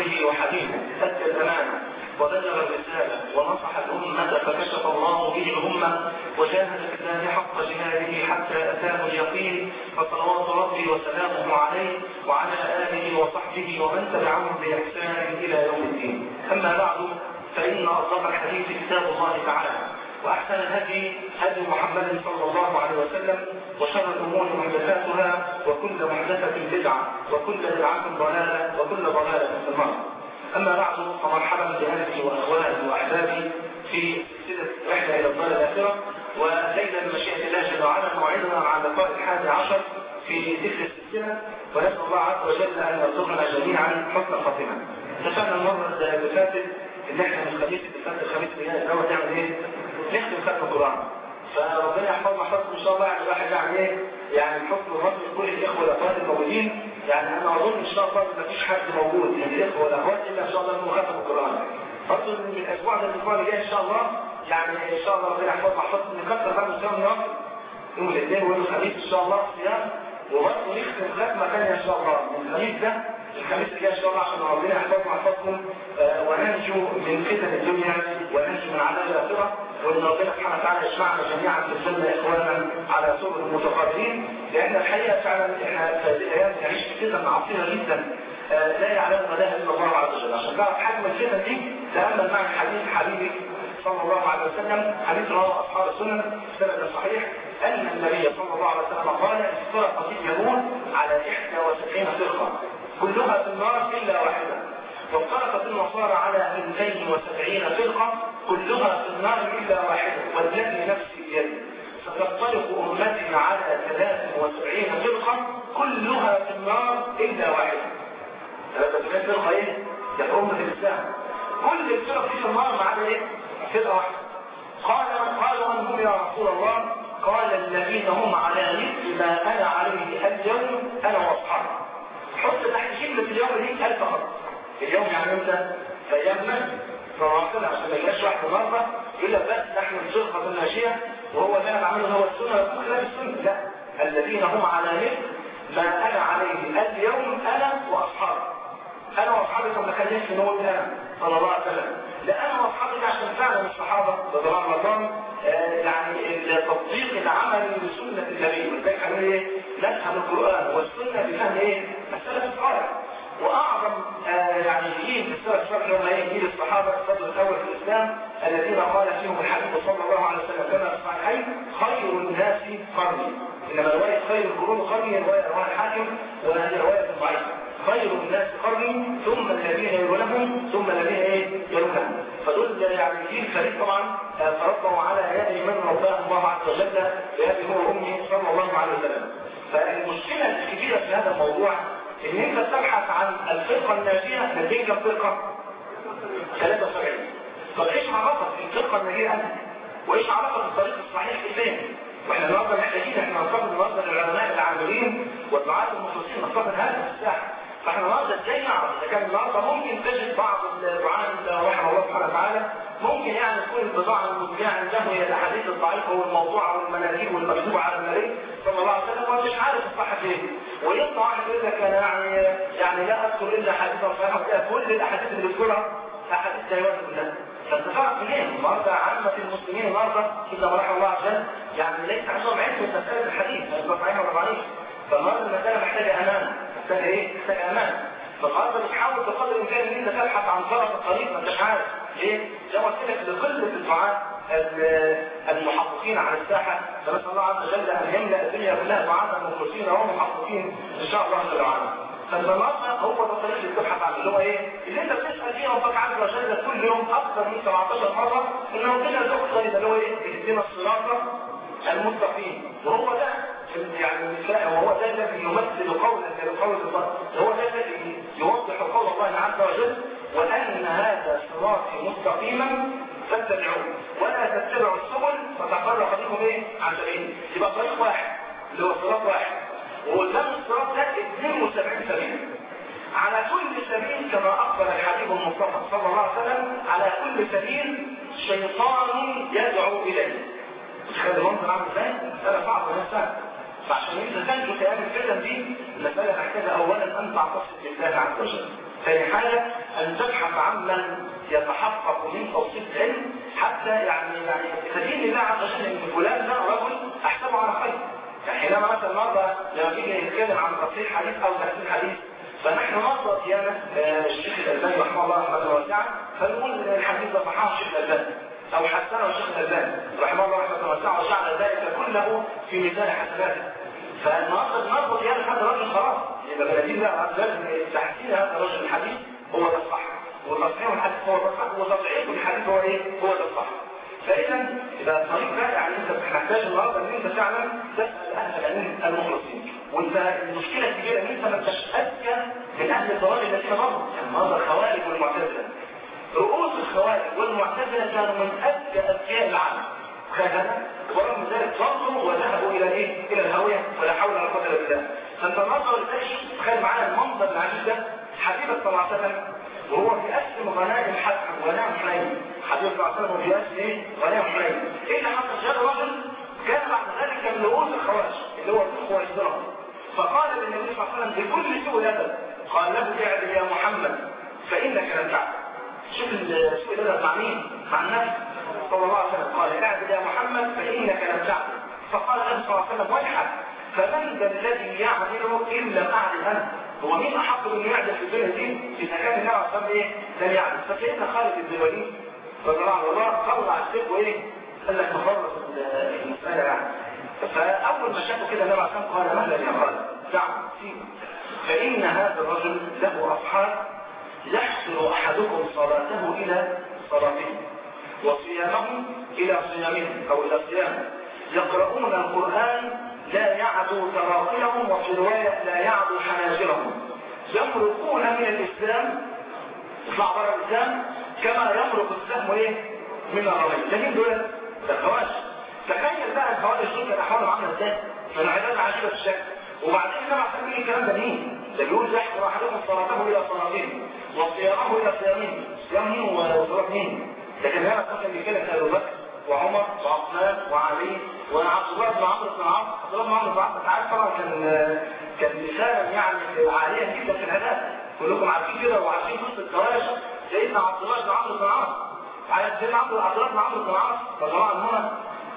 عبده وحبيبه أدى الأمانة وبلغ الرسالة ونصح الأمة فكشف الله به الأمة وجاهد في الله حق جهاده حتى أتاه اليقين فصلوات ربي وسلامه عليه وعلى آله وصحبه ومن تبعهم بإحسان إلى يوم الدين أما بعد فإن أصدق الحديث كتاب الله تعالى وأحسن الهدي هدي محمد صلى الله عليه وسلم وشر الأمور محدثاتها وكل محدثة بدعة وكل بدعة ضلالة وكل ضلالة في النار أما بعد فمرحبا بأهلي وأخواني وأحبابي في سلسلة رحلة إلى الدار الآخرة وليلة بمشيئة الله جل وعلا موعدنا مع اللقاء الحادي عشر في تلك السلسلة ونسأل الله عز وجل أن يرزقنا جميعا حسن الخاتمة. اتفقنا المرة اللي فاتت إن إحنا من الخميس اللي فات الخميس اللي جاي الأول نعمل إيه؟ نختم ختم القرآن. فربنا يحفظنا ويحفظكم ان شاء الله يعني الواحد يعني ايه يعني بحكم الرد لكل الاخوه والاخوات الموجودين يعني انا اظن ان شاء الله ما فيش حد موجود من الاخوه والاخوات الا ان شاء الله انه ختم القران برضه من الاسبوع ده الاسبوع اللي جاي ان شاء الله يعني ان شاء الله ربنا يحفظنا ويحفظكم نكثر بقى من صيام النهار يوم الاثنين ويوم الخميس ان شاء الله صيام وبرضه نختم ختمه ثانيه ان شاء الله من الخميس ده الخميس اللي جاي ان شاء الله عشان ربنا يحفظنا ويحفظكم وننجو من فتن الدنيا وننجو من عذاب الاخره وان ربنا سبحانه وتعالى يجمعنا جميعا في الجنه اخوانا على سرر متقابلين لان الحقيقه فعلا احنا في هذه الايام نعيش في فتن عصيره جدا لا يعلمها لها الا الله عز وجل عشان تعرف حجم الفتن دي تامل معي حديث حبيبي صلى الله عليه وسلم حديث رواه اصحاب السنن سند صحيح ان النبي صلى الله عليه وسلم قال افترقت اليهود على 71 فرقه كلها في النار الا واحده وافترقت النصارى على 72 فرقة كلها في النار إلا واحدة والذي نفسي بيده ستفترق أمتي على 73 فرقة كلها في النار إلا واحدة 73 فرقة إيه؟ يا أمة الإسلام كل الفرق في النار ما عدا إيه؟ فرقة واحدة قال قالوا من هم يا رسول الله قال الذين هم على مثل ما أنا عليه اليوم أنا وأصحابي حط تحت كلمة اليوم دي ألف خط اليوم يعني امتى؟ في ايام من؟ فواصل عشان ما يبقاش واحد النهارده يقول لك بس نحن الفرقه الماشيه وهو اللي انا بعمله هو السنه يقول خلاف السنه لا الذين هم على مثل ما انا عليه اليوم انا واصحابي انا واصحابي كنا كان نفسي نقول انا صلى الله عليه وسلم لا انا واصحابي عشان فعلا الصحابه رضي الله عنهم آه يعني التطبيق العملي لسنه النبي ولذلك قالوا ايه؟ نفهم القران والسنه بفهم ايه؟ السلف الصالح واعظم آه يعني جيل في السيره الصالحه هم ايه جيل الصحابه الفضل الاول في الاسلام الذين قال فيهم الحبيب صلى الله عليه وسلم كما في الصحيحين خير الناس قرني انما روايه خير القرون قرني روايه رواه الحاكم وهذه روايه ضعيفه خير الناس قرني ثم الذين يلونهم ثم الذين ايه يلونهم فدول يعني جيل فريد طبعا تربوا على يد من رباه الله عز وجل بهذه هو امه صلى الله عليه وسلم فالمشكله الكبيره في هذا الموضوع ان انت تبحث عن الفرقة الناجية لديك كم فرقة 73 طب ايش علاقة الفرقة الناجية انت وايش علاقة الطريق الصحيح فين واحنا النهارده محتاجين احنا نستخدم النهارده العلماء العاملين والدعاة المخلصين نستخدم هذا الساحة فاحنا النهارده ازاي نعرف اذا كان النهارده ممكن تجد بعض الدعاة رحمه الله سبحانه وتعالى ممكن يعني تكون البضاعة المبيعة عنده هي الاحاديث الضعيفة والموضوعة والمناهيج والمكتوبة على النبي صلى الله عليه وسلم ومش عارف الصحة فين ويطلع واحد يقول لك انا يعني يعني لا اذكر الا حديثا صحيحا كل الاحاديث اللي بتذكرها احاديث دايوان بالله فانت تعرف منين النهارده عامة المسلمين النهارده الا ما رحم الله عز وجل يعني ليس عندهم علم في مسألة الحديث هل صحيح ولا ضعيف فالنهارده المسألة محتاجة امان محتاجة ايه؟ محتاجة امان فالنهارده بتحاول بقدر الامكان ان انت تبحث عن طرف الطريق ما انتش عارف ليه؟ زي ما قلت لك لقله الدعاء المحققين على الساحة فنسأل الله عز وجل أن يملأ الدنيا كلها دعاة مخلصين ومحققين إن شاء الله جل وعلا. فالمناطق هو ده الطريق اللي بتبحث عنه اللي هو ايه؟ اللي انت بتسال فيه ربك عز وجل كل يوم اكثر من 17 مره ان ربنا يرزقك الطريق اللي هو ايه؟ اهدنا الصراط المستقيم وهو ده يعني المثال وهو ده الذي يمثل قولا لقول الله هو ده الذي يوضح قول الله عز وجل وان هذا صراطي مستقيما فاتبعوه ولا تتبعوا السبل فتفرق بكم ايه عن سبيل يبقى طريق واحد اللي هو صراط واحد وقدام الصراط ده 72 سبيل على كل سبيل كما اخبر الحبيب المصطفى صلى الله عليه وسلم على كل سبيل شيطان يدعو اليه تخيل المنظر عامل ازاي؟ مسألة صعبة نفسها فعشان انت تنجو في هذه الفتن دي المسألة محتاجة اولا ان تعتصم بالله عز وجل ثاني حاجة أن تبحث عمن يتحقق من توصيل العلم حتى يعني يعني تدين الله عز وجل ان فلان ده رجل احسبه على خير يعني حينما مثلا النهارده لما نيجي نتكلم عن تصحيح حديث او تحسين حديث فنحن نرضى ديانة الشيخ الألباني رحمه الله رحمه واسعة فنقول الحديث ده صححه الشيخ الألباني أو حسنه الشيخ الألباني رحمه الله رحمه واسعة وجعل ذلك كله في ميزان حسناته فالنهارده نرضى ديانة هذا الرجل خلاص يبقى بنادين بقى عز وجل تحسين هذا الرجل الحديث هو ده الصح وتصحيح الحديث هو ده الصح وتضعيف الحديث هو ايه؟ هو ده الصح فاذا اذا الطريق ده يعني انت محتاج النهارده ان انت فعلا تسال اهل العلم المخلصين وانت المشكله الكبيره ان انت ما انتش اذكى من اهل الضلال الذين مروا النهارده الخوارج والمعتزله رؤوس الخوارج والمعتزله كانوا من اذكى اذكياء العالم خدنا ورغم ذلك ضلوا وذهبوا الى ايه؟ الى الهاويه ولا حول ولا قوه الا بالله فانت النهارده ولذلك تخيل معايا المنظر العجيب ده حبيبك صلى الله عليه وسلم وهو بيقسم غنائم حتى غنائم حنين حبيب صلى الله عليه وسلم بيقسم ايه غنائم حنين ايه اللي حصل جاء رجل كان بعد ذلك من رؤوس الخوارج اللي هو خوارزدرهم فقال للنبي صلى الله عليه وسلم بكل سوء الادب قال له اعدل يا محمد فانك لم تعدل شوف سوء الادب مع مين مع النبي صلى الله عليه وسلم قال اعدل يا محمد فانك لم تعدل فقال النبي صلى الله عليه وسلم ويحك فمن ذا الذي يعدل ان لم اعدل انا هو مين احق انه يعدل في الدنيا دي اذا كان النبي عليه الصلاه ايه لم يعدل فسيدنا خالد بن الوليد رضي الله عنه الله طلع السيف وايه قال لك مخلص المساله يعني فاول ما شافوا كده النبي عليه الصلاه قال مهلا يا خالد دع سيبه فان هذا الرجل له اصحاب يحسر احدكم صلاته الى صلاته وصيامه الى صيامهم او الى صيامه يقرؤون القران لا يعدو تراقيهم وفي رواية لا يعدو حناجرهم يمرقون من الإسلام يطلع بره الإسلام كما يمرق السهم ايه من الرمي ده مين دول؟ ده الخوارج تخيل بقى الخوارج دول كان أحوالهم عاملة ازاي؟ كانوا عبادة عجيبة الشكل وبعدين النبي عليه الصلاه الكلام ده مين؟ ده بيقول يحضر احدكم صلاته الى صلاتهم وصيامه الى صيامهم صيام مين وصلاه مين؟ لكن هنا كان بيتكلم ابو بكر وعمر وعثمان وعلي وعبد الله بن عمرو بن العاص عبد الله بن عمرو بن العاص انت عارف طبعا كان كان مثالا يعني عاليا جدا في الاداء كلكم عارفين كده وعارفين قصه الزواج سيدنا عبد الله بن عمرو بن العاص عارف سيدنا عبد الله بن عمرو بن العاص رضي الله عنهما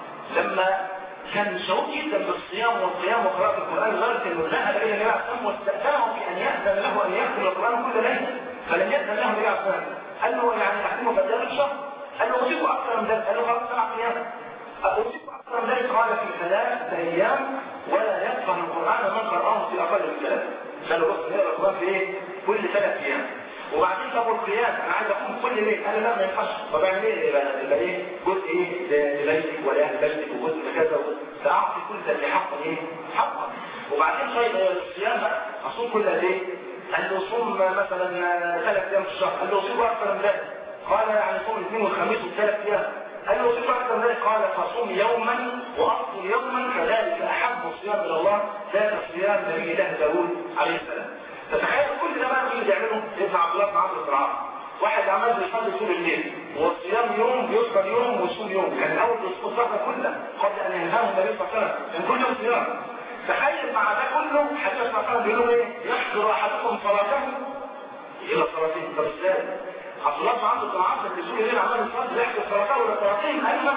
لما كان شوق جدا بالصيام والقيام وقراءة القرآن لدرجة انه ذهب الى النبي عليه الصلاة واستأذنه في ان يأذن له ان يختم القرآن كل ليلة فلم يأذن له النبي عليه الصلاة قال له يعني تحكمه في قدام الشهر قال له أصيبه أكثر من ذلك قال له خلاص سبع أيام أصيبه أكثر من ذلك قال في ثلاثة أيام ولا يفهم القرآن من قرأه في أقل من ثلاثة قال له بص نقرأ القرآن في إيه؟ كل ثلاث أيام وبعدين طب القيام انا عايز اقوم كل ليل قال لا ما ينفعش طب اعمل ايه يبقى يبقى ايه جزء ايه لبيتك ولاهل بيتك وجزء لكذا فاعطي كل ذي حق ايه حقا وبعدين طيب الصيام بقى اصوم كل قد ايه قال له صوم مثلا ثلاث ايام في الشهر قال له صوم اكثر من ذلك قال يعني صوم الاثنين والخميس وثلاث ايام قال له صوم اكثر من ذلك قال فصوم يوما وافطر يوما كذلك احب الصيام الى الله ذات صيام نبي الله داوود عليه السلام فتخيل كل ده بقى مين اللي بيعمله سيدنا عبد الله بن عمرو بن العاص واحد عمال بيصلي طول الليل والصيام يوم يفطر يوم ويصوم يوم كان اول بيصوم الصحبه كلها قبل ان ينهاه النبي صلى الله عليه وسلم كان كل يوم صيام تخيل مع ده كله حديث صلى الله عليه وسلم بيقول ايه يحضر احدكم صلاته الى صلاته طب ازاي عبد الله بن عمرو بن العاص اللي طول الليل عمال يصلي يحضر صلاته الى صلاتين ايوه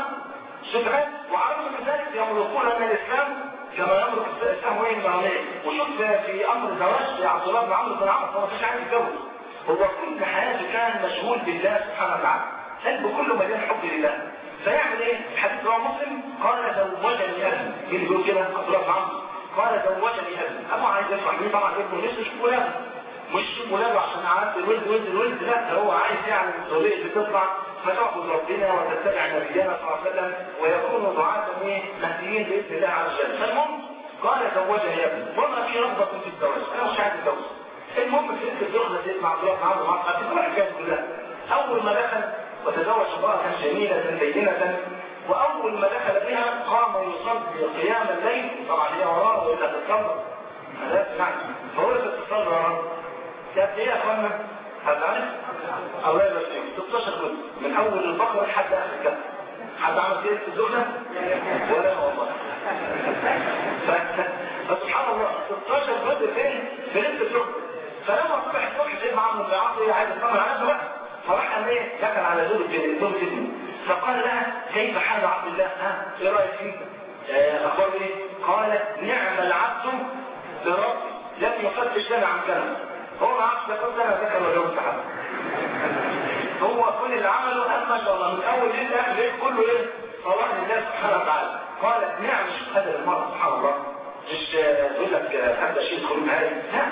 شوف وعرفوا من ذلك يملكون ان الاسلام كما يملك السهم وين المعنيه وشوف في امر الزواج عبد الله بن عمرو بن العاص هو مش عايز يتجوز هو كل حياته كان مشغول بالله سبحانه وتعالى قلبه كله مليان حب لله فيعمل ايه؟ الحديث رواه مسلم قال زوجني ابي مين اللي بيقول كده؟ عبد الله بن عمرو قال زوجني ابي ابو عايز يفرح مين طبعا ابنه لسه مش ولاده مش ولاده عشان عارف الولد ولد الولد لا هو عايز يعني الطريق بتطلع فتعبد ربنا وتتبع نبينا صلى الله عليه وسلم ويكونوا دعاة ايه مهديين باذن الله عز وجل فالمهم قال زوجني ابي وما في رغبه في الزواج انا مش عايز اتجوز المهم في انت الدخله سيدنا عبد الله بن عمرو بن العاص كل الحكايه كلها اول ما دخل وتزوج امراه جميله بينه واول ما دخل بها قام يصلي قيام الليل طبعا هي وراه والا تتصلى هذا يعني فهو تتصلى وراه كانت ايه يا اخوانا هتعرف الله يبارك فيك 16 جزء من اول البقره لحد اخر الكهف حد عمل كده في الدخله ولا أنا والله فسبحان الله 16 جزء فين في ليله الدخله فلما صبح الصبح سيدنا عمرو بن العاص عايز يطمن على نفسه بقى فراح قال ايه دخل على زوج زوج ابنه فقال لها كيف حال عبد الله ها ايه رايك فيه آه، اخباره ايه قالت نعم العبد بربي لم يفتش لنا عن كلام هو ما عرفش يقول انا ذكر ولا انثى حتى هو كل اللي عمله قال ما شاء الله من اول ليل لاخر ليل كله ايه صلاح لله سبحانه وتعالى قالت نعم شوف هذا المرء سبحان الله مش يقول لك هذا شيء يدخل معايا لا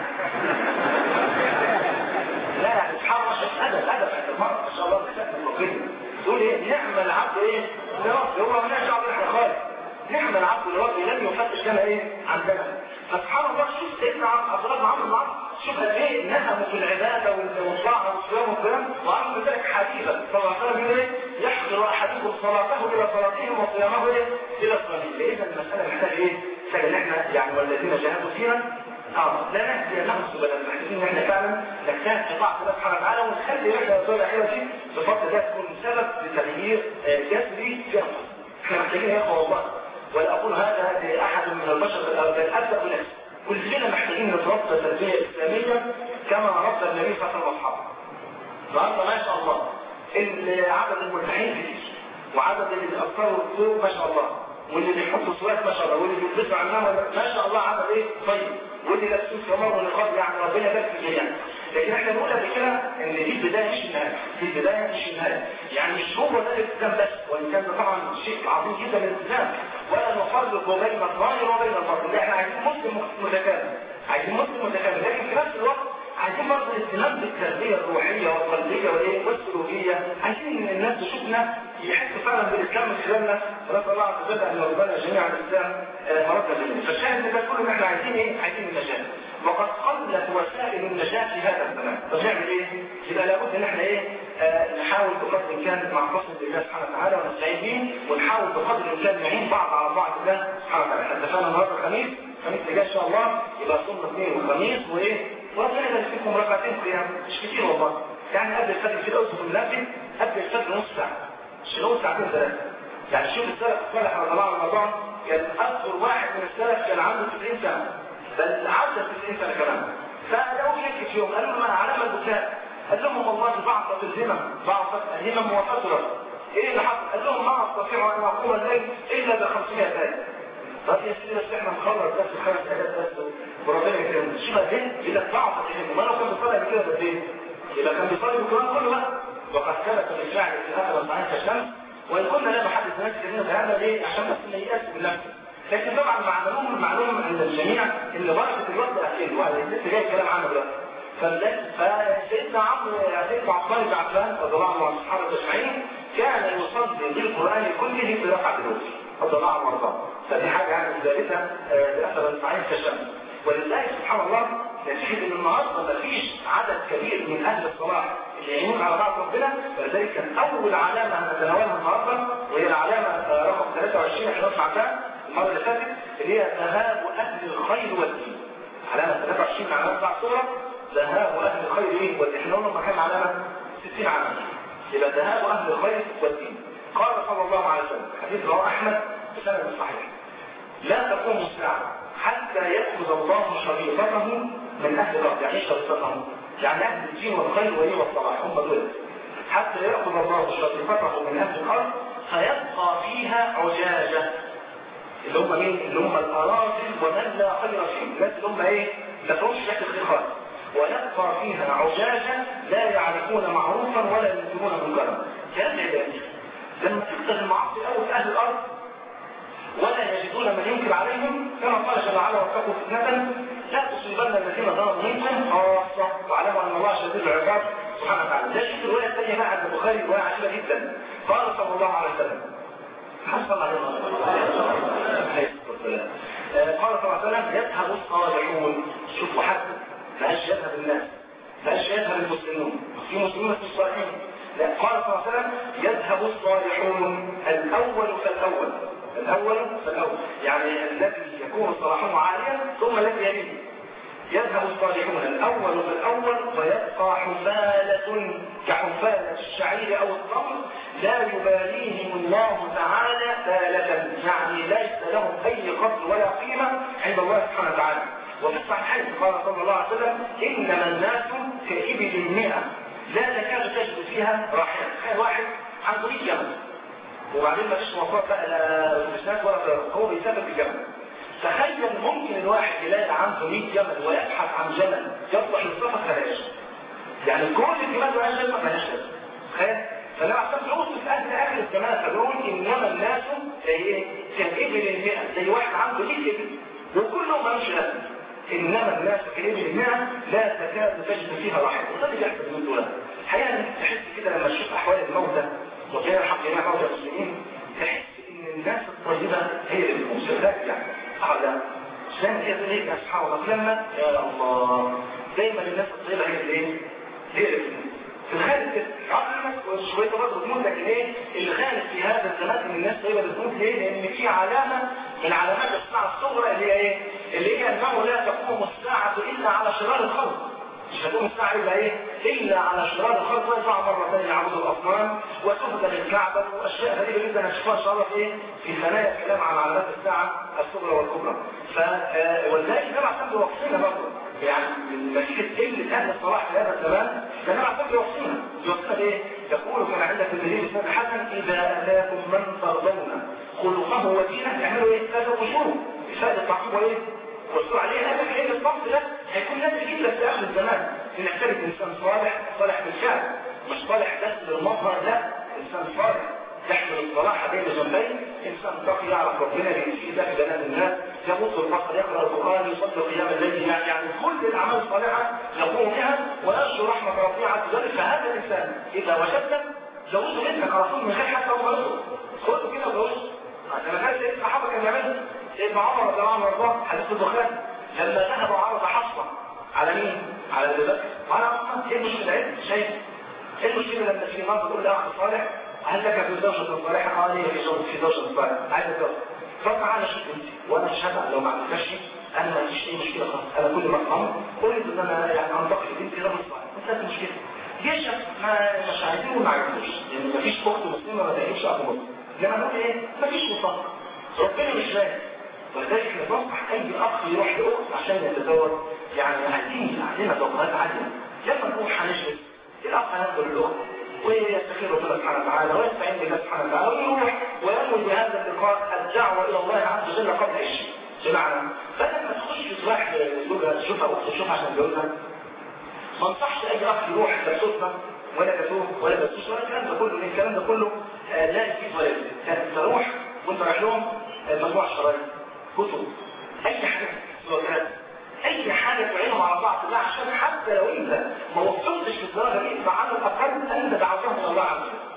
لا يعني سبحان الله شوف ادب ادب عند المرء ما شاء الله بتسال ربنا تقول ايه نعم العبد ايه لربي هو ما دعوه احنا خالص نعم العبد لربي لم يفتش لنا ايه عن ذنب فسبحان الله شوف سيدنا عبد الله بن عمرو بن العاص شوف قد ايه نهموا في العباده والطاعه والصيام والقيام وعملوا ذلك حديثا صلى الله عليه وسلم ايه يحضر احدكم صلاته الى صلاتهم وصيامه ايه الى صيامه لان المساله محتاجه ايه؟ محتاجه ان احنا يعني والذين جاهدوا فينا اه لا نهدي لهم سبلا محتاجين ان احنا فعلا نجتهد في طاعه الله سبحانه وتعالى ونخلي رحله الاسبوع الاخيره دي بفضل ده تكون سبب لتغيير جذري في انفسنا احنا محتاجين يا اخوه والله ولا اقول هذا لاحد من البشر بل ابدا بنفسي كلنا محتاجين نتربى تربيه اسلاميه كما ربى النبي صلى الله عليه وسلم واصحابه النهارده ما شاء الله عدد الملتحين كتير وعدد اللي بيأثروا الطرق ما شاء الله واللي بيحطوا سواك ما شاء الله واللي بيلبسوا عمامه ما شاء الله عدد ايه طيب واللي لابسين كمار ونقاب يعني ربنا يبارك في الجميع لكن احنا بنقول قبل كده ان دي البدايه مش النهايه دي البدايه مش النهايه يعني مش هو ده الالتزام بس وان كان ده طبعا شيء عظيم جدا الالتزام ولا نفرق بين الظاهر وبين الباطن لا احنا عايزين مسلم متكامل عايزين مسلم متكامل لكن في نفس الوقت عايزين برضه الاهتمام بالتربيه الروحيه والقلبيه والايه والسلوكيه عايزين ان الناس تشوفنا يحسوا فعلا بالاسلام من خلالنا نسال الله عز وجل ان يرضانا جميعا الاسلام مرضنا جميعا فالشاهد ان ده كله ان احنا عايزين ايه؟ عايزين النجاه وقد قلت وسائل النجاه في هذا الزمان طب نعمل ايه؟ يبقى لابد ان احنا ايه؟ آه نحاول بقدر الامكان مع فصل بالله سبحانه وتعالى ونستعين به ونحاول بقدر الامكان نعين بعض على بعض الله سبحانه وتعالى احنا اتفقنا النهارده الخميس الخميس اللي جاي ان شاء الله يبقى صوم اثنين وخميس وايه؟ وربنا يبارك فيكم ركعتين قيام مش كتير والله يعني قبل الفجر كده اوصف المنافق قبل الفجر نص ساعه مش نقول ساعتين ثلاثه يعني شوف السلف الصالح رضي الله رمضان كان اكثر واحد من السلف كان عنده 90 سنه بل عدى 90 سنه كمان فلو يكفي في يوم قالوا له ما علامه البكاء قال لهم والله ضعفت الهمم ضعفت الهمم وفترة ايه اللي حصل؟ قال لهم ما استطيع ان اقوم الليل الا ب 500 ايه طب يا سيدي بس احنا نخلص بس خمس ايات بس وربنا يكرمنا شو بقى دين يبقى ضعفت الهمم ما لو كان بيصلي قبل كده بالليل يبقى كان بيصلي القران كله بقى وقد ثبت بالفعل في اخر الصحيح كالشمس وان كنا لا نحدث ناس كثيرا بهذا ليه؟ عشان بس ما ييأس من نفسه لكن طبعا معلوم المعلوم عند الجميع ان بركه الوقت اكيد وهذا لسه جاي الكلام عنه دلوقتي فسيدنا عمرو سيدنا عثمان بن عفان رضي الله عنه واصحابه اجمعين كان يصلي بالقران كله في ركعه الوتر رضي الله عنه وارضاه فدي حاجه يعني ثالثه لاثر الصحيح كالشمس ولله سبحان الله نتيجه ان النهارده ما فيش عدد كبير من اهل الصلاح اللي يعينون على بعض ربنا فلذلك كان اول علامه هنتناولها النهارده وهي العلامه رقم 23 11 عشان المره اللي فاتت اللي هي ذهاب اهل الخير والدين علامه 23 من علامات بعض الصوره ذهاب اهل الخير ايه والدين احنا قلنا كام علامه 60 علامه يبقى ذهاب اهل الخير والدين قال صلى الله عليه وسلم حديث رواه احمد بسند صحيح لا تقوم الساعه حتى يأخذ الله شريطته من أهل الأرض يعني ايش شريطته؟ يعني أهل الدين والخير وإيه والصلاح هم دول حتى يأخذ الله شريطته من أهل الأرض فيبقى فيها عجاجة اللي هم مين؟ اللي هم الأراضي ومن لا خير فيه الناس اللي هم إيه؟ لا تروش شكل خير خالص ويبقى فيها عجاجة لا يعرفون معروفا ولا ينكرون منكرا كلام عبادي لما تكتب المعاصي أول في أهل الأرض ولا يجدون من ينكر عليهم كما قال جل وعلا واتقوا فتنة لا تصيبن الذين ظلموا منكم خاصة واعلموا ان الله شديد العقاب سبحانه وتعالى. ده شوف الرواية الثانية بقى عند البخاري رواية عجيبة جدا. قال صلى الله عليه وسلم حصل عليه قال صلى الله عليه وسلم يذهب الصالحون شوفوا حد ماش يذهب الناس ماش يذهب المسلمون في مسلمين في الصالحين لا قال صلى الله عليه وسلم يذهب الصالحون الاول فالاول الأول فالأول يعني الذي يكون صلاحه عاليا ثم الذي يليه يذهب الصالحون الأول فالأول ويبقى حفالة كحفالة الشعير أو التمر لا يباليهم الله تعالى ثالة يعني ليس لهم أي قدر ولا قيمة عند الله سبحانه وتعالى وفي الصحيحين قال صلى الله عليه وسلم انما الناس كإبل المئة لا تكاد تجد فيها راحله تخيل واحد عنده 100 جمل وبعدين ما فيش مواصلات بقى لا اتوبيسات ولا طيارات هو بيسافر بالجمل تخيل ممكن الواحد يلاقي عنده 100 جمل ويبحث عن جمل يصلح للسفر فلاش يعني كل الجمال ما لهاش لازمه مالهاش لازمه تخيل فانا عشان فلوس في اهل اخر الزمان فبيقول انما الناس زي ايه؟ كالابل المئة زي واحد عنده 100 ابل وكلهم مالوش لازمه انما الناس كالابل المئة لا تكاد تجد فيها راحه وده اللي بيحصل من دول الحقيقه تحس كده لما تشوف احوال الموتى وكان الحق جميع موتى المسلمين تحس ان الناس الطيبه هي اللي بتكون يعني أعلى عشان كده تقول هيك أصحاب الله لما يا الله دايما الناس الطيبة هي اللي ايه؟ هي اللي في الخالد كده عقلك شوية برضه بتموت لكن ايه اللي خالد في هذا الزمان ان الناس طيبة بتموت ليه؟ لأن في علامة من علامات الساعة الصغرى اللي هي ايه؟ اللي هي أنه لا تقوم الساعة إلا على شرار الخلق مش هتقوم الساعة إلا إيه؟ إلا على شرار الخلق ويطلع مرة ثانية يعبدوا الأصنام وتهدم الكعبة وأشياء غريبة جدا هنشوفها إن شاء الله في إيه؟ في ثنايا الكلام عن علامات الساعة الصغرى والكبرى. ف ولذلك ده عشان بيوصينا برضه يعني من نتيجة قلة أهل الصلاح في هذا الزمان ده نوع عشان بيوصينا بيوصينا بإيه؟ يقول كما عندك في الدليل الإسلام الحسن إذا أتاكم من ترضون خلقه ودينه اعملوا إيه؟ تزوجوه إفادة التعقيب وإيه؟ والسرعة عليه هذا الحين الصمت ده هيكون لازم جدا في آخر الزمان إن نحتاج إنسان صالح صالح بالفعل مش صالح بس للمظهر لا إنسان صالح يحمل الصلاح بين جنبين إنسان تقي يعرف ربنا يمشي ده في بنات الناس يبص البصر يقرأ القرآن يصلي قيام الليل يعني كل الأعمال الصالحة يقوم بها ويرجو رحمة ربنا عز وجل فهذا الإنسان إذا وجدت جوزه ابنك على طول من غير حتى هو يرزق خذه كده وجوزه لما كان سيدنا الصحابة كان يعملها سيدنا عمر رضي الله عنه وارضاه حديث البخاري لما ذهبوا عرض حصة على مين؟ على ابي بكر وعلى عثمان ايه المشكلة ايه؟ شيء ايه المشكلة لما في مرة تقول لاخ صالح هل لك في زوجة صالحة؟ قال لي في زوجة في زوجة صالحة عايز اتجوز فتعالى شوف انت وانا شهد لو ما عملتش انا ما عنديش اي مشكلة خالص انا كل ما اقام اريد ان انا يعني انتقل بنتي رجل صالح انتهت المشكلة جيش ما مش عايزين وما عايزينش لان مفيش اخت مسلمة ما تقلبش اخ مسلم لما نقول ايه؟ مفيش مصاب ربنا مش فاهم ولذلك ننصح اي اخ يروح لاخت عشان يتزوج يعني عايزين عندنا توقعات عاليه لما نروح هنجلس الاخ هينظر للاخت ويستخير ربنا سبحانه وتعالى ويستعين بالله سبحانه وتعالى ويروح وينوي بهذا اللقاء الدعوه الى الله عز وجل قبل الشيء بمعنى بدل ما تخش تروح زوجها تشوفها اخت تشوفها عشان تجوزها ما انصحش اي اخ يروح كسوفنا ولا كسوف ولا كسوس ولا الكلام ده كله لان الكلام ده كله لا يفيد ولا يفيد كانت تروح وانت رايح لهم مجموعه شرايط كتب اي حاجه سواء اي حاجه تعينهم على طاعه الله عشان حتى لو انت ما وصلتش للدرجه دي فعلى الاقل انت دعوتهم الى الله عز وجل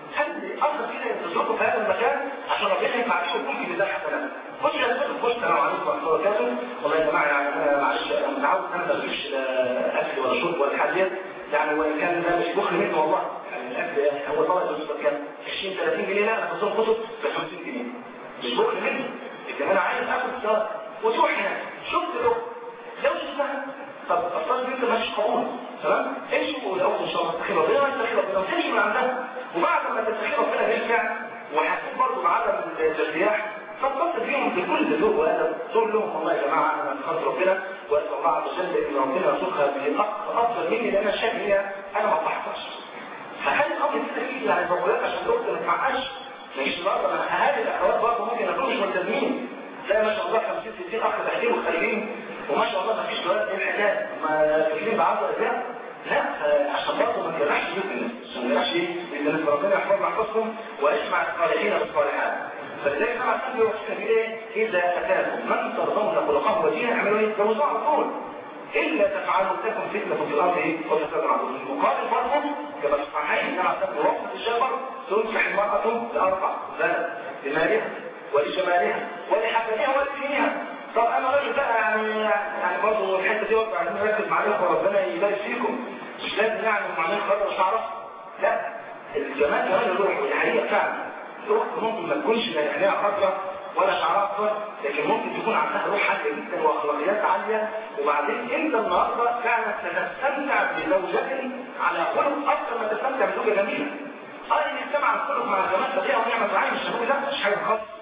خلي اصلا كده يتزوجوا في هذا المكان عشان ربنا ينفع فيهم ممكن يزال حسنات خش يا سيدي خش السلام عليكم ورحمه الله وبركاته والله يا جماعه يعني انا معلش انا متعود انا ما بجيبش لا اكل ولا شرب ولا حاجات يعني وان كان ده مش بخل منه والله يعني الاكل هو طبعا بالنسبه كام 20 30 جنيه لا انا بصوم كتب ب 50 جنيه مش بخل منه لكن انا عايز اكل الصلاه وتروح هناك شفت له لو شفتها طب الصلاه دي انت مش قبول تمام امشوا الاول ان شاء الله تستخير ربنا ما تستخير ربنا وتمشي من عندها وبعد ما تستخير ربنا يرجع وحاسين برضه بعدم الارتياح فاتصل بيهم بكل ذوق وادب تقول لهم والله يا جماعه انا خاطر ربنا واسال الله عز وجل ان ربنا يرزقها بالاخ افضل مني لان انا شايف هي انا ما بحفظش فخلي الامر كده يجي على الضرورات عشان الاخت ما تتعقش مش النهارده ما اهالي الاخوات برضه ممكن يكونوا مش ملتزمين تلاقي ما شاء الله 50 60 اخ داخلين وخارجين وما شاء الله ما فيش دلوقتي ايه الحكايه ما داخلين بعض الرجال لا عشان برضه ما تجرحش بيوت الناس عشان ما تجرحش بيوت الناس ربنا يحفظنا يحفظكم واسمع الصالحين بالصالحات فلذلك طبعا النبي يوصينا بايه؟ اذا اتاكم من ترضون خلقه ودينه اعملوا ايه؟ جوزوه على طول الا تفعلوا تكن فتنه في الارض ايه؟ وفساد عظيم المقابل برضه كما في الصحيحين كما في وقت الجبر تنكح المراه لاربع ثلاث لمالها ولجمالها ولحسنها ولدينها طب انا راجل بقى يعني يعني برضه الحته دي برضه عايزين نركز معاكم وربنا يبارك فيكم مش لازم يعني وبعدين خاطر مش هعرف لا الجمال كمان الروح والحقيقه فعلا الاخت ممكن ما تكونش عينيها خضراء ولا شعرها اصفر لكن ممكن تكون عندها روح عاليه جدا واخلاقيات عاليه وبعدين انت النهارده فعلا تستمتع بزوجتك على خلق اكثر ما تستمتع بزوجه جميله. اه ان يجتمع الخلق مع الجمال طبيعي ونعمه عين مش هقول لا مش حاجه خالص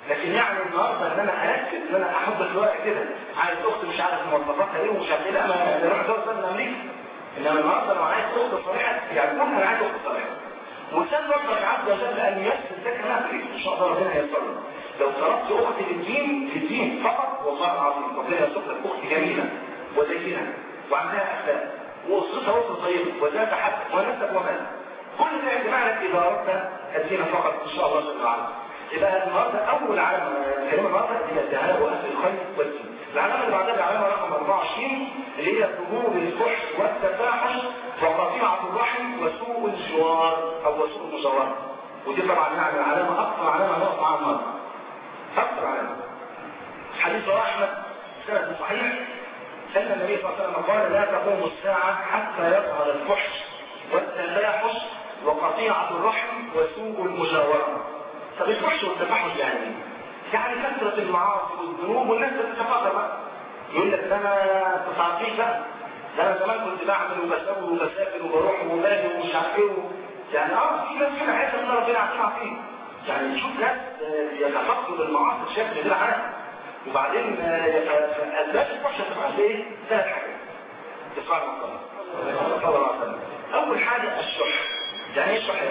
لكن يعني النهارده ان انا اركز ان انا احط في ورقه كده عايز اخت مش عارف مواصفاتها ايه ومش عارف ايه لا ما اروح اتجوز من امريكا انما النهارده لو عايز اخت صالحه يعني قول انا عايز اخت صالحه وسال ربك عز وجل ان يسر لك ما تريد ان شاء الله ربنا ييسر لو طلبت اخت في الدين في الدين فقط والله العظيم ربنا يرزق لك اخت جميله وزينه وعندها اخلاق واسرتها وسط طيب وذات حد ونسب ومال كل ده اجتماعنا اذا اردت الدين فقط ان شاء الله جل وعلا يبقى النهارده اول علامه الكلمه النهارده هي الذهاب واهل الخير والدين العلامه اللي بعدها العلامه رقم 24 اللي هي ظهور الفحش والتفاحش وقطيعه الرحم وسوء الجوار او وسوء المجاوره ودي طبعا يعني علامه اكثر علامه نقف معاها النهارده اكثر علامه حديث رواه احمد سند صحيح ان النبي صلى الله عليه وسلم قال لا تقوم الساعه حتى يظهر الفحش والتفاحش وقطيعه الرحم وسوء المجاوره طب الفحش والتفحش يعني يعني كثرة المعاصي والذنوب والناس بتتفاخر بقى يقول لك ده انا تصعبيش بقى ده انا زمان كنت بعمل وبسوي وبسافر وبروح وباجي ومش عارف ايه يعني اه في ناس كده عايزه ان ربنا يعطيها فيه يعني تشوف ناس يتفقدوا بالمعاصي بشكل غير عادي وبعدين اسباب الفحش والتفحش ايه؟ ثلاث حاجات تسمع صلى الله عليه وسلم اول حاجه الشح يعني ايه الشح يا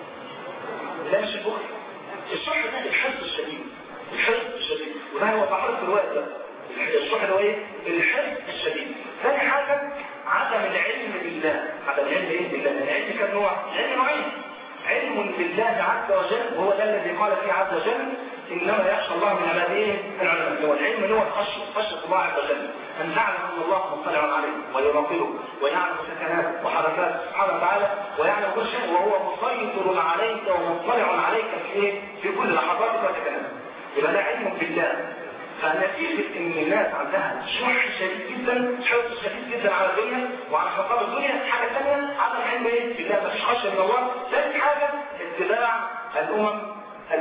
لا مش البخل الشح ده الحرص الشديد الحرص الشديد وده هو تعرض في الوقت ده الشح ده ايه الحرص الشديد ثاني حاجه عدم العلم بالله عدم العلم ايه بالله العلم كم نوع علم نوعين علم بالله عز وجل وهو ده الذي قال فيه عز وجل انما يخشى الله من عباده العلماء هو العلم هو الخشيه خشيه الله عز وجل ان تعلم ان الله مطلع عليه ويراقبه ويعلم سكناته وحركاته سبحانه وتعالى ويعلم كل شيء وهو مسيطر عليك ومطلع عليك في ايه في كل لحظاتك وسكناتك يبقى ده علم بالله فنتيجة ان الناس عندها شح شديد جدا حرص شديد جدا على الدنيا وعلى خطاب الدنيا حاجة ثانية عدم علم ايه بالله مفيش خشية من الله ثالث حاجة اتباع الامم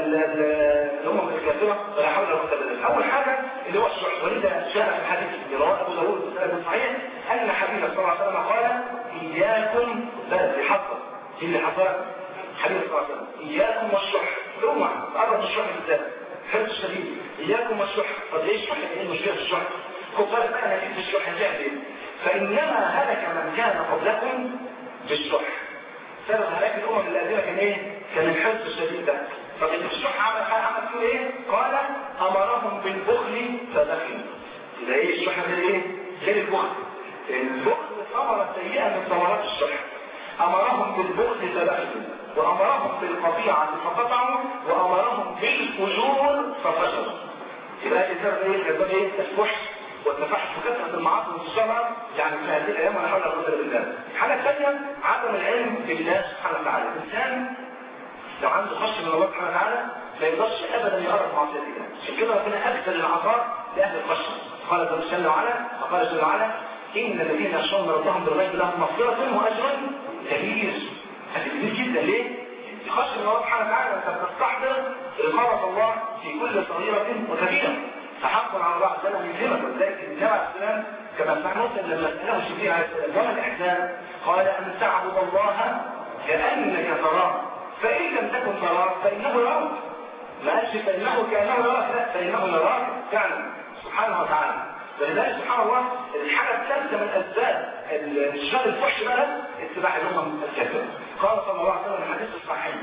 الامم الكافرة ولا حول ولا قوة الا بالله اول حاجة اللي هو الشح ولذا جاء في الحديث اللي رواه ابو داوود بسند صحيح ان حبيب صلى الله عليه وسلم قال اياكم بل بحصر دي اللي حصلت حبيب صلى الله عليه وسلم اياكم والشح اوعى تقرب الشح بالذات حرص شديد اياكم والشح طب ليه الشح ايه المشكله في الشح خد بالك بقى نتيجه الشح هتعمل ايه فانما هلك من كان قبلكم بالشح سبب هلاك الامم القديمه كان ايه كان الحرص الشديد ده طب الشح عمل حاجه عمل فيه ايه قال امرهم بالبخل فبخلوا يبقى ايه الشح ده ايه غير البخل البخل ثمره سيئه من ثمرات الشح امرهم بالبخل فبخلوا وامرهم بالقطيعه فقطعوا وامرهم بالفجور ففجروا يبقى الانسان ايه يبقى ايه الفحش والتفحش وكثره المعاصي والشرع يعني في هذه الايام ولا حول ولا قوه الا بالله الحاجه الثانيه عدم العلم بالله سبحانه وتعالى الانسان لو عنده خشيه من الله سبحانه وتعالى ما يقدرش ابدا يقرب معصيه الله عشان كده ربنا اكثر العطاء لاهل الخشيه قال جل وعلا وقال جل وعلا ان الذين يخشون ربهم بالغيب لهم مغفره واجر كبير كبير جدا ليه؟ خشيه من الله سبحانه وتعالى انت بتستحضر رقابه الله في كل صغيره وكبيره فحق على الله عز وجل ان يلزمك ولذلك النبي عليه السلام كما سمع مسلم لما ساله جبريل عليه السلام وما الاحسان؟ قال ان تعبد الله كانك تراه فان لم تكن تراه فانه يراك ما قالش فانه كانه يراك لا فانه يراك فعلا سبحانه وتعالى ولذلك سبحان الله الحاجه الثالثه من اسباب الشر الفحش بقى اتباع الامم الكافره قال صلى الله عليه وسلم الحديث الصحيح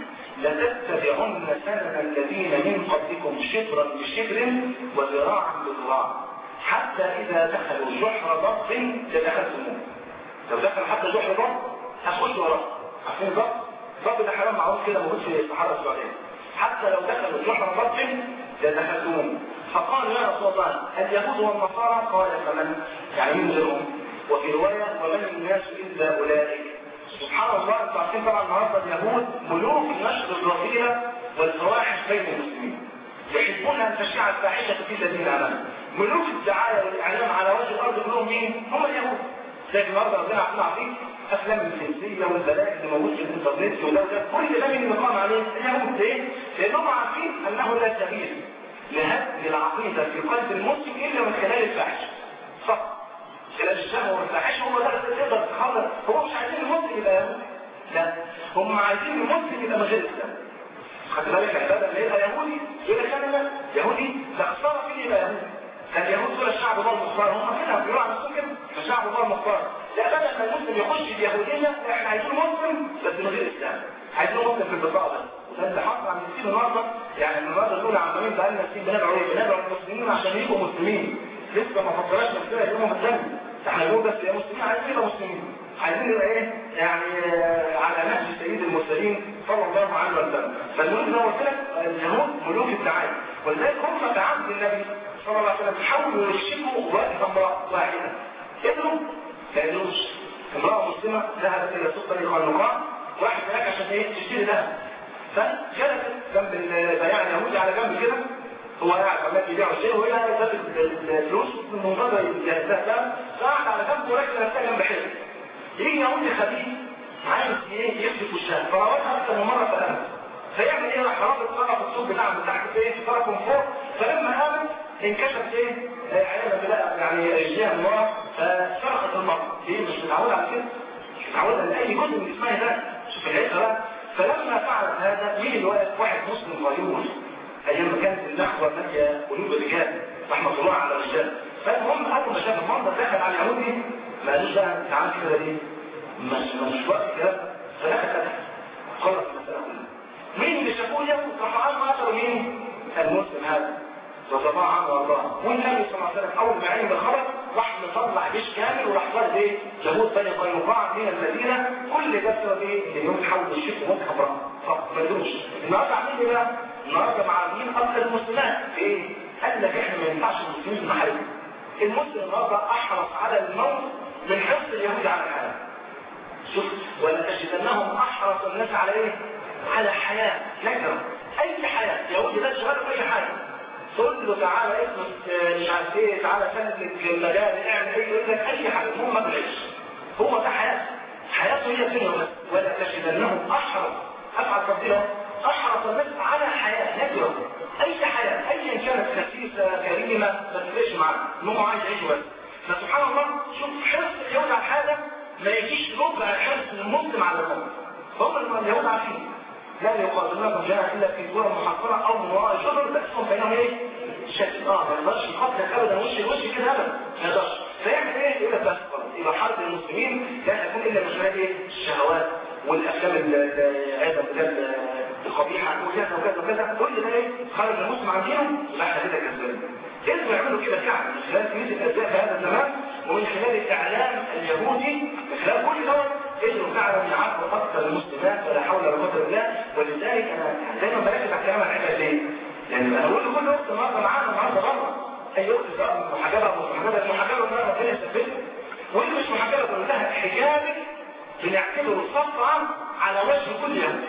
لتتبعن سنن الذين من قبلكم شبرا بشبر وذراعا بذراع حتى اذا دخلوا جحر ضب لدخلتموه لو دخل حتى جحر ضب هتخش وراه عارفين الضب؟ الضب ده حيوان معروف كده موجود في الصحراء السعوديه حتى لو دخلوا جحر ضب لدخلتموه فقال يا رسول الله اليهود والنصارى قال فمن يعني من غيرهم وفي روايه ومن الناس الا اولئك سبحان الله انتم عارفين طبعا النهارده اليهود ملوك نشر الرذيله والفواحش بين المسلمين يحبون ان تشيع الفاحشه في الذين امنوا ملوك الدعايه والاعلام على وجه الارض كلهم مين؟ هم اليهود لكن النهارده ربنا عارفين عارفين افلام الجنسيه والبلاء اللي موجود في الانترنت وده وده كل ده من اللي قام عليه اليهود ليه؟ لانهم عارفين انه لا سبيل لهدم العقيده في قلب المسلم الا من خلال الفاحشه فقط خلال الشهوة والفاحشة هو ده اللي تقدر تحرر هو مش عايزين المسلم يبقى يهودي لا هم عايزين المسلم يبقى من غير الاسلام خد بالك العباده اللي يبقى يهودي يقول لك انا يهودي ده خساره فين يبقى يهودي كان اليهود دول الشعب الله المختار هم كده بيقولوا على نفسهم كده الشعب الله المختار لا بدل ما المسلم يخش اليهوديه احنا عايزين مسلم بس من غير اسلام عايزين مسلم في البطاقه بس وده اللي حصل عند كتير النهارده يعني النهارده الاولى عمالين بقى لنا سنين بندعو ايه؟ بندعو المسلمين عشان يبقوا مسلمين لسه ما فكرناش نفسنا يبقوا مسلمين احنا بنقول بس يا مسلمين عايزين نبقى مسلمين عايزين نبقى ايه يعني على نهج سيد المرسلين صلى الله عليه وسلم فالملوك زي ما قلت لك اليهود ملوك الدعايه ولذلك هم في عهد النبي صلى الله عليه وسلم حاولوا يرشدوا وقت امراه واحده قدروا ما قدروش امراه مسلمه ذهبت الى سوق طريق النقاع واحد هناك عشان ايه تشتري ذهب فجلست جنب البياع اليهودي على جنب كده هو قاعد عمال يبيع ويشتري وهي جابت الفلوس من منتظر يجهزها ده فقعد على جنب وركز نفسها جنب حلو يجي يهودي خبيث عايز ايه يكشف وشها فراوتها اكثر من مره فقامت فيعمل ايه راح رابط طرف الصوت بتاعه من تحت ايه في طرف من فوق فلما قامت انكشف ايه عيالها بالله يعني رجليها من ورا فصرخت المرأة هي مش متعودة على كده مش متعودة ان اي جزء من جسمها ده شوف العيشة بقى فلما فعلت هذا مين اللي واقف واحد مسلم غيور ايام ما كانت النخوة مالية قلوب الرجال رحمة الله على الرجال فالمهم اول ما شاف المنظر دخل على اليهودي ما قالوش بقى انت عامل كده ليه؟ مش مش وقت كده فدخل فتح خلص المسألة كلها مين اللي شافوه يوم راح عنه قتلوا مين؟ المسلم هذا رضي الله عنه وارضاه والنبي صلى الله عليه وسلم اول ما علم بالخبر راح مطلع جيش كامل وراح ضرب ايه؟ يهود بني قينقاع من المدينه كل ده بسبب ايه؟ ان اليهود حاولوا يشفوا موت حمراء فما قدروش النهارده عاملين ايه بقى؟ النهارده معارضين اكثر المسلمات في ايه؟ قال لك احنا ما ينفعش المسلمين نحاربهم المسلم النهارده احرص على الموت من حرص اليهود على الحياه شوف ولتجدنهم احرص الناس على ايه؟ على حياه نكره اي حياه يهودي ده شغال في اي حاجه تقول له تعالى اسمك مش عارف ايه تعالى سلك المجال اعمل ايه يقول لك اي حاجه المهم ما بنعيش هو ده حياته حياته هي الدنيا بس ولا تجدنهم احرص افعل تفضيله احرص الناس على حياه نكره اي حياه ايا كانت خسيسه كريمه ما تفرقش معاه انه عايز يعيش بس فسبحان الله شوف حرص اليهود على حاجه ما يجيش ربع حرص المسلم على الموت فهم اليهود عارفين لا يقاتلونكم جاء الا في دور محصنه او من وراء شجر تقسم بينهم ايه؟ شكل اه ما يقدرش يقاتلك ابدا وش لوش كده ابدا ما يقدرش فيعمل ايه؟ يقول لك بس يبقى حرب المسلمين لا تكون الا من خلال ايه؟ الشهوات والافلام عياذا بالله القبيحه وكذا وكذا وكذا كل ده ايه؟ خرج المسلم عن دينه يبقى احنا كده كسبانين قدروا يعملوا كده فعلا من خلال كنيسه الاجزاء في هذا الزمان ومن خلال الاعلام اليهودي من خلال كل دوت قدروا فعلا يعرفوا اكثر المسلمات ولا حول ولا قوه الا بالله ولذلك انا دايما بركز على الكلام عن الحاجه ليه؟ لان انا بقول لكل اخت النهارده معانا النهارده بره اي اخت سواء محجبه او مش محجبه المحجبه النهارده ربنا يثبتها واللي مش محجبه بقول لها حجابك بنعتبره صفعه على وجه كل يوم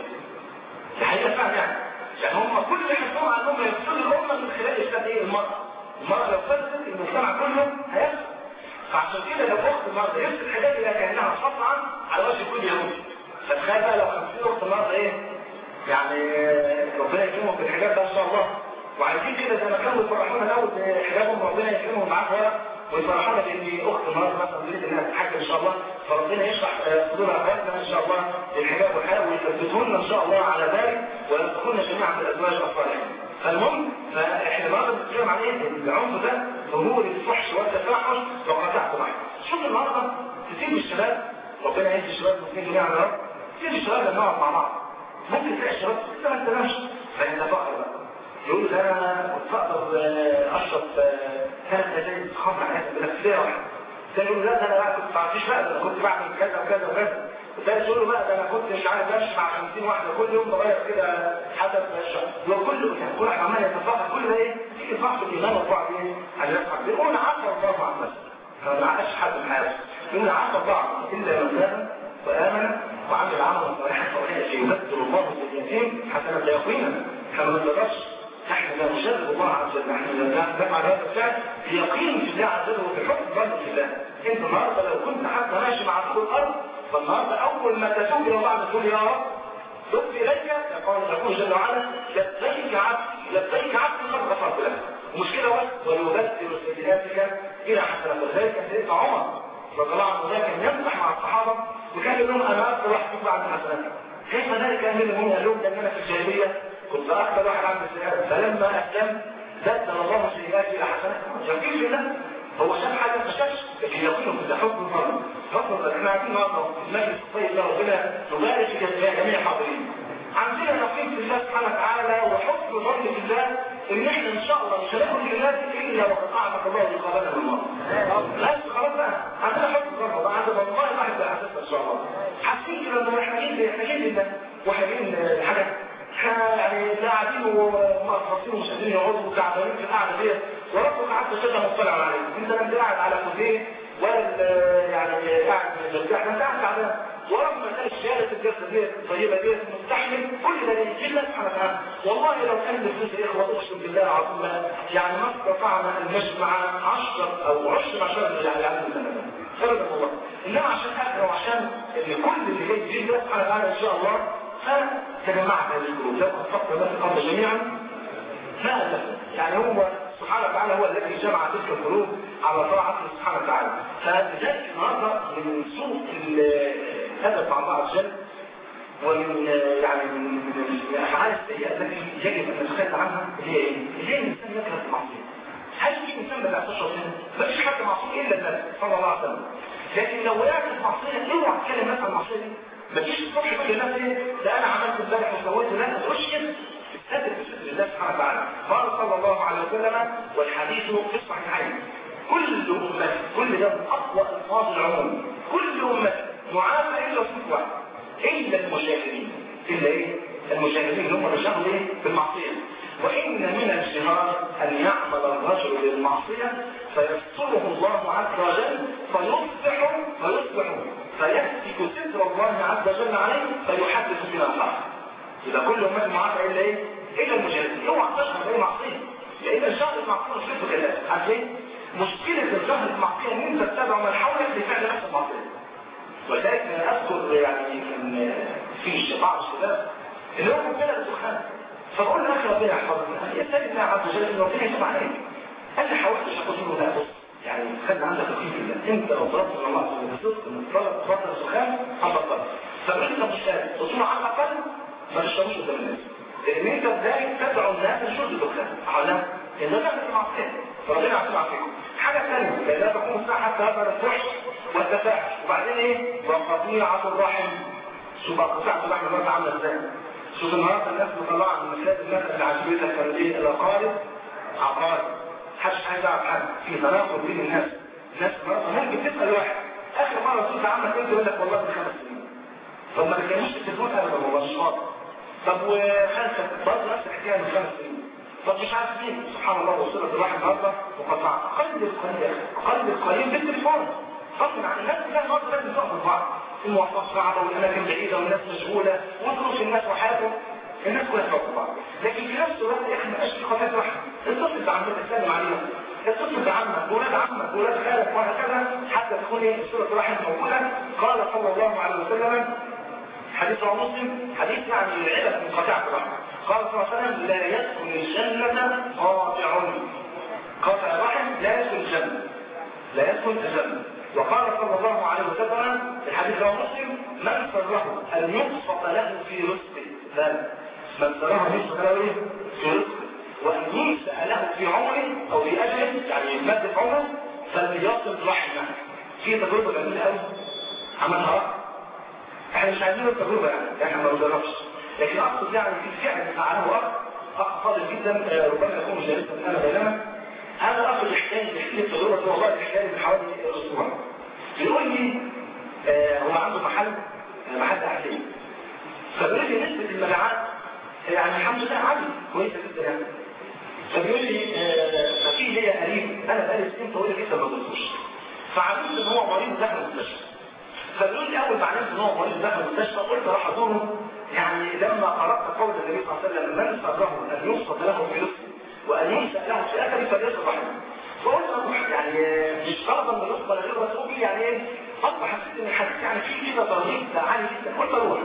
دي حقيقه فعلا يعني يعني هم كل اللي حسبهم عنهم يفصلوا الامه من خلال افساد ايه المراه المراه لو فسدت المجتمع كله هيفسد فعشان كده لو اخت النهارده يفسد حاجات الى كانها صفعه على وجه كل يوم فتخيل بقى لو 50 اخت النهارده ايه يعني ربنا يكرمهم بالحجاب ده ان شاء الله وعايزين كده زي ما كانوا يفرحونا الاول بحجابهم ربنا يكرمهم معاك ورق ويفرحونا بان اخت النهارده مثلا تريد انها تتحجب ان شاء الله فربنا يشرح صدور اخواتنا ان شاء الله للحجاب والحياه ويثبتونا ان شاء الله على ذلك ويرزقونا جميعا بالازواج الصالحين فالمهم فاحنا النهارده بنتكلم عن ايه؟ العنف ده ظهور الفحش والتفاحش وقطع واحد شوف النهارده تسيب الشباب ربنا يهدي الشباب المسلمين جميعا يا رب تسيب الشباب لما نقعد مع بعض ممكن تلاقي الشباب لسه ما انتبهش فيتفاخر بقى يقول ده انا كنت اقدر اشرب ثلاث ازايز خمر على بنفسيه واحده ده يقول لا ده انا بقى كنت ما بعرفش بقى ده انا كنت بعمل كذا وكذا وكذا وده يقول له بقى ده انا كنت مش عارف امشي مع 50 واحده كل يوم بغير كده حسب الشهر لو كله يعني كل واحد عمال يتفاخر كل ده ايه؟ تيجي تفاخر الايمان وبعض ايه؟ على يفعل بيقول عفى الله عن نفسه فما عادش حد من حياته يقول عفى الله الا من تاب وامن وعمل عملا صالحا فاولئك يبدل الله سيئاتهم حسنات يقينا احنا ما نقدرش احنا لا نجرب الله عز وجل احنا لا نفعل هذا الفعل بيقين في الله عز وجل وبحب ظن في الله انت النهارده لو كنت حتى ماشي مع طول الارض فالنهارده اول ما تتوب الى الله عز وجل يا رب تب اليك يقول يقول جل وعلا لبيك عبد لبيك عبد قد غفرت لك ومشكله بس ويبدل سيئاتك الى حسنات ولذلك سيدنا عمر رضي الله عنه كان يمزح مع الصحابه وكان يقول لهم انا اكثر واحد فيكم بعد حسناتي كيف ذلك امير المؤمنين قال لهم ده انا في الجاهليه كنت اكثر واحد عامل سيئات فلما اسلم بدل الله سيئاتي الى حسنات يقين في الله هو شاف حاجه ما شافش لكن يقينه في حب المرض حب المرض احنا عارفين النهارده في المجلس الطيب ده ربنا يبارك في جميع الحاضرين عندنا يقين في الله سبحانه وتعالى وحب ظن في الله ان احنا ان شاء الله مش هندخل في الناس الا وقد اعتق الله رقابنا بالمرض بس خلاص بقى عندنا حب ظن بقى عندنا والله الواحد بقى حاسس ان شاء الله حاسين كده ان احنا محتاجين محتاجين لله وحاجين حاجه احنا يعني لا قاعدين ومقصصين ومش قادرين يقعدوا وتعبانين في القعده ديت وربك عز وجل مطلع عليك انت لا انت قاعد على كوزين ولا يعني قاعد مرتاح انت قاعد تعبان ورغم ان الشهاده الجسد ديت الطيبه ديت مستحمل كل ده لله سبحانه وتعالى والله لو كان الفلوس يا اخوه اقسم بالله العظيم يعني ما استطعنا ان نجمع 10 او 10 عشان يعني عدد السنه ابدا والله انما عشان اخر وعشان ان كل اللي جاي يجي الله سبحانه وتعالى ان شاء الله فتجمعت هذه القلوب لو اتفقنا بس الامر جميعا ما أدفع. يعني هو سبحانه وتعالى هو الذي جمع تلك القلوب على طاعته سبحانه وتعالى فلذلك النهارده من سوء الادب مع الله عز وجل ومن يعني من الافعال السيئه التي يجب ان نتخلى عنها هي ايه؟ هي الانسان يكره المعصيه هل في انسان ما بيعصيش ربنا؟ ما فيش حد معصوم الا النبي صلى الله عليه وسلم لكن لو وقعت في معصيه اوعى تتكلم مثلا عن المعصيه دي ما تجيش الصبح تقول لنفسك ده انا عملت امبارح وسويت لا ما تقولش كده استدر بشكل الله سبحانه وتعالى قال صلى الله عليه وسلم والحديث في الصحيحين كل أمة كل ده من أقوى ألفاظ العموم كل أمة معافى إلا صوت واحد إلا المجاهدين إلا إيه؟ المجاهدين هم رجعوا إيه؟ بالمعصية وإن من الجهاد أن يعمل الرجل بالمعصية فيستره الله عز وجل فيصبح فيصبح فيسفك ستر الله عز وجل عليه فيحدث بما الحق يبقى كل أمة معافى إلا إيه؟ إلا المجاهدين اوعى تشهد أي معصية لأن الشهر المعصية مشكلته كده عارف إيه؟ مشكلة الجهل المعصية ان انت تتابع من حولك لفعل نفس المعصية ولذلك انا اذكر يعني كان في بعض الشباب اللي هو مبتلى بالدخان فبقول له اخي ربنا يحفظك يسال الله عز وجل ان ربنا يتوب عليك قال لي حاولت اقول له لا بص يعني خلي عندك تقييم بالله انت لو طلبت من الله عز وجل بصدق ان طلب فتره الدخان هتبطل فانت مش قادر قلت له على الاقل ما تشربش قدام الناس لان انت ازاي تدعو الناس لشرب الدخان على ان ده في المعصيه فربنا يعطينا عافيكم حاجة ثانية لا تكون الساعة حتى هذا الفحش والتفاحش وبعدين ايه وقطيعة الرحم شوف قطيعة الرحم النهارده عاملة ازاي شوف النهارده الناس مطلعة من مثال الناس اللي عجبتها كانت ايه الاقارب عقارب محدش عايز يعرف حد في تناقض بين الناس الناس النهارده ممكن تسأل واحد اخر مرة شفت عمك انت يقول لك والله من خمس سنين طب ما تكلمش في التليفون ابدا والله مش فاضي طب وخالتك برضه نفس الحكايه من خمس سنين طب مش عارف مين سبحان الله وصلت الواحد النهارده وقطع قلب القليل قلب القليل بالتليفون غصب عن الناس كلها النهارده لازم تاخد بعض المواصلات صعبه والاماكن بعيده والناس مشغوله وظروف الناس وحياتهم الناس كلها تاخد بعض لكن في نفس الوقت يا اخي ما في خطات رحمه اتصل بعمك تسلم عليهم اتصل بعمك ولاد عمك ولاد خالك وهكذا حتى تكون ايه صله الرحم موجوده قال صلى الله عليه وسلم حديث رواه مسلم حديث يعني العلة من قطيعة الرحمة قال صلى الله عليه وسلم لا يدخل الجنة قاطع قاطع الرحم لا يدخل الجنة لا يدخل الجنة وقال صلى الله عليه وسلم في حديث رواه مسلم من سره أن يبسط له في رزقه ذلك من سره أن يبسط له إيه؟ في رزقه وأن ينسأ له في عمره أو في أجله يعني يمد في عمره فليصل رحمه في تجربة جميلة قوي عملها رحمه احنا مش عايزين التجربة يعني احنا ما نجربش لكن اقصد يعني في فعل فعله اخ اخ فاضل جدا ربما يكون جالسا انا بينما هذا الاخ يحتاج يحكي لي التجربة دي والله يحتاج من حوالي اسبوع بيقول لي آه هو عنده محل آه محل احلام فبيقول لي نسبة المبيعات يعني الحمد لله عالية كويسة جدا يعني فبيقول لي آه ففي ليا قريب انا بقالي سنين طويلة جدا ما بزورش فعرفت ان هو مريض دخل المستشفى فبيقول لي اول ما علمت ان هو مريض دخل المستشفى قلت راح ازوره يعني لما قرات قول النبي صلى الله عليه وسلم من سره ان يبسط له في رزقه وان ينسى له في اثره فليصل رحمه فقلت اروح يعني مش غلطا من الرزق ولا غير بس قولي يعني ايه اصبح حسيت ان الحديث يعني فيه كده ترغيب عالي جدا قلت اروح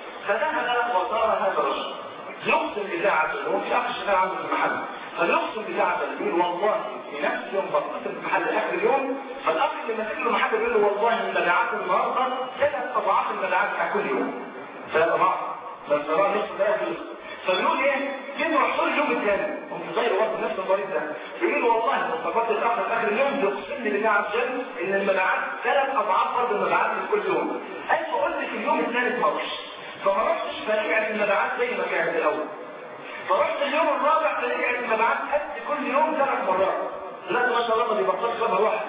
فذهب وزار هذا الرجل يقسم بالله عز وجل هو في اخر شغال عنده في المحل فيقسم بالله عز وجل يقول والله في نفس يوم بطلت في المحل اخر اليوم فالاخ اللي ماسك له المحل بيقول له والله المبيعات النهارده ثلاث اضعاف المبيعات بتاع كل يوم ثلاث اضعاف بس ترى نصف ده فبيقول ايه جيت رحت له اليوم الثاني قمت زي برضه نفس المريض ده بيقول له والله لو افتكرت الاخر اخر اليوم بيقسم لي بالله عز وجل ان المبيعات ثلاث اضعاف برضه المبيعات في كل يوم قال فقلت في اليوم الثالث ما رحتش فما رحتش فرجعت المبيعات زي ما كانت الاول فرحت اليوم الرابع فرجعت المبيعات قد كل يوم ثلاث مرات لا ما شاء الله ما بيبطلش لما واحد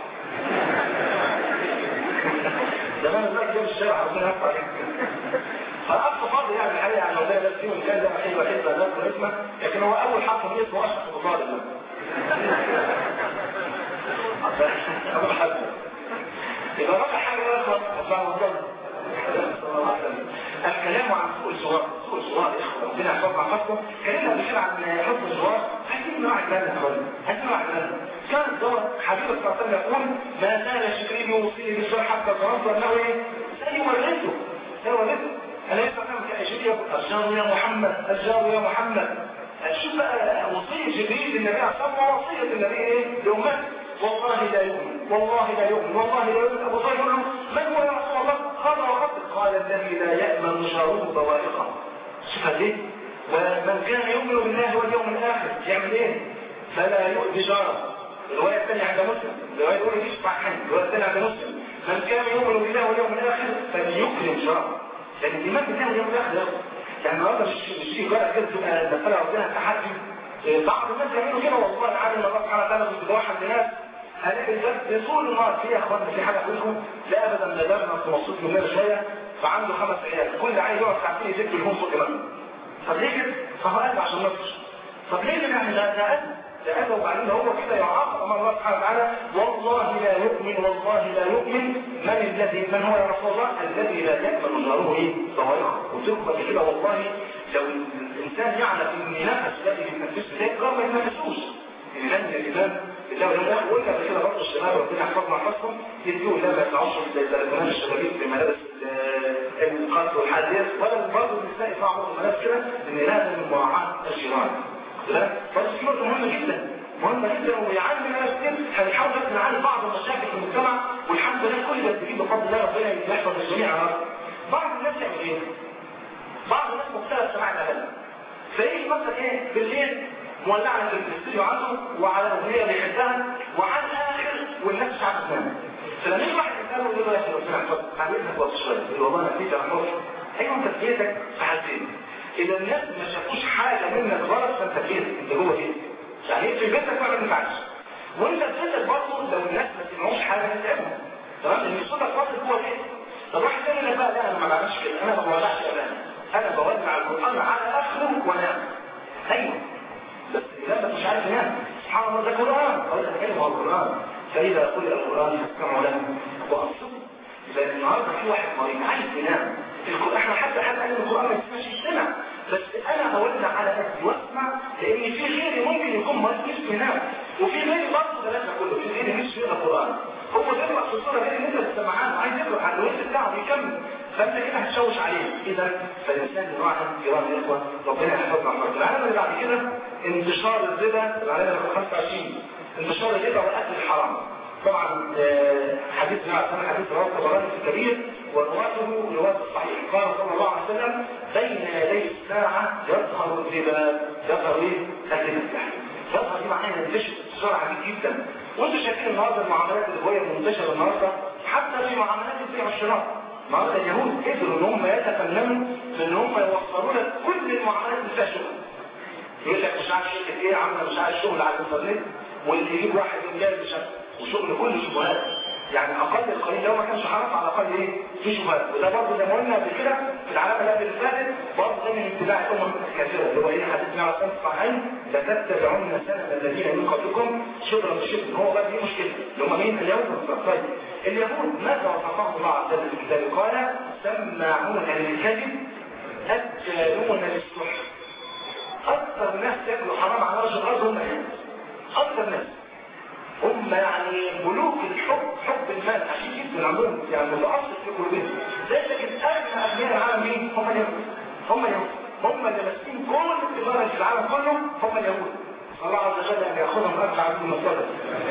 زمان الناس جاب الشارع ربنا يرفع عليك فأقصى فاضي يعني الحقيقة يعني لو ده بس فيهم كان ده حلوة حلوة ذات اسمه لكن هو أول حرف من اسمه أشرف أبو طالب أبو حد يبقى رابع حاجة بقى خلاص أبو طالب الكلام عن سوء الجوار سوء الجوار ربنا يحفظنا حفظه كلمنا بشير عن حسن الجوار عايزين نوع الكلام يا اخواني عايزين نوع الكلام كان الدور حبيب صلى الله عليه وسلم يقول ما زال جبريل يوصيني بالجوار حتى ظننت انه ايه سيورثه سيورثه انا يسمع كلام كأجيب يقول الجار يا محمد الجار يا محمد شوف بقى وصية جبريل للنبي عليه الصلاة والسلام وصية النبي ايه لأمته والله لا يؤمن والله لا يؤمن والله لا يؤمن أبو طالب يقول له من هو يا رسول الله قال وقد قال الذي لا يأمن جاره بوائقه شوف ليه ومن كان يؤمن بالله واليوم الآخر يعمل ايه فلا يؤذي جاره الرواية الثانية عند مسلم الرواية الأولى دي صحيحين الرواية الثانية عند مسلم من كان يؤمن بالله واليوم الآخر فليكرم جاره لأن الإيمان بالله واليوم الآخر يعني النهارده مش مش في جرأة كده تبقى دخلها ربنا تحدي بعض الناس يعملوا كده والله عالم الله سبحانه وتعالى مش بيوحد الناس هنلاقي الجد طول النهار في يا اخوانا في حاجه فيكم لا ابدا لا درنا في مبسوط مننا شويه فعنده خمس عيال كل عيل يقعد ساعتين يسد لهم فوق دماغه طب ليه كده؟ فهو قلب عشان نفسه طب ليه يعني ده ده قلب ده قلب وبعدين هو كده يعاقب امام الله سبحانه وتعالى والله لا يؤمن والله لا يؤمن من الذي من هو يا رسول الله الذي لا يأمن جاره ايه؟ صواريخ وتقبل كده والله لو الانسان يعلم ان نفس الذي بيتنفسه ده قام ما يتنفسوش لأن الإمام بالله واليوم الآخر قلنا قبل كده برضه الشباب ربنا يحفظنا ويحفظهم يديهم لا ما يطلعوش زي البلكونات الشبابيك بملابس القصر والحاديات ولا برضه النساء يطلعوا الملابس كده لأن لازم مراعاة الجيران فالسياسة مهمة جدا مهمة جدا ويعلم الناس كتير هنحاول بس نعالج بعض المشاكل في المجتمع والحمد لله كل ده بتجيب بفضل الله ربنا يحفظ الجميع بعض الناس يعمل ايه؟ بعض الناس مختلف سماع الأغاني فايه مثلا ايه بالليل مولعة في الاستوديو عنده وعلى أغنية بيحبها وعلى الآخر والناس مش عارفة تنام فلما يجي واحد يسأله يقول له يا شيخ ربنا يحفظك عملتك وقت شوية يقول والله أنا نسيت أنا حر أيوه أنت في بيتك في حالتين إذا الناس ما شافوش حاجة منك غلط فأنت في بيتك أنت جوه بيتك يعني في بيتك ما ينفعش وأنت في بيتك برضه لو الناس ما سمعوش حاجة تتعبهم تمام لأن صوتك واصل جوه بيتك طب واحد تاني يقول بقى لا أنا ما بعملش كده أنا ما بولعش أغاني أنا بولع القرآن على آخره وأنام أيوه بس إذا مش عارف ينام سبحان الله ده قرآن أقول لك كلمة القرآن فإذا قرئ القرآن فاستمعوا له وأنصتوا لأن النهارده في واحد مريض عايز ينام القرآن احنا حتى حتى قال القرآن ما يسمعش يستمع بس أنا أولنا على قدي وأسمع لأن في غيري ممكن يكون مريض مش ينام وفي غيري برضه بلاش كله في غيري مش يقرأ القرآن هو بيقرأ في الصورة غير ان انت تسمعان وعايز يقرأ على الوقت بتاعه يكمل فانت كده هتشوش عليه اذا فالانسان يراعي كرام الاخوه ربنا يحفظنا ويحفظنا العالم اللي بعد كده انتشار الربا العالم اللي 25 انتشار الربا واكل الحرام طبعا حديث نعم حديث رواه الطبراني في الكبير ورواته روايه الصحيح قال صلى الله عليه وسلم بين يدي الساعه يظهر الربا يظهر ايه؟ الربا يظهر دي معناها ينتشر انتشار عديد جدا وانتوا شايفين النهارده المعاملات اللي هي منتشره النهارده حتى في معاملات البيع والشراء النهارده اليهود قدروا ان هم يتفننوا في ان هم يوصلوا لك كل المعاملات اللي فيها شغل يقول لك مش عارف شركه ايه عامله مش عارف شغل على الانترنت واللي يجيب واحد من جاي وشغل كله شبهات يعني اقل القليل لو ما كانش حرام على الاقل ايه في شبهات وده برضه زي ما قلنا قبل كده في العلامه اللي اللي فاتت برضه ده من اتباع الامم الكافره اللي هو ايه حديثنا على سنه الصحيحين لتتبعون سنه الذين من قبلكم شبرا بشبر هو بقى دي مشكله اللي هم مين اليهود طيب اليهود ماذا وصفهم الله عز وجل في الكتاب قال سماعون للكذب اكالون للسحر اكثر ناس ياكلوا حرام على وجه الارض هم اليهود اكثر ناس هم يعني ملوك الحب حب المال عشان جدا عندهم يعني متأصل في قلوبهم زي لكن أغنى أغنياء العالم مين؟ هم اليهود هم اليهود هم اللي ماسكين كل التجارة في العالم كله هم اليهود الله عز وجل أن يأخذهم أرجع عبد المصدر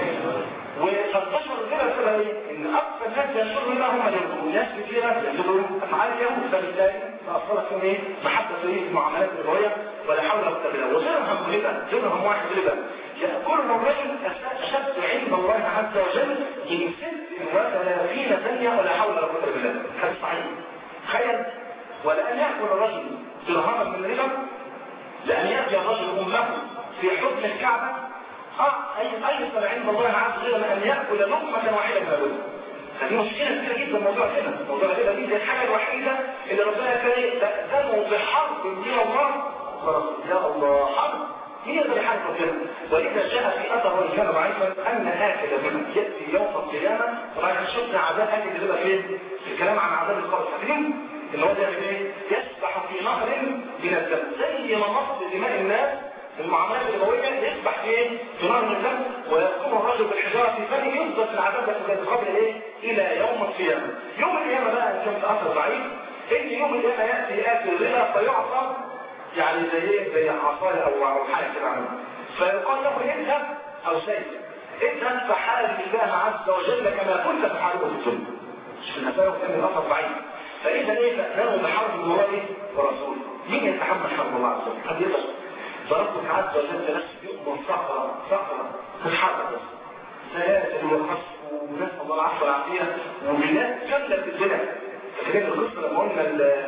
وفانتشر الغيرة سبب إيه؟ إن أكثر ناس ينشروا لنا هم اليهود وناس كثيرة ينشروا أفعال اليهود فبالتالي فاصلت فيهم ايه؟ محبه ايه؟ المعاملات الربويه ولا حول ولا قوه الا بالله وغيرهم ربا غيرهم واحد ربا ياكلهم الرجل اشد عند الله عز وجل من ست وثلاثين ثانيه ولا حول ولا قوه الا بالله هذا صحيح تخيل ولان ياكل الرجل درهما من ربا لان ياتي الرجل امه في حضن الكعبه اه اي ايسر عند الله عز وجل ان ياكل لقمه واحده من الربا فدي مشكلة كبيرة جدا موضوع كده موضوع كده دي الحاجة الوحيدة اللي ربنا كان تأذنوا بحرب من الله يا الله حرب مين يقدر يحارب ربنا ولذا جاء في اثر وان كان ضعيفا ان اكل منه ياتي يوم القيامه طبعا شفنا عذاب اكل اللي بقى فين في الكلام عن عذاب القبر فاكرين ان هو بيعمل ايه يسبح في نهر من الدم زي ما مص دماء الناس المعاملات الربويه يسبح في ايه؟ في نهر من الدم ويقوم الرجل بالحجاره في فمه يفضل في العذاب ده قبل ايه؟ الى يوم القيامه. يوم القيامه بقى ان كان اثر ضعيف ان يوم القيامه ياتي اكل الربا فيعصى يعني زي ايه؟ زي عصايه او او حاجه كده عنه. فيقال له اذهب او سيف. اذهب فحارب الله عز وجل كما كنت تحاربه في الدنيا. شوف المساله كان الاثر ضعيف. فاذا ايه؟ فاذنوا بحرب الله ورسوله. مين يتحمل حرب الله عز وجل؟ حد يقدر فربك عز وجل نفسه يؤمن صخرة صخرة تتحرك بس سلاسل وقصف ونسأل الله العفو والعافية وبلاد كاملة في الدنيا فاكرين القصة لما قلنا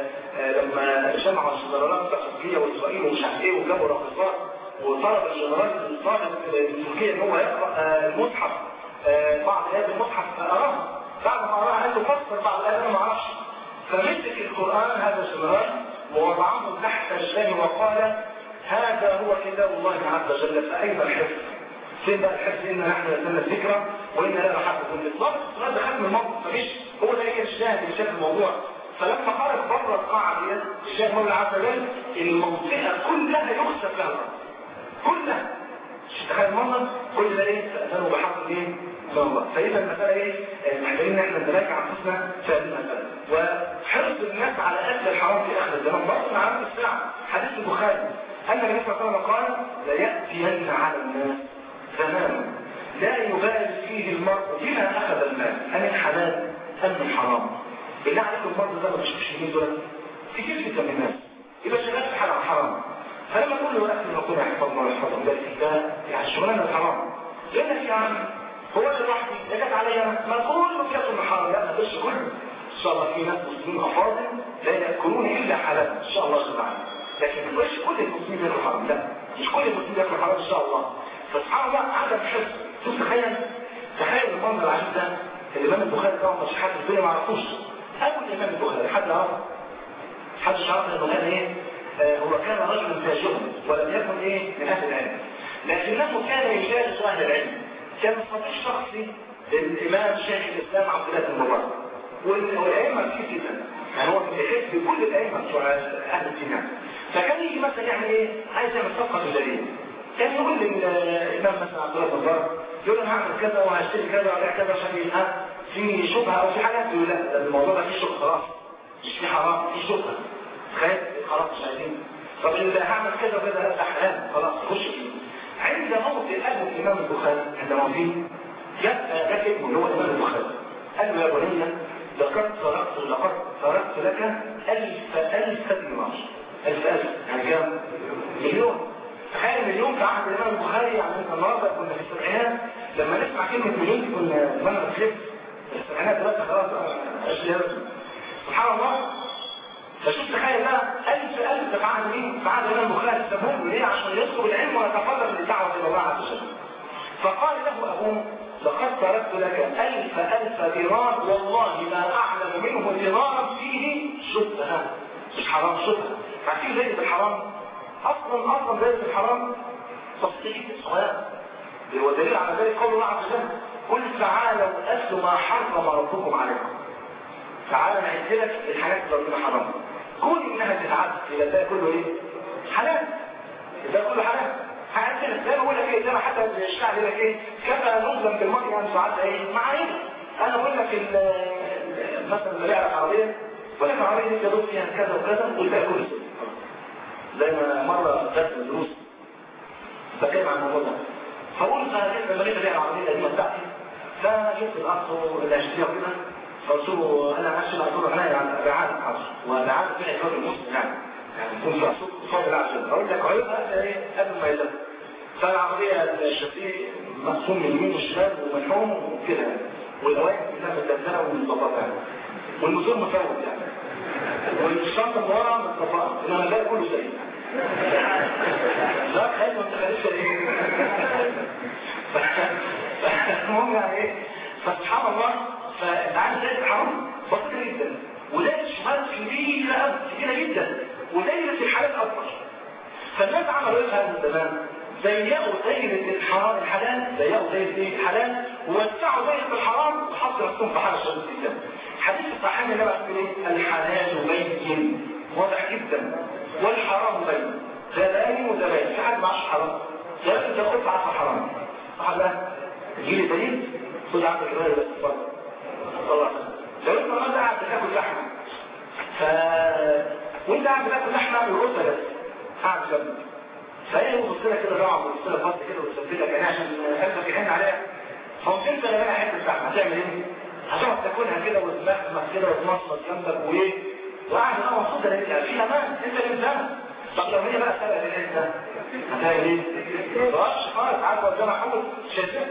لما جمعوا الجنرالات بتاع تركيا واسرائيل ومش عارف ايه وجابوا راقصات وطلب الجنرال الصادق من تركيا ان هو يقرا المصحف بعض ايات المصحف فاراه بعد ما قراها قال له فسر بعض الايات انا ما اعرفش فمسك القران هذا الجنرال ووضعه تحت رجليه وقال هذا هو كتاب الله عز وجل فأين الحفظ؟ فين بقى الحفظ إن نحن نزلنا الذكرى وإن لا نحفظ بالضبط السؤال ده خد من الموقف فمش هو ده هي الشاهد اللي شاف الموضوع فلما خرج بره القاعة دي الشيخ مولى عز وجل المنطقة كلها يخسف لها كلها مش تخيل المنظر كل ده ايه فأذنوا بحق ايه من الله فإذا المسألة ايه محتاجين ان احنا نراجع انفسنا في هذه المسألة وحرص الناس على أكل الحرام في آخر الزمان برضه مع نفس الساعة حديث البخاري أن النبي صلى الله عليه وسلم قال ليأتين على الناس زمان لا يبالي فيه المرء بما أخذ المال أم الحلال أم الحرام بالله عليكم المرض ده ما بيشوفش مين دول كتير جدا من الناس يبقى شغال في حلال حرام فلما تقول له أكل ربنا يحفظنا ويحفظنا ده ده يعني الشغلانة الحرام يقول لك يا عم هو انا لوحدي ده جت عليا انا ما كله بياكل من حرام لا ما تقولش كله ان شاء الله في ناس مسلمين افاضل لا ياكلون الا حلال ان شاء الله سبحانه لكن مش كل المسلمين ياكلوا حرام لا مش كل المسلمين ياكلوا حرام ان شاء الله فسبحان الله عدم حفظ شوف تخيل تخيل المنظر العجيب ده الامام البخاري طبعا مش حد في الدنيا ما يعرفوش اول الامام البخاري حد يعرفه حد يعرف ان البخاري ايه آه هو كان رجلا فاجرا ولم يكن ايه من اهل العلم لكنه كان يجالس اهل العلم كان صديق شخصي للامام شيخ الاسلام عبد الله بن مبارك والائمه كتير جدا يعني هو بيحب بكل الائمه بتوع اهل الدين فكان يجي مثلا يعمل ايه عايز يعمل صفقه بالدليل كان يقول للامام مثلا عبد الله بن مبارك يقول انا هعمل كذا وهشتري كذا وهبيع كذا عشان يبقى في شبهه او في حاجه يقول لا الموضوع ده فيه شبهه خلاص مش في حرام في شبهه تخيل خلاص مش عايزين طب اللي هعمل كذا وكذا ده حلال خلاص خش فيه عند موت ابو الامام البخاري عند موته جاء جاء ابنه اللي هو الامام البخاري قال له يا بني لقد تركت لقد تركت لك ألف ألف دينار ألف ألف يعني كام؟ مليون تخيل مليون في عهد الإمام البخاري يعني أنت النهارده كنا في السبعينات لما نسمع كلمة مليون كنا زمان بنخف في السبعينات دلوقتي خلاص عشرين سبحان الله فشوف تخيل بقى ألف ألف في عهد مين؟ في عهد الإمام البخاري سموه ليه؟ عشان يطلب العلم ويتفضل للدعوة إلى الله عز وجل فقال له أبوه لقد تركت لك ألف ألف دينار والله ما أعلم منه دينارا فيه شبهة مش حرام شبهة عارفين زي الحرام أصلا أصلا زي الحرام تصديق الصلاة هو دليل على ذلك قول الله عز وجل قل تعالوا أتلوا ما حرم ربكم عليكم تعالى نعد لك الحاجات اللي ربنا حرام كون إنها تتعد إلى ده كله إيه؟ حلال ده كله حلال هعدل زي ما بقول لك ايه زي ما حتى الشعب يقول لك ايه كفى نظلم بالمرء يعني سعاد ايه مع ايه انا بقول لك مثلا اللي بيعرف عربيه بقول لك العربيه دي يدوس فيها كذا وكذا والباقي كله زي ما مره درس الدروس بتكلم عن الموضوع ده فقول فجبت لما جيت ابيع العربيه القديمه بتاعتي فجبت الاخ اللي هشتريها كده فقلت له انا ماشي قلت له انا يعني ابعاد حاضر وابعاد فيها اجراء المسلم يعني يعني يكون في اسوق فاضل عشان اقول لك عيوبها ايه قبل ما يزال فالعربيه الشفيق مقسوم من اليمين والشمال وملحوم وكده والهواء كلها متدبره ومتظبطه يعني والموتور مفوت يعني والشنطه من ورا متظبطه انما الباقي كله زي لا خايف ما تخليش ايه المهم يعني ايه فسبحان الله فانت عارف زي الحرام بسيطه جدا ودايره شمال كبيره قوي كبيره جدا ودايره الحلال اكبر فالناس عملوا ايه في هذا الزمان؟ ضيقوا دايره الحرام الحلال ضيقوا دايره ايه الحلال ووسعوا دايره الحرام وحطوا نفسهم في حاله شديده جدا حديث الصحيح اللي بقى ايه الحلال بين واضح جدا والحرام بين ده باين وده باين في حد معاش حرام ده انت خد عارف حرام صح ده تجي لي دليل خد عندك الرأي بس اتفضل الله لو انت النهارده قاعد بتاكل لحمه ف وانت قاعد بتاكل لحمه والقطه بس قاعد جنبك فهي بص لك كده طبعا بص لك بص كده وتثبت لك يعني عشان قلبك يحن عليها فقمت انت لما انا حته لحمه هتعمل ايه؟ هتقعد تاكلها كده وتمخمخ كده وتمصمص جنبك وايه؟ وقاعد انا مبسوط ان انت في امان انت اللي بتعمل طب لو هي بقى سبب ان انت هتعمل ايه؟ ما خالص عارف قدامها حمل شدت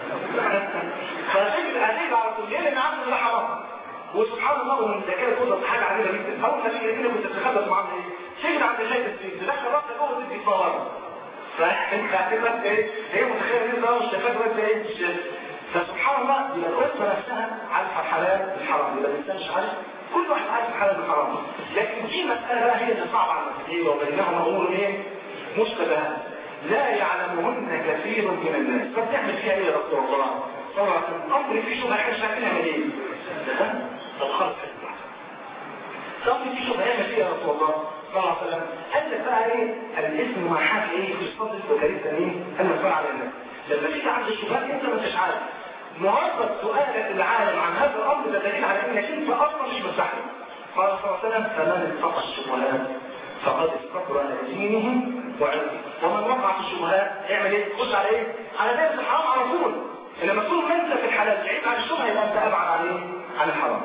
فهتجد هتجد على طول ليه لان عامل ده حرام وسبحان الله ومن ذكاء توصل حاجه عجيبه جدا اول ما تيجي كده كنت بتتخبط معاهم ايه؟ تيجي عند شايف السين تدخل راسك جوه تدي تصور فانت هتبقى ايه؟ هي متخيله ان ده مش شفاك بس ايه؟ مش فسبحان الله يبقى الاسره نفسها عارفه الحلال والحرام يبقى الانسان مش عارف كل واحد عارف الحلال والحرام لكن في مساله بقى هي اللي صعبه على المسيحيه وبينهما امور ايه؟ مشتبهات لا يعلمهن كثير من الناس طب تعمل فيها ايه يا رسول الله؟ طبعا الامر في شبهه احنا مش عارفين نعمل ايه؟ الخلق طب في شبهه نعمل فيها يا رسول الله صلى الله عليه وسلم قال لك بقى ايه الاسم مع حاجه ايه في الصدر وكريسه ايه المسؤول على الناس لما تيجي عند الشبهات انت ما انتش عارف مجرد سؤالك العالم عن هذا الامر ده دليل على انك انت اصلا مش مستحيل قال صلى الله عليه وسلم فمن اتقى الشبهات فقد استقر دينه وعلمه ومن وقع في الشبهات يعمل ايه؟ خش على ايه؟ على دائره الحرام على طول لما تكون انت في الحلال بعيد عن الشبهه يبقى انت ابعد عن ايه؟ عن الحرام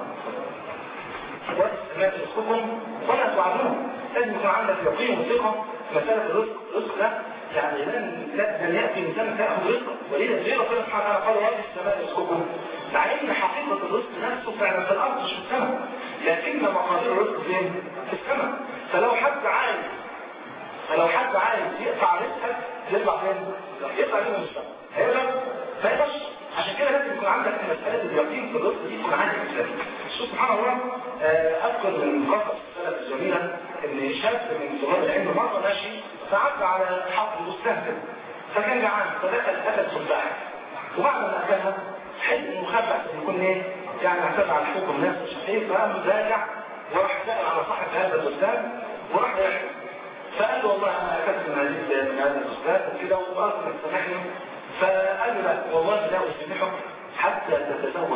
وما تسكتكم ولا توعدون لازم يكون عندك يقين وثقه في مساله الرزق الرزق ده يعني لن لن ياتي انسان تاخذ رزقه ولذا ليه ربنا سبحانه وتعالى قال رب السماء يسكتكم مع ان حقيقه الرزق نفسه فعلا في الارض مش في السماء لكن مقادير الرزق فين؟ في السماء فلو حد عايز فلو حد عايز يقطع رزقك يطلع فين؟ يطلع من السماء هيقدر؟ ما يقدرش عشان كده لازم يكون عندك مسألة اليقين في الرزق دي يكون عندك مسألة شوف سبحان الله أذكر من قصص السنة الجميلة إن شاب من طلاب العلم مرة ماشي فعدى على حق البستان كده فكان جعان فدخل أكل تفاح وبعد ما أكلها حلم مخبأ يكون إيه؟ يعني اعتمد على حقوق الناس مش ايه فقام راجع وراح سأل على صاحب هذا البستان وراح يحكي فقال له والله انا اكلت من هذه من هذا البستان وكده وقال له سامحني فقال له لا والله لا اسامحك حتى تتزوج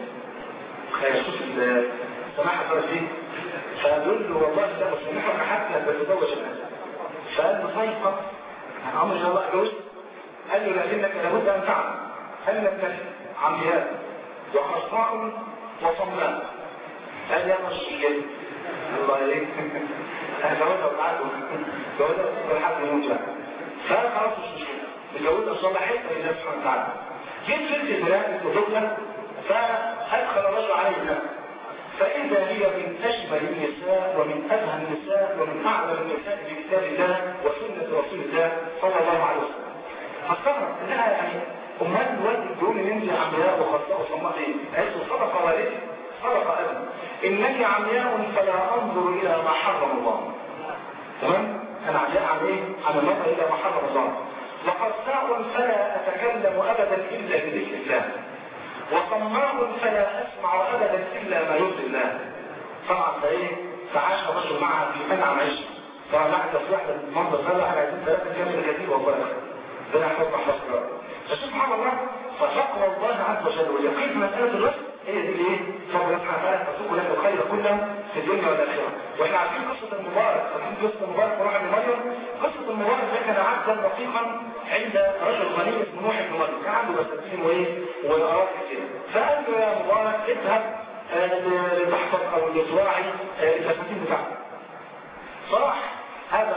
نفسك شوف السماحه صارت ايه فقال له والله لا اسامحك حتى تتزوج نفسك فقال له طيب خلاص انا عمري ان شاء الله اتجوز قال له لكنك لابد ان تعلم ان ابنك عمياء وخصاء وصماء قال يا مشكلة الله عليك انا جوزها وقعدوا جوزها وقعدوا لحد يموت بقى فخلاص مش مشكلة متجوزها صلاحية لله سبحانه وتعالى جيت بنت البنات وزوجها فادخل الرجل عليها فإذا هي من أجمل النساء ومن أفهم النساء ومن أعلم النساء بكتاب الله وسنة رسول الله صلى الله عليه وسلم فاستغرب انها يعني امهات الوالد بيقول ان انت عمياء وخطاء وصماء ايه؟ قالت له صدق والدي صدق ابي انك عمياء فلا انظر الى ما حرم الله تمام؟ انا عمياء عن ايه؟ عن النظر الى ما حرم الله وخطاء فلا اتكلم ابدا الا بذكر الله وصماء فلا اسمع ابدا الا ما يرضي الله طبعا فايه؟ فعاش الرجل معها في منع عيشه فنحن في واحده المنظر ده احنا عايزين ثلاثه كامل كتير والله ربنا يحفظنا حفظنا فسبحان الله فتقوى الله عز وجل واليقين في مسألة الرزق هي دي الايه؟ فضل سبحانه وتعالى تسوق لك الخير كله في الدنيا والآخرة واحنا عارفين قصة المبارك عارفين قصة المبارك وروح ابن مريم قصة المبارك ده كان عبدا رقيقا عند رجل غني اسمه نوح بن مريم كان عنده بساتين وايه؟ وأراضي كتير فقال له يا مبارك اذهب لتحفظ او لتراعي الفساتين بتاعته فراح هذا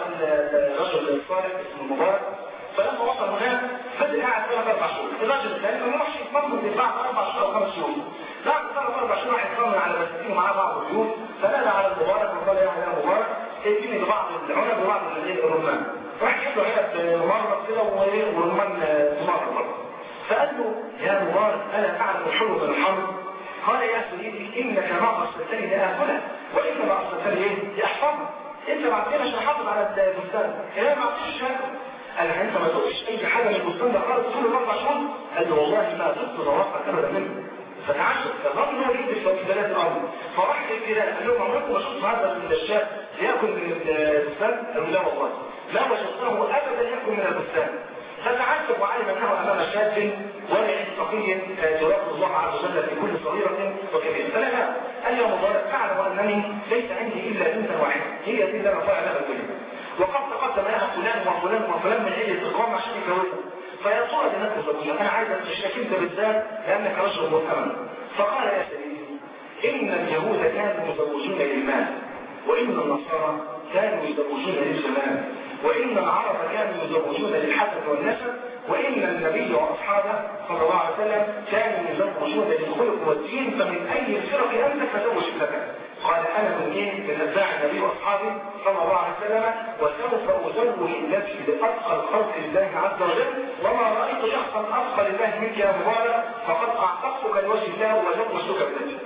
الرجل الصالح اسمه المبارك فلما وصل هناك فضل قاعد ثلاث اربع شهور الراجل الثاني ما راحش يطمن بعد اربع شهور او خمس شهور بعد ثلاث اربع شهور راح يطمن على فساتين ومعاه بعض الضيوف فنادى على المبارك وقال يا يا مبارك ائتني ببعض العنب وبعض الرمان راح يجيب له علب ممرض كده ورمان ممرض فقال له يا مبارك الا تعلم الحلو من الحمر قال يا سيدي انك ما ارسلتني لاكله وانما ارسلتني ايه لاحفظه انت بعتني عشان احافظ على البستان انا ما عرفتش شكله قال له انت ما تقولش اي حاجه من البستان ده خالص طول الاربع شهور قال له والله ما زلت ضربت ابدا منه فتعجب فظن انه يكتب في بلاد الارض فراح للجيران قال لهم عمركم ما شفتوا هذا الشاب ياكل من البستان؟ قالوا لا والله لا وجدته ابدا ياكل من البستان فتعجب وعلم انه امام شاب ورع فقي يراقب الله عز وجل في كل صغيره وكبيره فلما قال يا مبارك تعلم انني ليس عندي الا بنت واحده هي دي اللي انا طالع لها الدنيا وقد تقدم لها فلان وفلان وفلان من عيله القوم عشان يتجوزها فيا ترى لنفس زوجها انا عايز اشتكي انت بالذات لانك رجل مؤمن فقال يا سيدي ان اليهود كانوا يزوجون للمال وان النصارى كانوا يزوجون للجمال وإن العرب كانوا يزوجون للحسن والنسب وإن النبي وأصحابه صلى الله عليه وسلم كانوا يزوجون للخلق والدين فمن أي الفرق أنت فزوج ابنتك قال أنا من إيه من أتباع النبي وأصحابه صلى الله عليه وسلم وسوف أزوج نفسي لأتقى الخلق لله عز وجل وما رأيت شخصا أتقى لله منك يا مبارك فقد أعتقتك لوجه الله وزوجتك بنفسي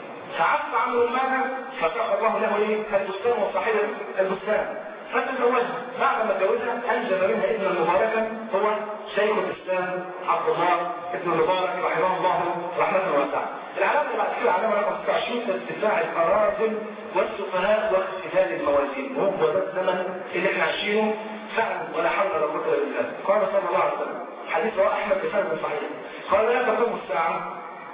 فعفى عن رمانة فتح الله له ايه البستان وصاحب البستان فتزوجها بعد ما تزوجها انجب منها ابنا مباركا هو شيخ الاسلام عبد الله ابن المبارك رحمه الله رحمه واسعه. العلامه اللي بعد كده العلامه رقم 26 ارتفاع الاراذل والسفهاء واختلال الموازين وهو ده الزمن اللي احنا عايشينه فعلا ولا حول ولا قوه الا بالله. قال صلى الله عليه وسلم حديث رواه احمد بسند صحيح قال لا تقوم الساعه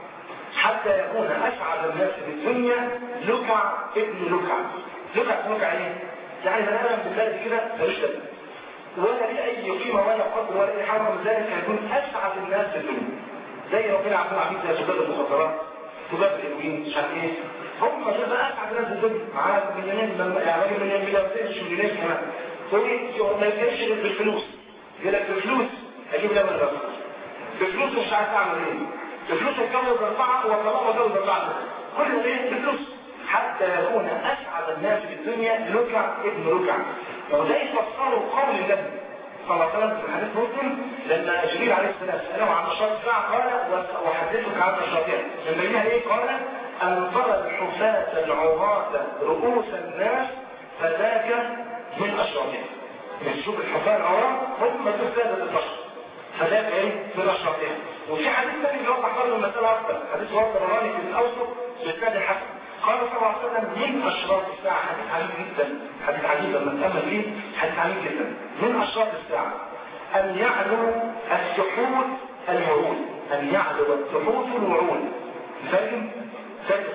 حتى يكون اسعد الناس في الدنيا لكع ابن لكع لكع لكع ايه؟ يعني بني ادم بالله كده ملوش لازمه ولا ليه اي قيمه ولا قدر ولا اي حاجه من ذلك هيكون اسعد الناس في الدنيا زي ربنا عبد العزيز زي شباب المخدرات شباب الهيروين مش عارف ايه هم دول بقى اسعد الناس في الدنيا معاه مليونين يعني راجل مليون ملياردير مش مليونين كمان هو ما يجيبش غير بالفلوس يقول لك بفلوس اجيب لبن الرسول بفلوس مش عارف اعمل ايه بفلوس اتجوز اربعه وطلاق واتجوز اربعه كله ايه بفلوس حتى يكون اسعد الناس في الدنيا لكع ابن لكع وده يفسره قول النبي صلى الله عليه وسلم في حديث مسلم لما جبريل عليه السلام ساله عن نشاط الساعه قال وحدثك عن نشاطها لما ليها ايه قال ان ترى الحفاة العراة رؤوس الناس فذاك من اشراطها نشوف الحفاة العراة هم سادة البشر فذاك ايه من اشراطها وفي حديث ثاني بيوضح برضه المساله اكثر حديث رواه الطبراني في الاوسط باسناد الحسن قال صلى الله عليه وسلم من اشراط الساعه حديث عجيب جدا حديث عجيب لما نتامل فيه حديث عجيب جدا من اشراط الساعه ان يعلو السحوت الوعود ان يعلو السحوت الوعود فاهم فاهم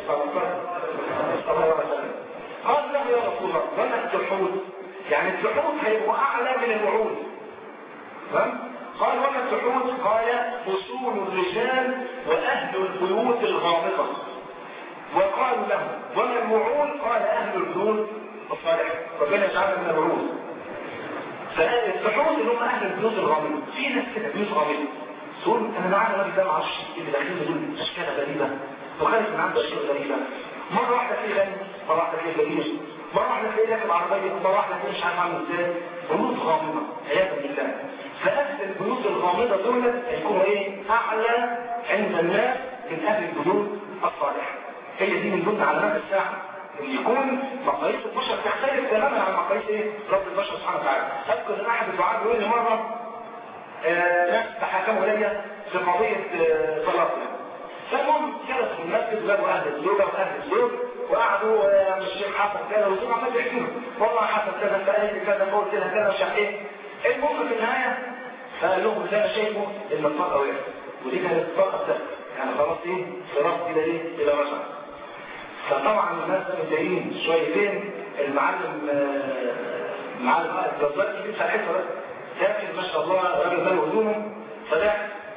صلى الله عليه وسلم قال له يا رسول الله وما السحوت يعني السحوت هيبقى اعلى من الوعود فاهم قال وما السحوت قال فصول الرجال واهل البيوت الغامضه وقالوا له وما الوعود قال اهل البيوت الصالحه ربنا يجعلنا من الوعود فالسحوت اللي هم اهل البيوت الغامضه في ناس كده بيوت غامضه تقول انا معانا الراجل ده ما اعرفش اللي داخلين دول اشكال غريبه وخالف من عنده اشكال غريبه مره واحده تلاقيه غني مره واحده تلاقيه كبير مره واحده تلاقيه راكب عربيه مره واحده تلاقيه مش عارف عامل ازاي بيوت غامضه عياذا بالله فأهل البيوت الغامضة دول يكونوا ايه اعلى عند الناس من اهل البيوت الصالحة هي دي من ضمن علامات الساعة ان يكون مقاييس البشر تختلف تماما عن مقاييس ايه رب البشر سبحانه وتعالى اذكر ان احد الدعاء بيقول لي مرة آه ناس تحاكموا ليا في قضية آه طلاق فالمهم جلسوا في المسجد جابوا اهل الزوجة واهل الزوج وقعدوا آه الشيخ حسن كذا والزوج عمال يحكي والله حسن كذا فقال كذا فقلت كذا كذا مش عارف ايه المهم في النهاية فقال لهم اللي انا شايفه ان الطاقة وقعت ودي كانت الطاقة بتاعتي يعني خلاص ايه صرفت الى ايه الى رجع فطبعا الناس متضايقين شويتين المعلم المعلم الجزار كبير في الحته بس لكن ما شاء الله راجل ماله هدومه فده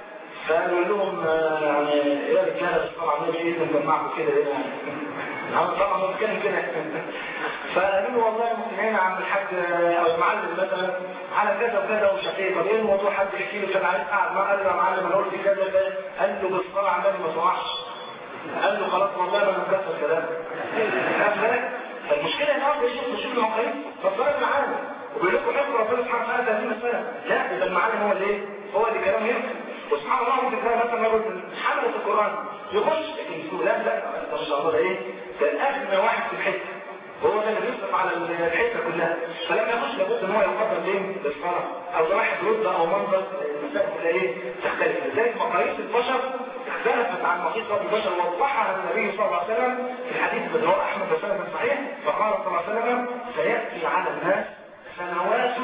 فقالوا لهم آه، يعني يا رجاله بس طبعا النبي ايه مجمعكم كده ايه يعني هم طبعا هو بيتكلم كده فقالوا له والله ممكن هنا عم الحاج آه، او المعلم مثلا على كذا وكذا ومش عارف ايه طب ايه الموضوع حد يحكي له كان عايز قاعد معاه قال له يا معلم انا قلت كذا كذا قال له بالصلاه على النبي ما سمعش قال له خلاص والله ما انا مكسر كلام خد بالك فالمشكله ان هو بيشوف مشكله المقاييس فالصلاه معانا وبيقول لكم حفظ ربنا سبحانه وتعالى 30 سنه لا ده المعلم هو اللي ايه؟ هو اللي كلامه يمكن وسبحان الله ممكن تلاقي مثلا رجل حمل في القران يخش لكن يقول لا لا انت ما شاء الله ده ايه؟ ده اغنى واحد في الحته وهو ده اللي بيصرف على الحته كلها فلما يخش لابد ان هو يقدم ليه؟ للصلاه او ده واحد رد او منظر المسائل كلها ايه؟ تختلف لذلك مقاييس البشر اختلفت عن مقياس رب البشر وضحها النبي صلى الله عليه وسلم في الحديث الذي رواه احمد بسند صحيح فقال صلى الله عليه وسلم سياتي على الناس سنوات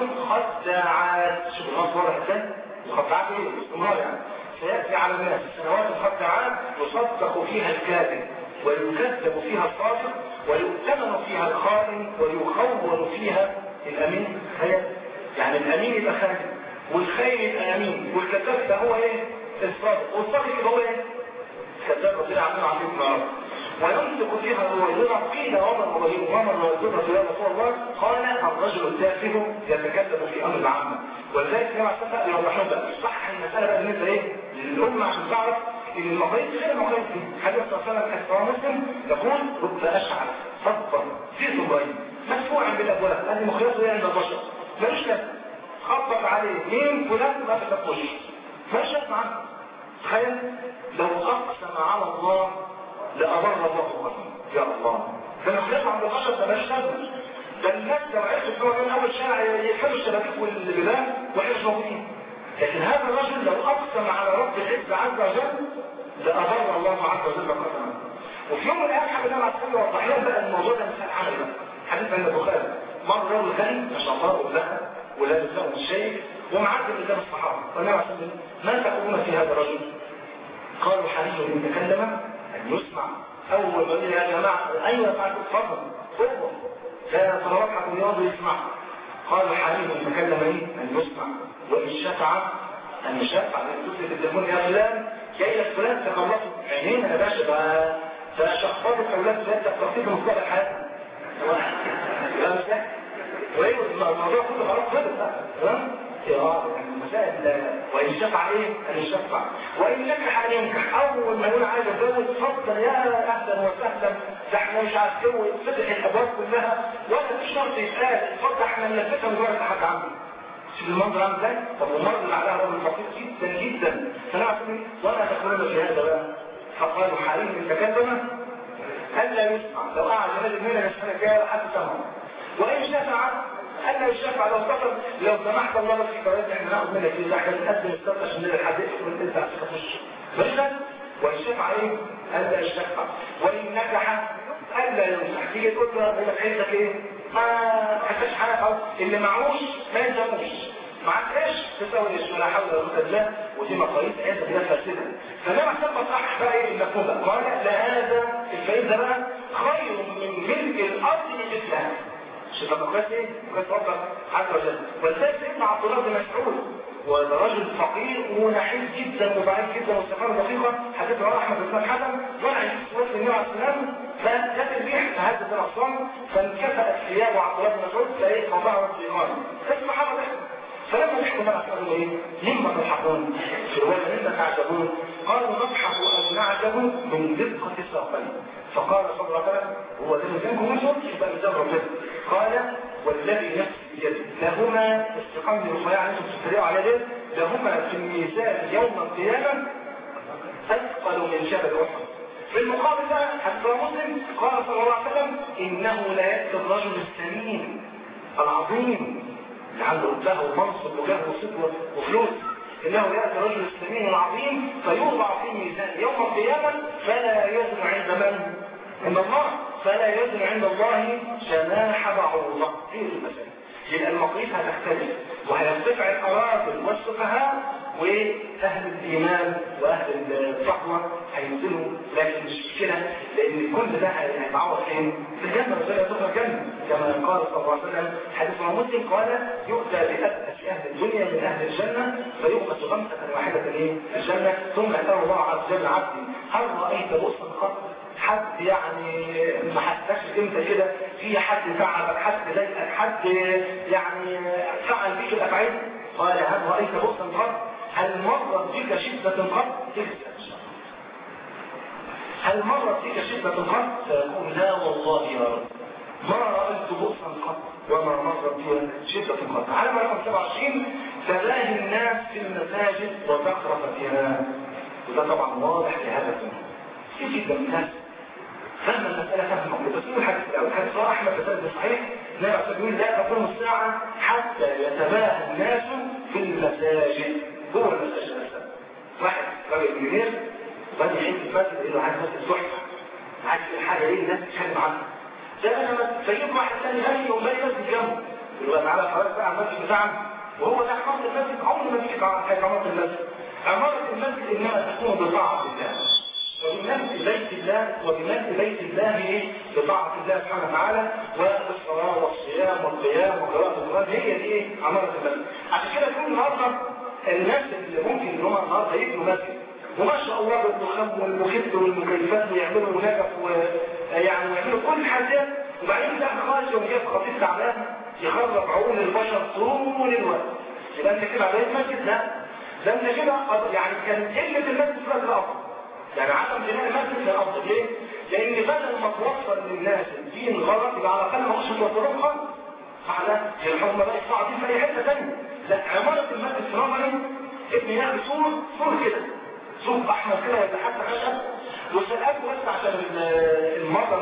خداعات شوف النص واضح ازاي؟ الخداعات ايه؟ استمرار يعني سياتي على الناس سنوات خداعات يصدق فيها الكاذب ويكذب فيها الصادق ويؤتمن فيها الخائن ويخون فيها الامين تخيل يعني الامين يبقى خائن والخاين يبقى امين والكذاب ده هو ايه؟ الصادق والصادق يبقى هو ايه؟ كذاب ربنا عاملين عليكم يا رب ويمسك فيها الرويضة قيل عمر ابراهيم عمر الرويضة يا رسول الله قال الرجل التافه يتكلم في امر العامة ولذلك كما سبق يوضحون بقى صح المسألة بقى بالنسبة ايه؟ للأمة عشان تعرف ان المقاييس غير المقاييس دي حديث صلى الله عليه وسلم حديث مسلم يقول رب اشعر صدقا في ثمرين مدفوعا بالابواب هذه مخيصه عند البشر ملوش لازمه خبط عليه مين فلان ما تتقوش ملوش لازمه عنه تخيل لو اقسم على الله لأبر الله قسم يا الله ده مخيص عند البشر ده ملوش لازمه ده الناس لو عرفوا ان هو من اول شارع يقفلوا الشبابيك والبلاد واحنا مش موجودين لكن هذا الرجل لو اقسم على رب العزه عز وجل لأبر الله عز وجل قسما وفي يوم من الايام حبيبنا مع السنه وضح لهم بقى الموضوع ده مثال عملي بقى حديث عند البخاري مر رجل غني ما شاء الله وذهب ولابس له الشيء ومعدي قدام الصحابه والنبي عليه الصلاه ما تقولون في هذا الرجل؟ قالوا حري ان يتكلم ان يسمع اول ما قال يا جماعه ايوه فعلت اتفضل اتفضل لا تتوقع رياض يسمع قالوا حري ان يتكلم ايه؟ ان يسمع وان شفع ان يشفع لان تسلك التليفون يا فلان جاي لك فلان تخلصوا عينينا يا باشا ده ده شخصات اولاد فلان ده تخطيط مستقبل حياتنا وايوه الموضوع كله خلاص خلص بقى تمام المسائل وان شفع ايه؟ ان يشفع وان نكح ان ينكح اول ما يقول عايز اتجوز اتفضل يا اهلا وسهلا ده احنا مش عارفين ويتفتح الابواب كلها ولا في شرط يتقال اتفضل احنا نلبسها من غير حد عندي شوف المنظر عامل ازاي؟ طب والمرض اللي عليها رجل فقير جدا جدا فانا اعتقد وانا تقولون في هذا بقى فقالوا حريم تكلم الا يسمع لو قعد جنازه منها السنه الجايه حتى سمع وان شفع الا يشفع لو اتصل لو سمحت الله بس في قرارات احنا ناخد منك فيه احنا نقدم الصدقه عشان نلاقي حد يدخل انت تخش مش وان شفع ايه؟ الا يشفع وان نجح الا يمسح تيجي تقول له هو حياتك ايه؟ ما حساش حاجه خالص اللي معهوش ما يلزموش معاك ايش تساوي ايش ولا حول ولا قوه الا ودي مقاييس عايزه فيها فاسده فلما احسن صح بقى ايه المفهوم بقى قال لا هذا الفائده بقى خير من ملك الارض مثلها شوف المقاييس ايه؟ مقاييس ربك عز وجل ولذلك سيدنا عبد الله بن مسعود وده رجل فقير ونحيف جدا وضعيف جدا واستقامه دقيقه حديث رواه احمد بن حسن ولا عايز وصل النبي عليه السلام فجت الريح فهدت الاغصان فانكفأت ثياب عبد الله بن مسعود فايه فظهرت في ايمان فالصحابه ضحكوا فلما ضحكوا النبي عليه السلام ايه؟ مما تضحكون؟ في روايه مما تعجبون؟ قالوا نضحك او نعجب من دقه الساقين فقال صلى الله عليه وسلم هو ده ميزانكم انتم يبقى ميزان ربنا قال والذي نفسي بيده لهما استقام الرفيع انتم تتريقوا على ده لهما في الميزان يوم القيامه اثقل من جبل احد في المقابل بقى حتى مسلم قال صلى الله عليه وسلم انه لا ياتي الرجل السمين العظيم اللي عنده له ومنصب وجاه وصدوه وفلوس انه ياتي الرجل السمين العظيم فيوضع في ميزان يوم القيامه فلا يزن عند من؟ عند الله فلا يزن عند الله جناح بعوضه هي المسألة يبقى المقيس هتختلف وهيرتفع القرابل والسفهاء واهل الايمان واهل التقوى هينزلوا لكن مش مشكله لان كل ده هيتعوض فين؟ في الجنه ربنا يدخل الجنه كما قال صلى الله عليه وسلم حديث عن مسلم قال يؤتى بأبأس اهل الدنيا من اهل الجنه فيغمس غمسه واحده ايه؟ في الجنه ثم يسال الله عز وجل عبدي هل رايت بؤسا قط؟ حد يعني ما حسكش انت كده في حد تعبك حد ضايقك حد يعني فعل بيك الافعال قال هل رايت بؤسا قط؟ هل مرت بك شدة قط؟ هل مرت بك شدة قط؟ فيقول لا والله يا رب ما رأيت بؤسا قط وما مرت بك شدة قط على رقم 27 تلاهي الناس في المساجد وزخرفتها وده طبعا واضح لهذا الزمن كيف جدا الناس فهم المسألة فهم مقلوب بس نقول حديث الأول حديث صحيح أحمد بسند صحيح لا يقول لا تقوم الساعة حتى يتباهى الناس في المساجد جوه المساجد نفسها واحد راجل كبير وبعدين يحب الفجر انه عايز مسجد تحفه عايز الحاجه ايه الناس تتكلم عنها ده انا مثلا فيجيب واحد ثاني غني يقوم جاي مسجد جنبه يبقى تعالى خلاص بقى على المسجد بتاعنا وهو ده عمارة المسجد عمر ما تيجي حاجه عمارة المسجد عمارة المسجد انما تكون بطاعة الله وبمجد بيت الله وبمجد بيت الله ايه بطاعة الله سبحانه وتعالى والصلاة والصيام والقيام وقراءة القرآن هي دي ايه عمارة المسجد عشان كده كل النهارده الناس اللي ممكن ان هم النهارده يبنوا مسجد وما شاء الله بالمخم والمخد والمكيفات ويعملوا نجف ويعني يعملوا كل حاجة وبعدين ده خارج يوم جايب خطيب تعبان يخرب عقول البشر طول الوقت يبقى انت كده عمليه مسجد لا ده انت كده يعني كان قله المسجد في الافضل يعني عدم بناء المسجد كان افضل ليه؟ لان بدل ما توصل للناس الدين غلط يبقى على الاقل ما خش توصلهم خالص على الحكم بقى يطلع دين في اي حته ثانيه لا عماره المسجد في نظري ابن ياخد صور صور كده صور احمر كده ولا حتى خشب وسقفه بس عشان المطر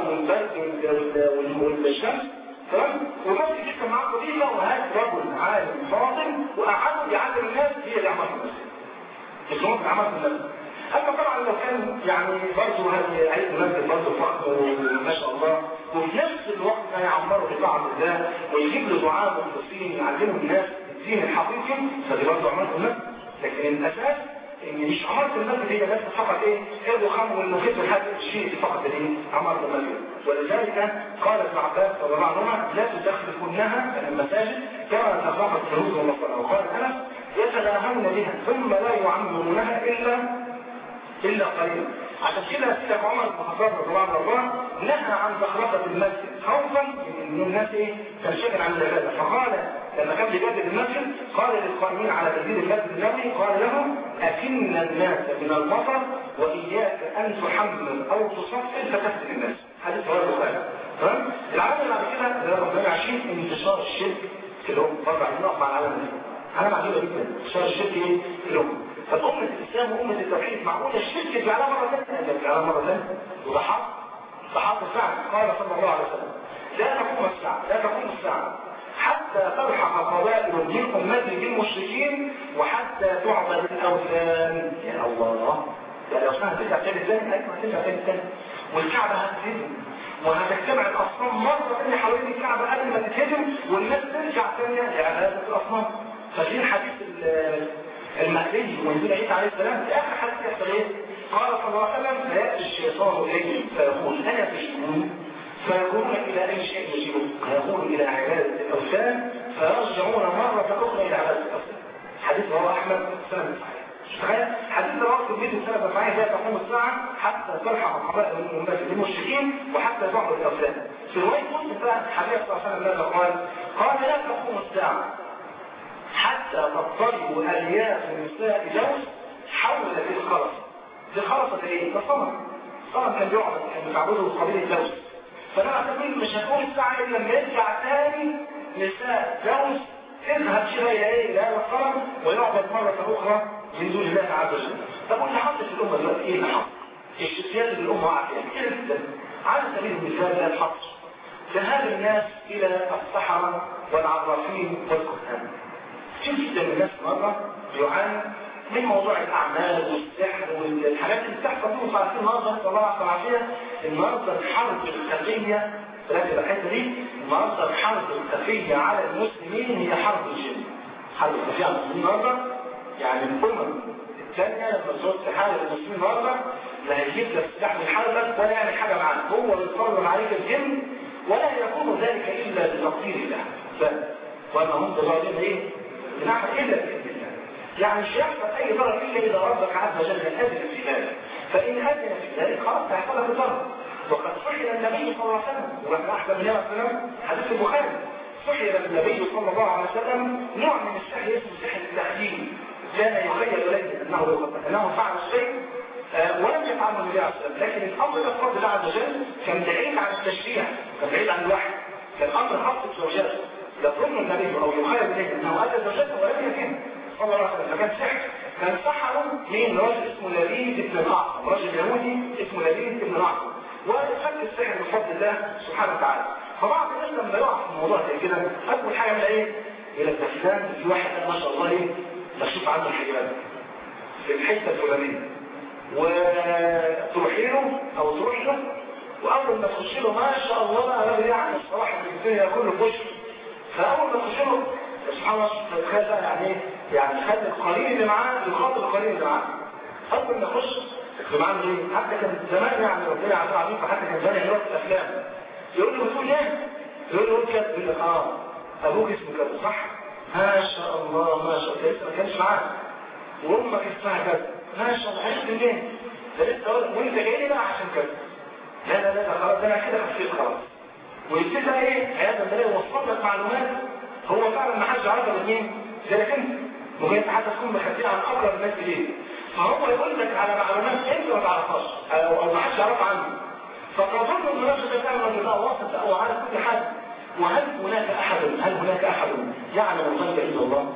والبرد والشمس تمام وبس كده معاه قضيه وهات رجل عالم فاضل وقعدوا يعلم الناس هي اللي عملت المسجد مش هم عملت المسجد اما طبعا لو كان يعني برضه هيعيد منزل برضه فخر وما شاء الله وفي نفس الوقت هيعمروا بطاعة الله ويجيب له دعاء مخلصين يعلموا الناس الدين الحقيقي فدي برضه عمارة المسجد لكن الاساس ان مش عمارة المسجد هي بس فقط ايه الرخام والمخيط والحاجة الشيء دي فقط ايه عمارة المسجد ولذلك قال ابن عباس رضي الله عنهما لا تدخلكنها المساجد كما تخافت الفلوس والمصالح وقال انس يتلاهون بها ثم لا يعمرونها الا إلا قليلا عشان كده سيدك عمر بن الخطاب رضي الله عنه نهى عن زخرفة المسجد خوفا من ان الناس ايه تنشغل عن العبادة فقال لما كان بيجدد المسجد قال للقائمين على تجديد المسجد النبوي قال لهم أكن الناس من المطر وإياك أن تحمل أو تصفر فتفتن الناس حديث رواه البخاري تمام العالم اللي بعد كده اللي رقم 28 انتشار الشرك في الأمة برضه عايزين نقف مع العالم ده علامة عجيبة جدا انتشار الشرك ايه في الأمة فالأمة الإسلام وأمة التوحيد معقولة الشرك في علامة مرة ثانية في علامة مرة ثانية وده حق ده حق فعلا قال صلى الله عليه وسلم لا تقوم الساعة لا تقوم الساعة حتى تلحق قبائل من أمتي بالمشركين وحتى تعبد الأوثان يا الله يعني لو سنة ترجع تاني ثاني أيوة هترجع تاني ثاني والكعبة هتهدم وهتجتمع الأصنام مرة ثانية حوالين الكعبة قبل ما تتهدم والناس ترجع ثانية لعبادة الأصنام فدي الحديث المهدي وينزل عيسى عليه السلام في آخر حديث يحصل إيه؟ قال صلى الله عليه وسلم فيأتي الشيطان إليه فيقول أنا تشكرون فيقولون إلى أي شيء يجيبون فيقول إلى عبادة الأوثان فيرجعون مرة أخرى إلى عبادة الأوثان حديث رواه أحمد سنة صحيح تخيل حديث رواه البيت السنة صحيح لا تقوم الساعة حتى تلحق قبائل من الناس بالمشركين وحتى تعبد الأوثان في رواية مسلم بقى حديث صلى الله عليه وسلم ماذا قال؟ قال لا تقوم الساعة حتى تضطرب ألياف نساء دوس حولت الخرصة دي خرصة ايه؟ ده صنم صنم كان بيعبد كان بيعبده قبيلة دوس فانا اعتقد مش هتكون الساعة الا لما يرجع تاني نساء دوس اذهب شوية ايه الى هذا الصنم ويعبد مرة اخرى من دون الله عز وجل طب واللي حصل في الامة دلوقتي ايه اللي حصل؟ الشخصيات اللي الامة وقعت فيها كتير جدا على سبيل المثال لا الحصر ذهاب الناس الى الصحراء والعرافين والكهان كتير جدا من الناس مرة بيعاني من موضوع الأعمال والسحر والحاجات اللي بتحصل دي وصارتين النهارده نسأل الله عليه العافية النهارده الحرب الخفية ركز الحتة دي النهارده الحرب الخفية على المسلمين هي حرب الجن حرب الخفية على المسلمين النهارده يعني الامم الثانيه لما تقعد تحارب المسلمين النهارده لا هيجيب لك سلاح من حربك ولا يعمل حاجه معاك هو اللي يتفرج عليك الجن ولا يكون ذلك الا بتقدير الله بس وما هم بظالمين ايه؟ بنعمل الا باذن الله يعني مش هيحصل اي ضرر الا اذا ربك عز وجل اذن في ذلك فان اذن في ذلك خلاص هيحصل لك الضرر وقد سحر النبي صلى الله عليه وسلم ونحن احسن من يوم السلام حديث البخاري سحر النبي صلى الله عليه وسلم نوع من السحر اسمه سحر التخييل كان يخيل اليه انه انه فعل الشيء آه ولم يفعله النبي عليه الصلاه والسلام لكن الامر ده بفضل الله عز وجل كان بعيد عن التشريع كان بعيد عن الوحي كان امر خاص بزوجاته يظن النبي او يخيل اليه انه اتى زوجته ولم يتم صلى الله عليه وسلم فكان سحر كان سحره مين رجل اسمه لبيد بن الاعصم رجل يهودي اسمه لبيد بن الاعصم وفك السحر بفضل الله سبحانه وتعالى فبعض الناس لما يقع في الموضوع زي كده اول حاجه يعمل ايه؟ يقول لك ده فلان في واحد ما شاء الله ايه بشوف عنده الحجاب في الحته الفلانيه وتروحي له او تروح له واول ما تخش له ما شاء الله بقى راجل يعني الصراحه في الدنيا كله كشف فاول ما تخش له سبحان الله تتخيل بقى يعني ايه؟ يعني خد القليل اللي معاه يخاطب القليل اللي معاه اول ما يخش بمعنى ايه؟ حتى كان زمان يعني ربنا يعطيه عليك فحتى كان زمان يروح الافلام يقول له بتقول ايه؟ يقول له كده يقول لك اه ابوك اسمه كذا صح؟ ما شاء الله ما شاء الله لسه ما كانش معاه وامك اسمها كذا ما شاء الله عرفت منين؟ ده لسه اقول وانت جاي لي بقى عشان كذا لا لا لا خلاص ده انا كده خفيت خلاص ويبتدي ايه؟ هذا ده يوصل لك معلومات هو فعلا ما حدش يعرفها منين؟ زي لك انت ممكن انت حتى تكون مخبيها عن اقرب الناس اليك فهو يقول لك على معلومات انت ما تعرفهاش او او ما حدش يعرفها عنه فتظن ان نفسك فعلا ان الله واثق او على كل حال وهل هناك احد هل هناك احد يعلم الغيب الا الله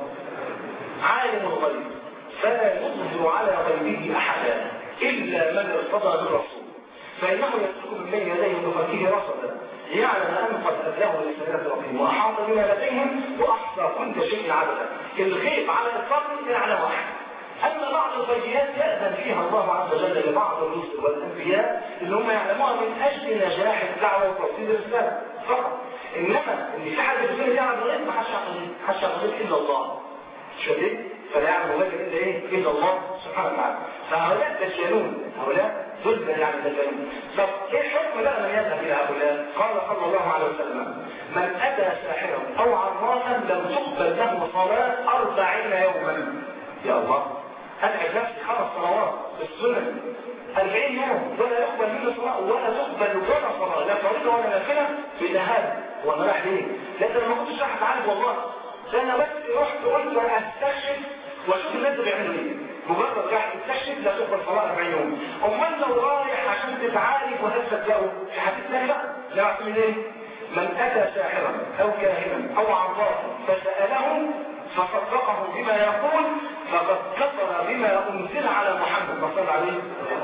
عالم الغيب فلا يظهر على غيبه احدا الا من ارتضى بالرسول فانه يسلك من بين يديه من خلفه رصدا يعلم ان قد اداه لسنه ربهم واحاط بما لديهم واحصى كل شيء عددا الغيب على الاطلاق يعلم احد أما بعض الغيبيات يأذن فيها الله عز وجل لبعض الرسل والأنبياء اللي هم يعلموها من أجل نجاح الدعوة وتوصيل الرسالة فقط إنما إن في حد في الدنيا يعلم الغيب ما حدش يعلم حدش يعلم الغيب إلا الله شديد فلا يعلم الغيب إلا إيه؟ إلا الله سبحانه وتعالى فهؤلاء دجالون هؤلاء ضد يعني دجالون طب إيه الحكم بقى من يذهب إلى هؤلاء؟ قال صلى الله عليه وسلم من أتى ساحرا أو عرافا لم تقبل له صلاة أربعين يوما يا الله أدعي نفسي خمس صلوات السنن 40 يوم ولا يقبل منه صلاة ولا تقبل ولا صلاة لا فريضة ولا نافلة في هذا وانا رايح ليه؟ لا ده انا ما كنتش رايح اتعالج والله ده انا بس رحت قلت انا استكشف واشوف الناس بيعملوا ايه مجرد رايح تستكشف لا تقبل صلاة 40 يوم امال لو رايح عشان تتعالج وهتصدقه في حديث ثاني بقى لا اعتمد ايه؟ من اتى ساحرا او كاهنا او عرافا فساله فصدقه بما يقول فقد كفر بما انزل على محمد صلى الله عليه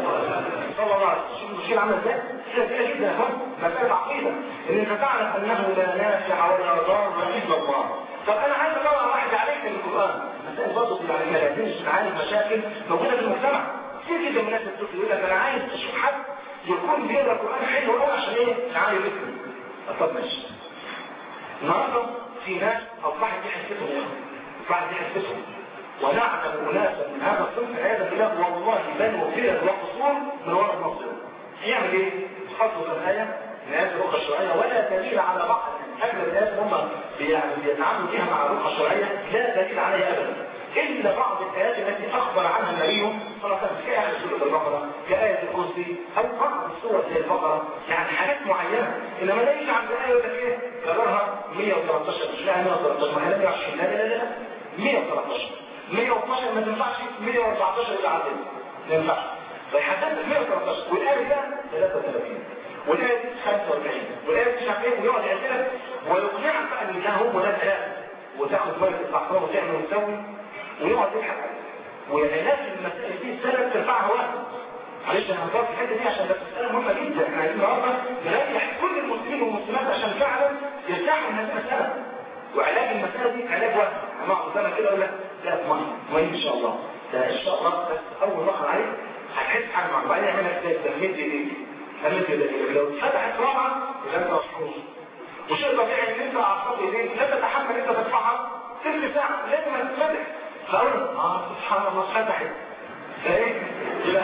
صلى الله عليه وسلم المشكله عامله ازاي؟ كده جدا يا اخوان مساله عقيده ان انت تعلم انه لا نافع ولا ضار الا الله طب انا عايز ادور واحد عليك من القران مسائل برضه يعني ما لازمش نعالج مشاكل موجوده في المجتمع كتير جدا من الناس بتقول يقول لك انا عايز اشوف حد يكون بيقرا القران حلو قوي عشان ايه؟ نعالج فكره طب ماشي النهارده في ناس اصبحت دي حسيتهم بعد حسبهم ونعلم اناسا من هذا الصنف عياذا بالله والله بنوا فيها وقصور من وراء المصدر يعمل ايه؟ حفظوا الآية من آيات الرقى الشرعية ولا دليل على بعض أغلب الناس هم يعني بيتعاملوا فيها مع الرقى الشرعية لا دليل عليها أبدا إلا بعض الآيات التي أخبر عنها النبي صلى الله عليه وسلم كآية سورة البقرة كآية الكرسي أو بعض السور زي البقرة يعني حاجات معينة إنما لا يجي عند الآية ولا إيه؟ كررها 113 مش لا 113 ما هي 120 لا لا لا 113 112 ما تنفعش 114 اللي عندنا ما ينفعش فيحدد 113 والآية ده 33 والآية دي 45 والآية دي مش عارف ايه ويقعد يعترف ويقنعك بقى ان ده هو ده الكلام وتاخد بالك الاحرام وتعمل وتسوي ويقعد يضحك عليك وعلاج المسائل دي السنه ترفعها واحد معلش انا هنطلع في الحته دي عشان ده مساله مهمه جدا احنا عايزين النهارده نريح كل المسلمين والمسلمات عشان فعلا يرتاحوا من هذه المساله وعلاج المساله دي علاج واحد انا اقعد قدامك كده اقول لك لا اطمئن اطمئن ان شاء الله ده ان شاء الله بس اول ما اخر عليك هتحس حاجه معاك وبعدين يعمل لك زي تمهيد ايديك تمهيد ايديك لو فتحت رابعه يبقى انت مفحوص وشيء طبيعي ان انت اعصاب ايديك لا تتحمل انت تدفعها تلت ساعه لازم هتتفتح فاقول اه سبحان الله فتحت فايه يبقى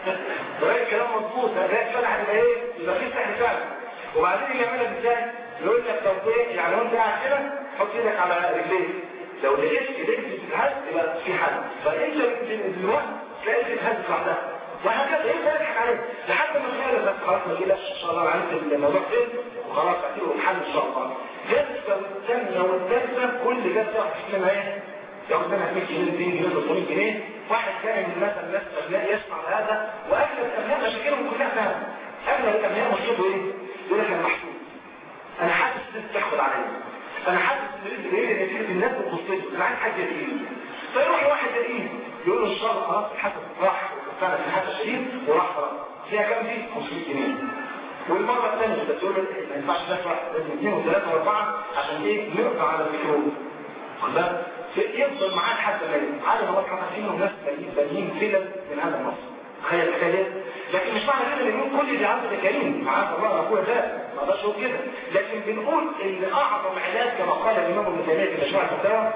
ده الكلام مظبوط ده فتحت يبقى ايه يبقى في سحر فعلا وبعدين اللي يعملها ازاي يقول لك طب ايه يعني وانت قاعد كده حط ايدك على رجليك لو لقيت ايديك بتتهز يبقى في حل فانت دلوقتي تلاقي ايدك بتتهز لوحدها وهكذا ايه يضحك عليك لحد ما تلاقي بس خلاص ما تجيلكش ان شاء الله عرفت الموضوع فين وخلاص هتجيله الحل ان شاء الله جلسه والثانيه والثالثه كل جلسه ياخد منها ايه؟ ياخد منها 100 جنيه 200 جنيه 300 جنيه واحد كان من مثلا الناس ابناء يسمع هذا واغلب الابناء مشاكلهم كلها فعلا اغلب الابناء مشكلته ايه؟ يقول لك انا محسوب انا حاسس ان تاخد عليا انا حاسس ان انت جاي لي نتيجه الناس بتبص لي انا عايز حاجه تجيلي فيروح واحد يلاقيه يقول له ان شاء الله خلاص الحسن راح فعلا في حاجه شديد وراح خلاص فيها كام دي 500 جنيه والمره الثانيه بس يقول له ما ينفعش ناس واحد لازم اثنين وثلاثه واربعه عشان ايه نقطع على الميكروب خد بالك يفضل معاه لحد ما يموت عدد الله سبحانه وتعالى ناس بنيين فيلم من هذا النص تخيل تخيل لكن مش معنى كده ان نقول كل دي عبد كريم معاذ الله نقول ده ما اقدرش اقول كده لكن بنقول ان اعظم علاج كما قال الامام ابن تيميه في مجموعه الفتاوى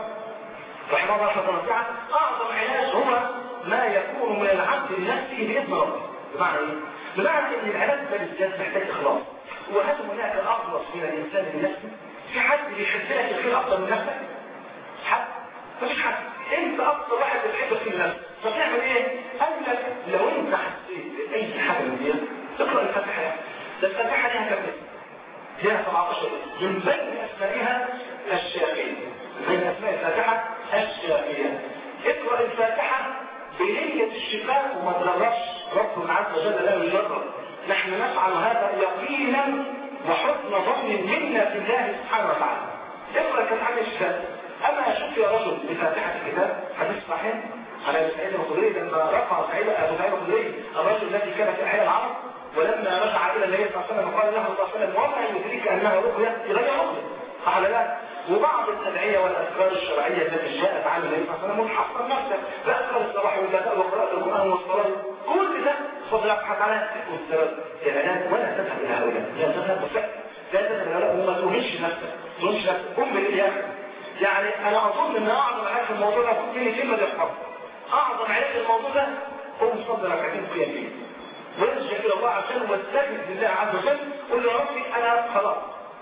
رحمه الله رحمه واسعه اعظم علاج هو ما يكون من العبد لنفسه باذن ربه بمعنى ايه؟ بمعنى ان العلاج ده بالذات محتاج اخلاص وهل هناك اخلص من الانسان لنفسه؟ في حد بيحب لك الخير اكثر من نفسك؟ حد؟ مفيش حد انت اكثر واحد بتحب في نفسك فتعمل ايه؟ قال لك لو انت حسيت باي حاجه من دي تقرا الفاتحه ده الفاتحه ليها كم اسم؟ ليها 17 اسم من بين اسمائها الشافيه من بين اسماء الفاتحه الشافيه اقرا الفاتحه بنية الشفاء وما تغربش رب عز وجل لا يجرب نحن نفعل هذا يقينا وحسن ظن منا في الله سبحانه وتعالى اقرا كم حاجه الشفاء اما اشوف يا رجل بفاتحه الكتاب حديث صحيح على ابي سعيد الخدري لما رفع سعيد ابو سعيد الخدري الرجل الذي كان في احياء العرب ولما رجع الى النبي صلى الله عليه وسلم قال له صلى الله عليه وسلم وما يدريك انها رقيه غير رقيه صح ولا لا؟ وبعض الادعيه والاذكار الشرعيه التي جاءت عن النبي صلى الله عليه وسلم متحصن نفسك باذكار الصباح والمساء وقراءه القران والصلاه كل ده فضل الله سبحانه وتعالى والسبب العناد ولا تذهب الى هؤلاء لا تذهب بفعل لا تذهب الى هؤلاء وما تهمش نفسك ما تهمش نفسك قم بالايام يعني انا اظن ان اعظم علاج في الموضوع ده كل كلمه دي احفظها اعظم علاج في الموضوع ده قم صلي ركعتين قيام فيه وارجع الى الله عز وجل واستجد لله عز وجل قل له يا ربي انا خلاص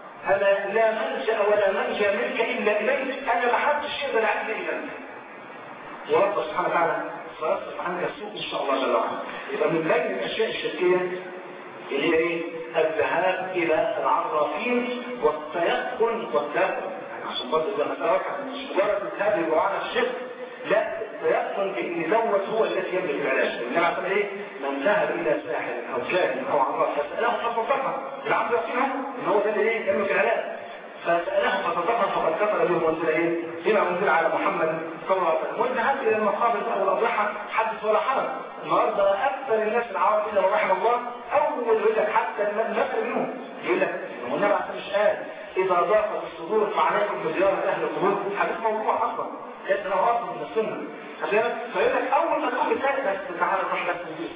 انا لا ملجا ولا منجا منك الا اليك انا ما حدش يقدر يعمل الا انت ورب سبحانه وتعالى سيصرف عنك السوء ان شاء الله جل وعلا يبقى من بين الاشياء الشركيه اللي هي ايه الذهاب الى العرافين والتيقن والتيقن عشان برضه زي ما سألت مش مجرد الذهاب للوعانة الشرك لا التيقن بان دوت هو الذي يملك العلاج النبي عليه ايه من ذهب الى ساحر او كاهن او عراف فساله فصدقه العبد يقينه ان هو ده اللي ايه يملك العلاج فساله فصدقه فقد كفر به وانزل ايه بما انزل على محمد صلى الله عليه وسلم والذهاب الى المقابر او الاضرحه حدث ولا حرج النهارده اكثر الناس العرب الا من رحم الله اول يقول لك حتى المثل منهم يقول لك النبي عليه مش قال إذا ضاقت الصدور فعليكم بزيارة أهل القبور حديث موضوع أصلا ليس له أصل من السنة فيقول لك أول ما تقول الثالث بس تعالى نروح بس نجيب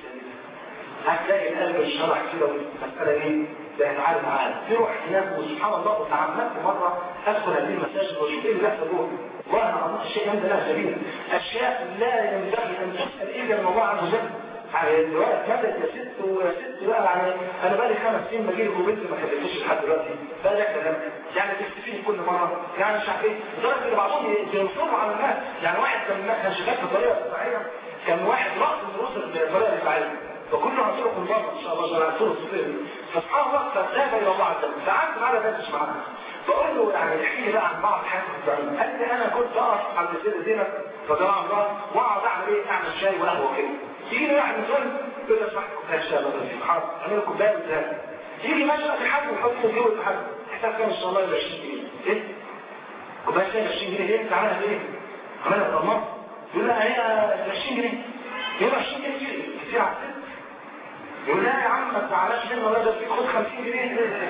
هتلاقي القلب الشرح كده والمسألة إيه؟ ده يتعالى معانا تروح هناك وسبحان الله وتعمدت مرة أدخل هذه المساجد وأشوف إيه اللي بيحصل جوه والله أنا أظن الشيء جامد لها جميل أشياء لا ينبغي أن تسأل إلا من الله عز وجل يعني دلوقتي مدد يا ست ويا ست بقى يعني انا بقالي خمس سنين بجي لك وبنت ما خلفتش لحد دلوقتي بقى لك كلام يعني تكتفيني كل مره يعني مش عارف ايه لدرجه ان بعضهم بينصروا على الناس يعني واحد كان كان شغال بطريقه صحيحه كان واحد راس من رؤوس الطريقه الدفاعيه فكله هنصرف من بره ان شاء الله جل وعلا فسبحان الله فذهب الى الله عز وجل فقعدت معاه بدردش معاه فقول له يعني احكي لي بقى عن بعض حياتك الزعيم قال لي انا كنت اقف عند السيده زينب رضي الله عنها واقعد اعمل ايه اعمل شاي وقهوه كده يجي واحد من دول يقول له اسمح كوبايه شاي الله يرضيك حاضر اعمل له كوبايه وزهق يجي ماشي في حد ويحط له جوه الحد حساب كام ان شاء الله يبقى 20 جنيه ايه كوبايه شاي ب 20 جنيه ليه انت عاملها بايه؟ عاملها بضمان يقول لها هي 20 جنيه يبقى 20 جنيه كتير كتير على الست يقول لا يا عم ما تزعلاش منه ولا فيك خد 50 جنيه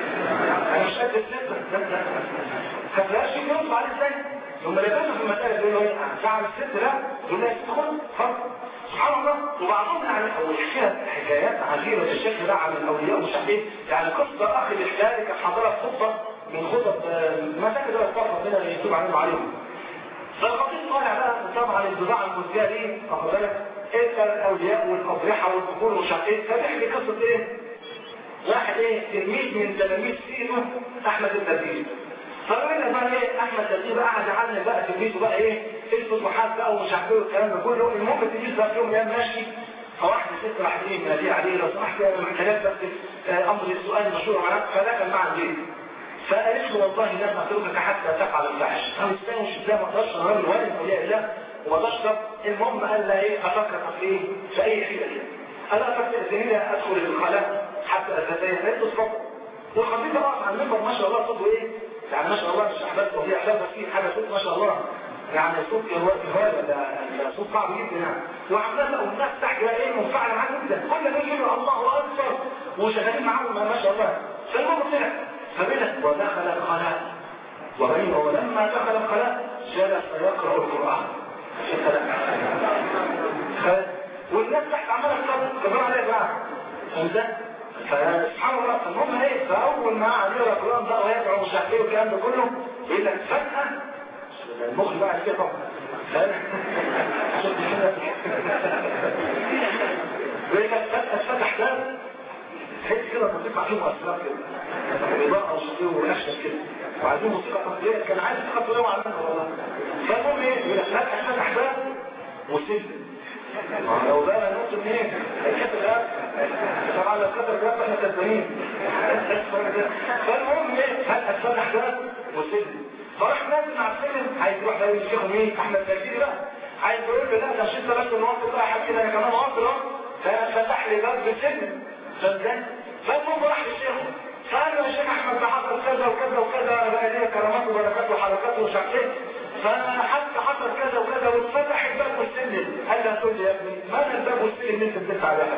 انا مش قد الست فتلاقيش يوصل عليه ازاي لما لبسوا في المسألة يقول له ايه زعل الست لا يقول لها ادخل اتفضل سبحان الله وبعضهم يعني او يحكي حكايات عجيبه بالشكل ده عن الاولياء ومش عارف ايه يعني قصه اخي الحكايه كانت حاضره في خطبه من خطب مساجد الاسباب ربنا يتوب عليهم وعليهم فالخطيب طالع بقى طبعا البضاعه المزجاه دي واخد بالك انت الاولياء والاضرحه والذكور ومش عارف ايه فبيحكي قصه ايه؟ واحد ايه تلميذ من تلاميذ سيده احمد التدريس فقال بقى ايه احمد التدريس بقى قعد يعلم بقى تلميذه بقى ايه الفتوحات بقى ومش عارف ايه والكلام ده كله المهم التلميذ بقى في يوم من الايام ماشي فواحد ست راح ايه مناديه عليه لو سمحت يا محتاجات بس امر السؤال مشهور معاك فدخل مع البيت فقالت له والله لن اتركك حتى تفعل الفحش او ازاي مش ازاي ما اقدرش انا راجل والد اولياء الله وما اقدرش المهم قال لها ايه افكر في ايه في اي حيله كده انا افكر ذهني ادخل الخلاء حتى اتزين قلت له اتفضل والخطيب ده واقف على المنبر ما شاء الله صوته ايه يعني ما شاء الله مش احباب وفي احباب بس في حاجه صوت ما شاء الله يعني صوت هذا ده صوت صعب جدا يعني وعمال والناس تحت بقى ايه منفعله معاه جدا كل ما يجي الله اكبر وشغالين معاهم ما شاء الله فالمهم طلع فبدأ ودخل الخلاء وبين ولما دخل الخلاء جلس يقرأ القرآن في الخلاء والناس تحت عمالة تصدق كمان عليه بقى فهمت؟ فسبحان الله فالمهم ايه فاول ما قعد يقرا القران بقى ويدعو ومش عارف ايه والكلام ده كله يقول لك فجاه المخ بقى كده طبعا يقول لك فجاه فتح باب تحس كده لما تسمع فيه مؤثرات كده اضاءه وشكل ونشف كده وعايزين موسيقى تصويريه كان عايز موسيقى تصويريه وعلمها والله فالمهم ايه يقول لك فتح فتح باب وسلم لو بقى نقص منين الكتب الاب طبعا لو كتب الاب احنا كسبانين فالمهم ايه فتح باب وسلم فراح نازل مع السلم عايز يروح بقى الشيخ مين احمد تركيري بقى عايز يقول له لا ده مش انت بس الواصل بقى يا حبيبي انا كمان واصل اهو ففتح لي باب بسلم فازاي فالمهم راح للشيخ فقال له يا شيخ احمد ده حصل كذا وكذا وكذا بقى ليه كرامات وبركات وحركات ومش عارف ايه فحتى حصل كذا وكذا واتفتح الباب والسلم قال له تقول لي يا ابني ماذا الباب والسلم اللي انت بتدفع عليها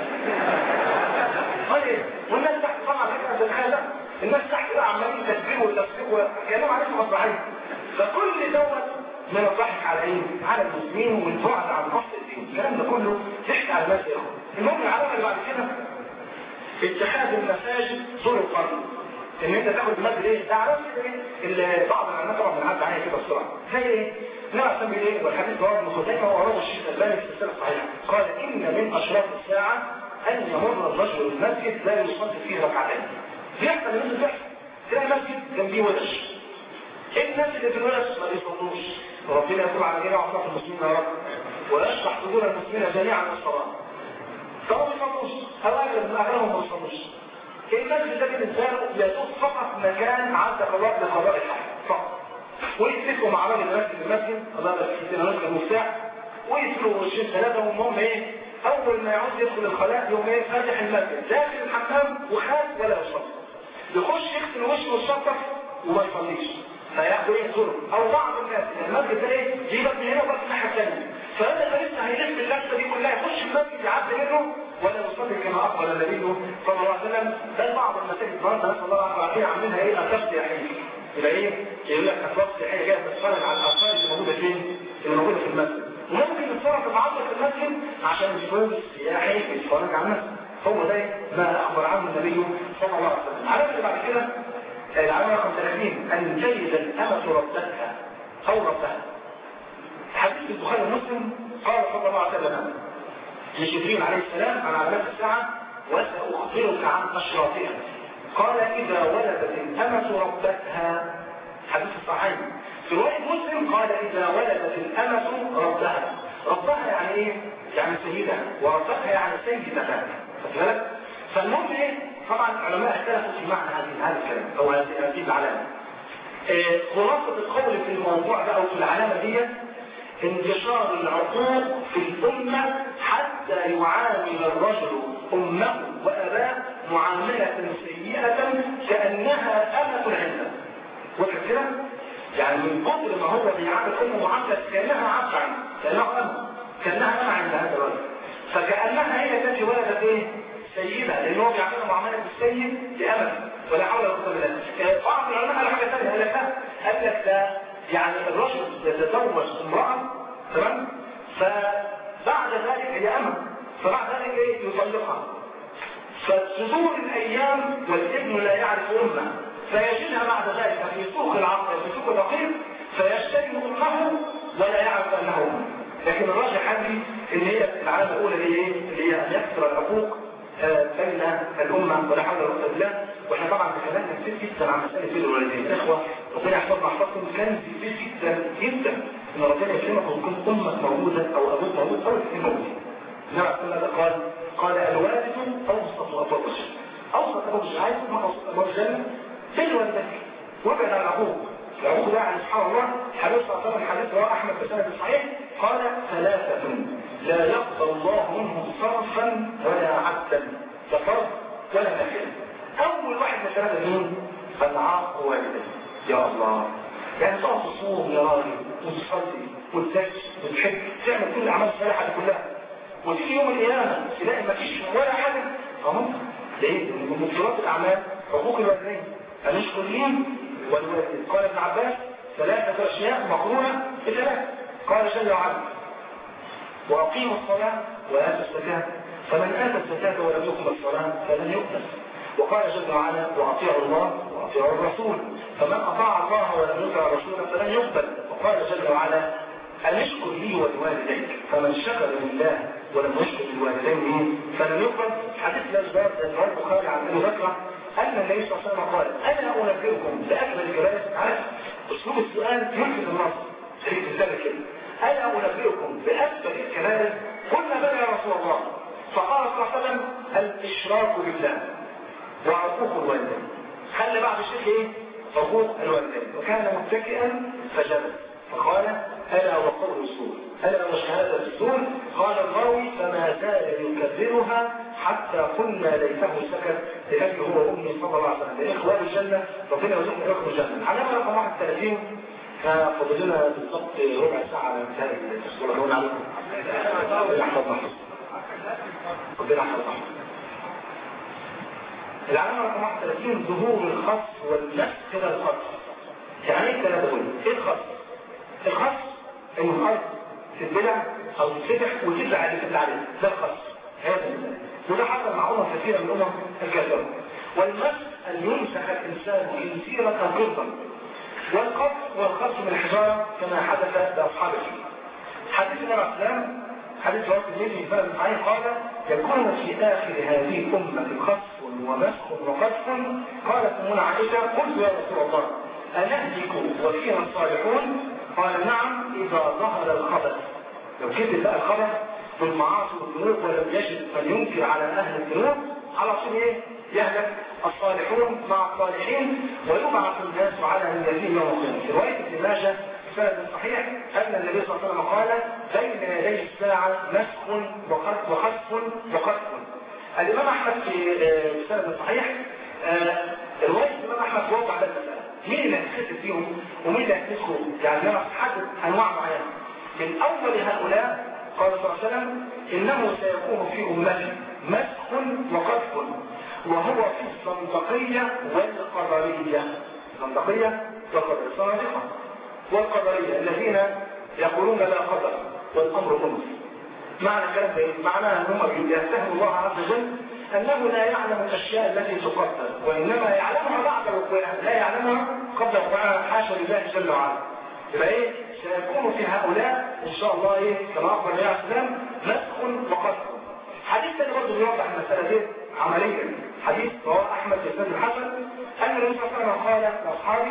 طيب والناس تحت طبعا فكره تتخيل الناس تحت بقى عمالين تسبيح وتصفيق وكلام عليهم مسرحيه فكل دوت من الضحك على ايه؟ على المسلمين والبعد عن اصل الدين الكلام ده كله ضحك على الناس يا اخوان المهم العلامه اللي بعد كده اتخاذ المساجد طول القرن ان انت تاخد المسجد ايه ده عرفت ايه بعض العلماء طبعا بنعدي عليها كده بسرعه زي ايه نعم سمي ايه والحديث رواه ابن خزيمه ورواه الشيخ الالباني في السلسله الصحيحه قال ان من اشراط الساعه ان يمر الرجل المسجد لا يصلي فيه ركعتين بيحصل الناس بيحصل تلاقي مسجد جنبيه ورش الناس اللي في الورش ما بيصلوش وربنا يتوب على جميع اصناف المسلمين يا رب ويشرح صدور المسلمين جميعا للصلاه فما بيصلوش او اغلب اغلبهم ما بيصلوش المسجد ده بالنسبه له يسوق فقط مكان عند قضاء لقضاء الحج فقط ويتفقوا مع راجل المسجد المسجد الله بس يدينا نسخه المفتاح ويسلوا وشين ثلاثه والمهم ايه اول ما يعوز يدخل الخلاء يوم ايه فاتح المسجد داخل الحمام وخاف ولا يصلي يخش يغسل وشه ويشطف وما يصليش فياخدوا ايه ظلم او بعض الناس المسجد ده ايه يجيبك من هنا وبس الناحيه الثانيه فهذا لسه هيلف اللفه دي كلها يخش المسجد يعدي منه ولا يصلي كما اخبر النبي صلى الله عليه وسلم بل بعض المساجد النهارده نسال الله العافيه والعافيه عاملينها ايه اثار سياحيه يبقى ايه يقول لك اثار سياحيه جايه تتفرج على الاثار اللي موجوده فين اللي موجوده في المسجد وممكن تتصرف تتعلق في المسجد عشان الفوز السياحي يتفرج على المسجد هو ده ما اخبر عنه النبي صلى الله عليه وسلم العلامه اللي بعد كده العلامه رقم 30 ان تجد الامه ربتها او ربها حديث البخاري ومسلم قال صلى الله عليه وسلم لجبريل عليه السلام عن علامات الساعة وسأخبرك عن أشراطها قال إذا ولدت الأمة ربتها حديث الصحيح في رواية مسلم قال إذا ولدت الأمة ربها ربها يعني إيه؟ يعني سيدها وربتها يعني سيدتها خد بالك؟ فالمهم إيه؟ طبعا العلماء اختلفوا في معنى هذه هذا الكلام أو هذه العلامة إيه خلاصة القول في الموضوع ده أو في العلامة دي انتشار العقوق في الأمة حتى يعامل الرجل أمه وأباه معاملة سيئة كأنها أمة عنده وقت كده؟ يعني من قدر ما هو بيعامل أمه معاملة كأنها عبد عنه كأنها أمه كأنها أمة عند هذا الرجل فكأنها هي التي ولدت إيه؟ سيدة لأن هو بيعاملها معاملة السيد لأمته ولا حول ولا قوة إلا بالله بعض العلماء قال حاجة ثانية قال لك لا قال لك ده يعني الرجل يتزوج امرأة تمام فبعد ذلك هي أمة فبعد ذلك ايه يطلقها فتدور الأيام والابن لا يعرف أمه فيجدها بعد ذلك في سوق العقل في سوق الرقيق فيشتري امه ولا يعرف انه امه لكن الراجح عندي ان هي العلامه الاولى اللي هي ايه؟ اللي هي ان يكثر العقوق بين الامه ولا حول ولا قوه الا بالله واحنا طبعا تكلمنا كتير جدا عن مساله بين الوالدين اخوه ربنا يحفظنا ويحفظكم كان كتير جدا جدا ان ربنا يكرمك ويكون امك موجوده او ابوك موجود او الاثنين موجودين انما ماذا قال؟ قال الوالد اوسط ابواب الجنه اوسط ابواب الجنه عايز تسمع اوسط ابواب الجنه بين والدك وابعد عن العقوق العقوق ده يعني سبحان الله حديث صلى الله عليه وسلم حديث رواه احمد في سند صحيح قال ثلاثه لا يقبل الله منهم صرفا ولا عدلا لا صرف ولا نفل اول واحد من الثلاثه مين؟ العاق والديه يا الله يعني تقعد تصوم يا راجل وتصلي وتزكي وتحج تعمل كل الاعمال الصالحه دي كلها وتيجي يوم القيامه تلاقي ما فيش ولا حاجه اهو ليه؟ من مبطلات الاعمال حقوق الوالدين هنشكر مين؟ والوالدين قال ابن عباس ثلاثه اشياء مقرونه بثلاث قال جل وعلا واقيموا الصلاه واتوا الزكاه فمن اتى الزكاه ولم يقم الصلاه فلن يؤتى وقال جل وعلا واطيعوا الله واطيعوا الرسول فمن اطاع الله ولم يطع الرسول فلن يقبل وقال جل وعلا أن اشكر لي ولوالديك فمن شكر لله ولم يشكر للوالدين فلن يقبل حديث الأجبار رواه البخاري عن أبي بكر أن النبي صلى الله عليه وسلم قال أنا أنبئكم بأكمل الجبال عارف أسلوب السؤال يلفت النص خليك تسأل كده أنا أنبئكم بأكبر الكبائر قلنا بلى يا رسول الله فقال صلى الله عليه وسلم الإشراك بالله وعقوق الوالدين خلى بعد الشيخ إيه؟ عقوق الوالدين وكان متكئا فجلس فقال ألا وقول السور ألا وشهادة السور قال الراوي فما زال يكررها حتى قلنا ليته سكت لأجل هو أمي صلى الله عليه وسلم لإخوان الجنة ربنا يرزقنا إخوان الجنة علامة رقم 31 فاضل لنا بالضبط ربع ساعة على مثال الصورة هون عليكم ربنا يحفظنا ربنا يحفظنا العلامة رقم 31 ظهور الخص والنفس كده الخص يعني ايه الكلام ده ايه الخص؟ الخص ان الارض تتبلع او تتفتح وتبلع عليه تبلع عليه ده الخص هذا وده حصل مع امم كثيره من الامم الكافره والمس ان يمسح الانسان جنسيرا او قرضا والقص والخص من الحجاره كما حدث لاصحاب الفيل حديث النبي عليه السلام حديث رواه الترمذي في سند صحيح قال يكون في اخر هذه الامه خصف ومسخ وقذف قالت امنا عائشه قلت يا رسول الله انهلك وفيها الصالحون قال نعم إذا ظهر الخبث لو كتب بقى الخبث بالمعاصي والذنوب ولم يجد من ينكر على أهل الذنوب على طول إيه؟ يهلك الصالحون مع الصالحين ويبعث الناس على الذين يوم القيامة في رواية ابن ماجه سند صحيح أن النبي صلى الله عليه وسلم قال بين يدي الساعة مسخ وخسف وخسف الإمام أحمد في سند صحيح رواية الإمام أحمد توضح المسألة مين اللي هيتخسف فيهم ومين اللي هيتمسكوا يعني لما تحدد انواع معينه من اول هؤلاء قال صلى الله عليه وسلم انه سيكون في امتي مسخ وقذف وهو في الصندقيه والقدريه الصندقيه والقدريه الصنادقه والقدريه الذين يقولون لا قدر والامر انس معنى الكلام ده معناها انهم يتهم الله عز وجل أنه لا يعلم الأشياء التي تقدر وإنما يعلمها بعد وقوعها لا يعلمها قبل وقوعها حاشا لله جل وعلا يبقى إيه سيكون في هؤلاء إن شاء الله إيه كما أخبر النبي عليه السلام مسخ وقذف حديث ثاني برضه بيوضح المسألة دي عمليا حديث رواه أحمد في سند الحسن أن النبي صلى الله عليه وسلم قال لأصحابه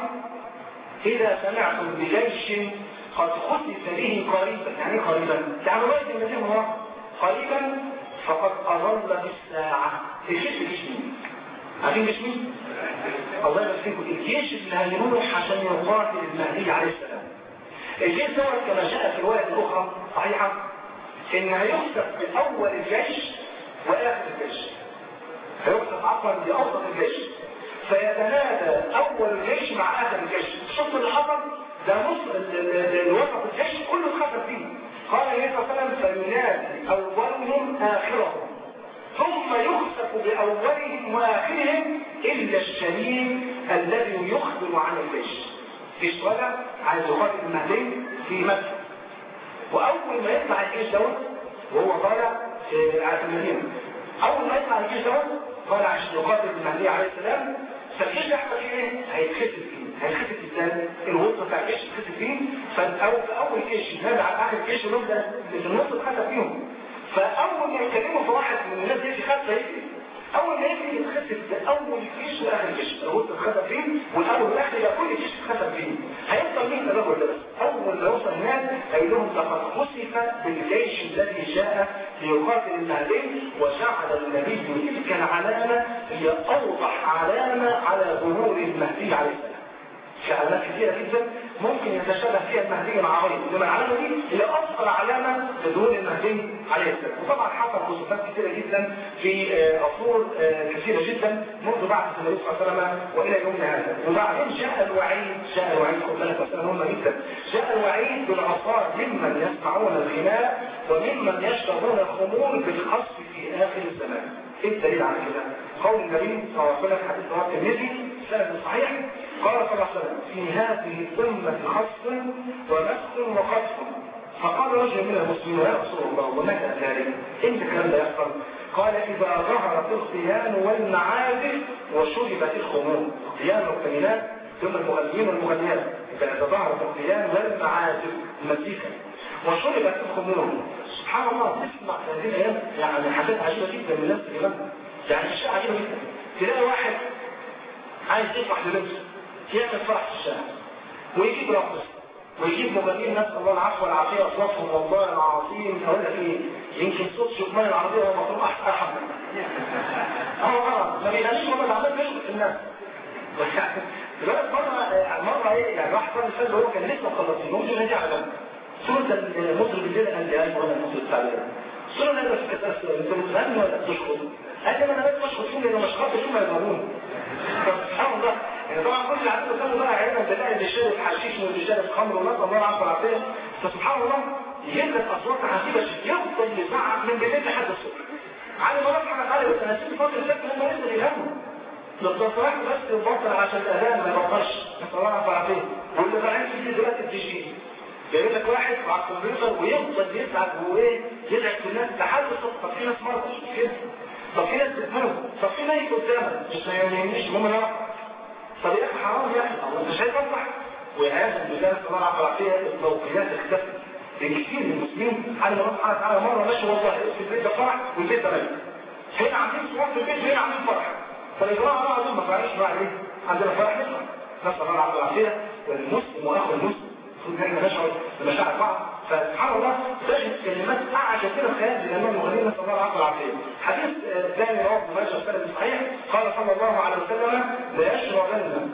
إذا سمعتم بجيش قد خسف به قريبا يعني قريبا يعني رأيت المدينة قريبا فقد أظل بالساعة الجيش جيش مين؟ عارفين جيش مين؟ الله يبارك فيكم الجيش اللي هيروح عشان يقاتل المهدي عليه السلام الجيش دوت كما جاء في رواية أخرى صحيحة إن هيخسف بأول الجيش وآخر الجيش هيخسف عفوا بأوسط الجيش فيتنادى أول الجيش مع آخر الجيش شوفوا اللي حصل ده نص الوسط الجيش كله اتخسف فيه قال النبي صلى الله عليه وسلم فينادي اولهم اخرهم ثم يخسف باولهم واخرهم الا الشهيد الذي يخبر عن الجيش جيش طالع عايز يقاتل المهدي في مكه واول ما يطلع الجيش دوت وهو طالع في المدينه اول ما يطلع الجيش دوت طالع عشان يقاتل المهدي عليه السلام فالجيش يحصل فيه ايه؟ هيتخسف فيه هيتخسف ازاي؟ الوسط بتاع الجيش يتخسف فيه فالاول في اول جيش ينادي على اخر جيش يبدا اللي في النص اتخسف فيهم فاول ما يتكلموا في واحد من الناس دي خمسه يجري اول ما يجري يتخسف ده اول جيش واخر جيش الوسط اتخسف فيه والاول والاخر يبقى كل جيش اتخسف فيه هيفضل مين الرجل ده بس اول ما يوصل هناك هيقول لهم لقد خسف بالجيش الذي جاء ليقاتل المهدي وجعل النبي تلك العلامه هي اوضح علامه على ظهور المهدي عليه السلام في علامات كثيرة جدا ممكن يتشابه فيها المهدي مع غيره انما العلامة دي هي أفضل علامة لظهور المهدي عليه السلام وطبعا حصل خصوصات كثيرة جدا في عصور كثيرة جدا منذ بعث النبي صلى الله عليه وسلم وإلى يومنا هذا وبعدين جاء الوعيد جاء الوعيد خد بالك مسألة مهمة جدا جاء الوعيد بالعصار ممن يسمعون الغناء وممن يشربون الخمور بالخصف في آخر الزمان ايه الدليل على كده؟ قول النبي صلى الله عليه وسلم حديث رواه الترمذي سند صحيح قال صلى الله عليه وسلم في هذه الأمة خصف ومسخ وقذف فقال رجل من المسلمين يا رسول الله ومتى ذلك؟ امتى الكلام ده يحصل؟ قال إذا ظهرت الخيان والمعازف وشربت الخمور الخيان والكلمات ثم المغنيين والمغنيات إذا ظهرت الخيان والمعازف المزيكا وشربت الخمور سبحان الله تسمع هذه الايام يعني حاجات عجيبه جدا من الناس اللي يعني اشياء عجيبه جدا تلاقي واحد عايز يفرح لنفسه يعمل فرح في الشارع ويجيب رقص ويجيب مغنيين نسال الله العفو والعافيه اصواتهم والله العظيم اقول لك ايه يمكن صوت شكمان العربيه هو مطلوب احسن ارحم اه اه ما بيغنيش هم اللي عمال بيشغل الناس دلوقتي مره مره ايه يعني واحد صار مثال هو كان لسه مخلصين ممكن يجي على جنب سورة المطرب الليل قال لي ايوه انا المطرب بتاع الليل سورة انا بس كنت اسال انت بتغني ولا بتشخص؟ قال لي انا بس بشخص لانه مش خاطر شو ما يضربوني سبحان الله يعني طبعا كل اللي عنده كانوا بقى عينه تلاقي اللي شارب حشيش واللي شارب خمر ونسال الله العافيه والعافيه فسبحان الله يجيب لك اصوات عجيبه يفضل يزعق من بالليل لحد الصبح على ما ربنا تعالى بس انا سيب فتره سكت هم لسه بيغنوا لو تصرحت بس البطل عشان الاذان ما يبطلش نسال الله العافيه والعافيه واللي طالعين فيه دلوقتي الدي جي جايب لك واحد على الكمبيوتر ويفضل يزعج وايه يزعج في الناس لحد الصبح طب في ناس مرضى كده طب في ناس بتموت طب في ميت قدامك مش يعني مش المهم انا طب يا اخي حرام يا اخي الله انت شايف افرح وعياذا بالله صلى الله عليه وسلم التوقيات اختفت لكثير من المسلمين على الله سبحانه وتعالى مره ماشي والله في البيت ده فرح والبيت ده ميت هنا عاملين صوت في البيت وهنا عاملين فرح فالجماعه الله عظيم ما فرحش بقى ليه؟ عندنا فرح نفرح نسال الله العافيه والعافيه والمسلم واخو المسلم المفروض ان احنا نشعر بمشاعر بعض فسبحان الله تجد كلمات اعجب كده في خيال الامام المغني نسال الله العافيه والعافيه حديث ثاني رواه ابن ماجه السند صحيح قال صلى الله عليه وسلم ليشربن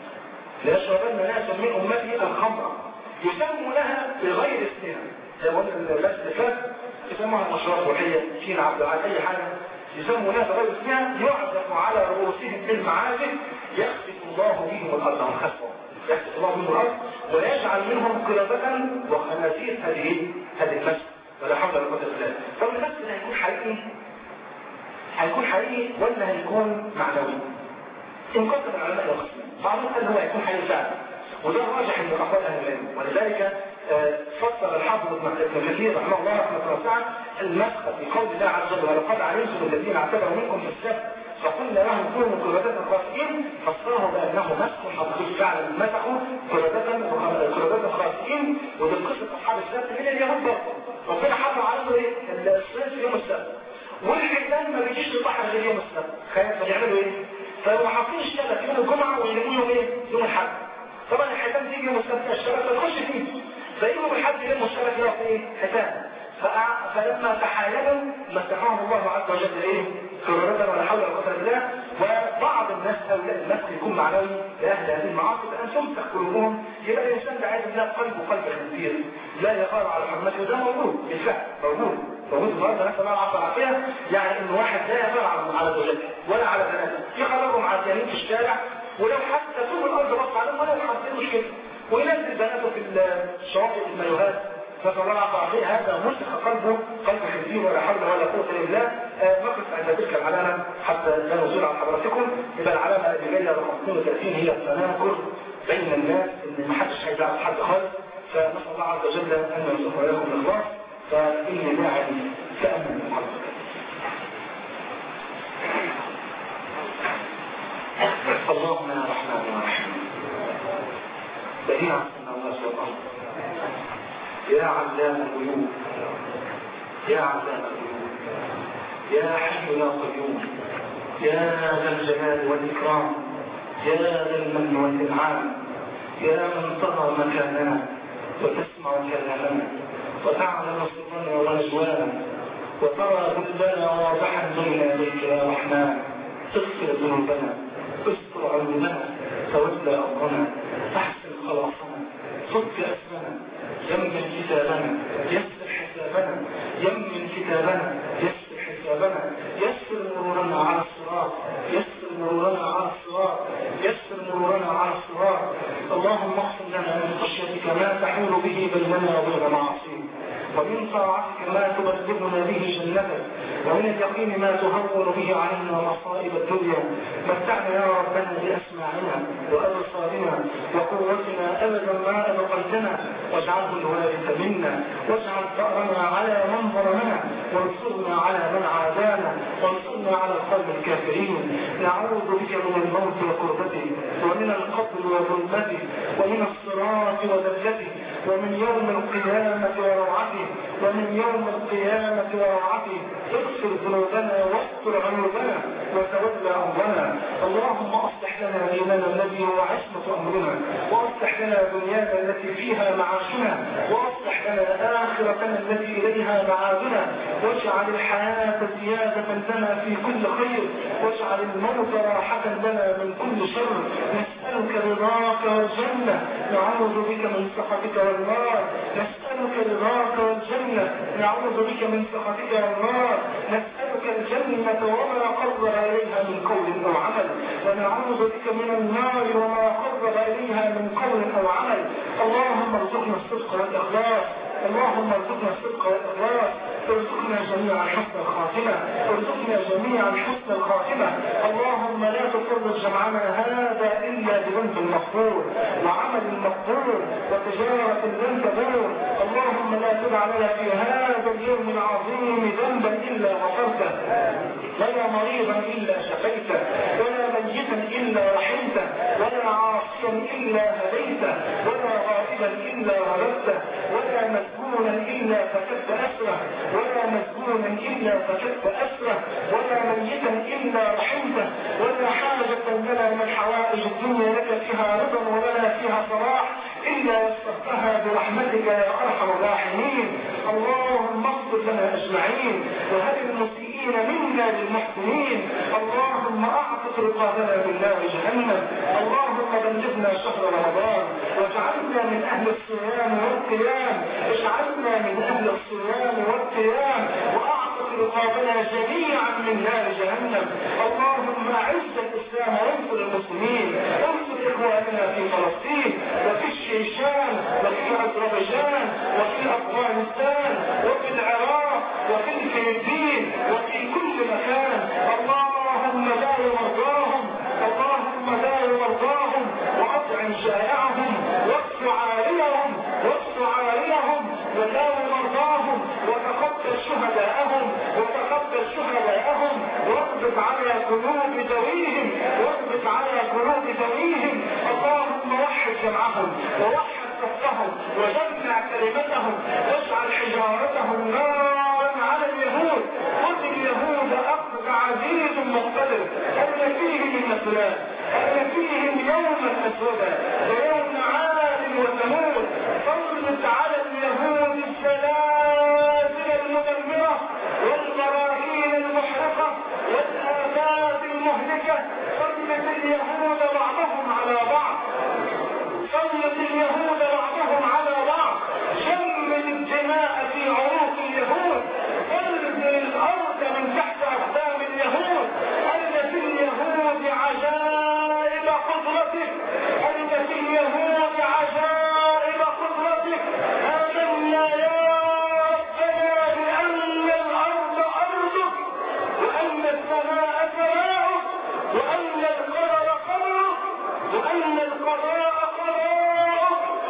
ليشربن ناس من امتي الخمر يسموا لها بغير اسمها زي ما قلنا الناس اللي فات يسموها المشروبات الروحيه فينا عبد العال اي حاجه يسموا لها بغير اسمها يعزف على رؤوسهم بالمعازف يخسف الله بهم الارض هم خسفوا يحدث الله منه الأرض ويجعل منهم قردة وخنازير هذه هذه المسجد ولا حول ولا قوة إلا بالله طب المسجد هيكون حقيقي هيكون حقيقي ولا هيكون معنوي؟ انقسم العلماء الى قسمين بعضهم قال هو هيكون حقيقي فعلا وده الراجح من اقوال اهل العلم ولذلك فسر الحافظ ابن كثير رحمه الله رحمه واسعه المسخ في قول الله عز وجل ولقد علمتم الذين اعتبروا منكم في السبت فقلنا لهم كونوا قردة خاسئين فسره بانه مسح حقيقي فعلا مسحوا قردة قردة خاسئين ودي قصه اصحاب السبت من اليهود برضه ربنا حرم عليهم ايه؟ الصيد في يوم السبت والحيتان ما بيجيش للبحر غير يوم السبت خيال فبيعملوا ايه؟ فيقوموا حاطين الشبك يوم الجمعه ويلموا يوم ايه؟ يوم الاحد طبعا الحيتان تيجي يوم السبت الشبك ما تخش فيه فيوم الاحد يلموا الشبك يقف ايه؟ حيتان فلما تحايلوا مسحهم الله عز وجل ايه؟ قردة ولا حول ولا قوة الا بالله وبعض الناس هؤلاء الناس يكون معنوي لاهل هذه المعاصي فان تمسك قلوبهم يبقى الانسان ده عايز الله قلبه قلب خنزير لا يغار على حرمته وده موجود بالفعل موجود موجود النهارده نسال الله العافيه والعافيه يعني ان واحد لا يغار على على زوجته ولا على بناته يخرجهم عريانين في الشارع ولو حتى طول الارض بص عليهم ولا يحصل مشكله وينزل بناته في الشواطئ المايوهات نسأل الله العافية هذا مسخ قلبه قلب خنزير ولا حول ولا قوة إلا بالله نقف عند تلك العلامة حتى لا نزول عن حضراتكم يبقى العلامة اللي جاية رقم 32 هي التناكر بين الناس إن ما حدش هيزعل حد خالص فنسأل الله عز وجل أن يرزقنا وإياكم الإخلاص فإني داعي تأمل من حضرتك اللهم يا رحمن يا رحيم بديع السماوات والارض يا علام الغيوب يا علام الغيوب يا حي يا قيوم يا ذا الجلال والاكرام يا ذا المن والانعام يا من ترى مكاننا وتسمع كلامنا وتعلم سرنا ونجوانا وترى ذنبنا واضحا بين يديك يا رحمن اغفر ذنوبنا استر عيوبنا تولى امرنا احسن خلاصنا صدق اسمنا يمن كتابنا يسر حسابنا يمن كتابنا يسر حسابنا يسر مرورنا على الصراط يسر مرورنا على الصراط يسر مرورنا على الصراط اللهم اغفر لنا من خشيتك ما تحول به بيننا وبين معاصيك ومن طاعتك ما تبلغنا به جنتك ومن اليقين ما تهون به علينا مصائب الدنيا متعنا يا ربنا باسماعنا وابصارنا وقوتنا ابدا ما ابقيتنا واجعله الوارث منا واجعل ثارنا على من ظلمنا وانصرنا على من عادانا وانصرنا على القوم الكافرين نعوذ بك من الموت وكربته ومن القتل وظلمته ومن الصراط وذلته ومن يوم القيامة وروعته ومن يوم القيامة وروعته اغفر ذنوبنا واستر عيوبنا وتولى امرنا اللهم اصلح لنا ديننا الذي هو عصمة امرنا واصلح لنا دنيانا التي فيها معاشنا واصلح لنا اخرتنا التي اليها معادنا واجعل الحياة زيادة لنا في كل خير واجعل الموت راحة لنا من كل شر نسألك رضاك والجنة نعوذ بك من سخطك والنار نسألك رضاك والجنة نعوذ بك من سخطك والنار نسألك الجنة وما قرب إليها من قول أو عمل ونعوذ بك من النار وما قرب إليها من قول أو عمل اللهم ارزقنا الصدق والإخلاص اللهم ارزقنا الصدق والإخلاص ارزقنا جميعا حسن الخاتمة ارزقنا جميعا حسن الخاتمة اللهم لا تفرج جمعنا هذا إلا بذنب مغفور وعمل مقبول وتجارة لن تبور اللهم لا تدع لنا في هذا اليوم العظيم ذنبا إلا غفرته ولا مريضا إلا شفيته ولا ميتا إلا رحمته ولا عاصيا إلا هديته ولا غائبا إلا رددته ولا مسجونا إلا فكدت أسره ولا مسجونا إلا فكدت أسره ولا ميتا إلا رحمته ولا حاجة لنا من حوائج الدنيا لك فيها رضا ولنا فيها صلاح إلا يسرتها برحمتك يا أرحم الراحمين اللهم اغفر لنا أجمعين وهل المسيئين منا للمحسنين اللهم أعتق رقابنا من نار جهنم اللهم بلغنا شهر رمضان واجعلنا من أهل الصيام والقيام اجعلنا من أهل الصيام والقيام وأعتق رقابنا جميعا من نار جهنم اللهم أعز الإسلام وانصر المسلمين انصر إخواننا في فلسطين وفي الشيشان وفي أذربيجان وفي أفغانستان وفي العراق وفي الفلبين وفي كل مكان اللهم داوي مرضاهم اللهم داوي مرضاهم وأطعم جائعهم واكف عاريهم واكف عاريهم وداوي مرضاهم وتقبل شهداءهم وتقبل شهداءهم واقبض على قلوب ذويهم واقبض على قلوب ذويهم اللهم وحد جمعهم ووحد صفهم وجمع كلمتهم واجعل حجارتهم نارا على اليهود خذ اليهود اخذ عزيز مقتدر ان فيهم المثلات ان فيهم يوما اسودا ويوم عاد وثمود سلط على اليهود السلاسل المدمره والبراهين المحرقه والافات المهلكه سلط اليهود بعضهم على بعض سلط اليهود بعضهم على بعض شمل الدماء في عروق اليهود زلزل الارض من تحت اقدام اليهود ان في اليهود عجائب قدرتك ان في اليهود عجائب قدرتك امنا يا ربنا بان الارض ارضك وان السماء سماؤك وان القدر قدرك وان القضاء قضاءك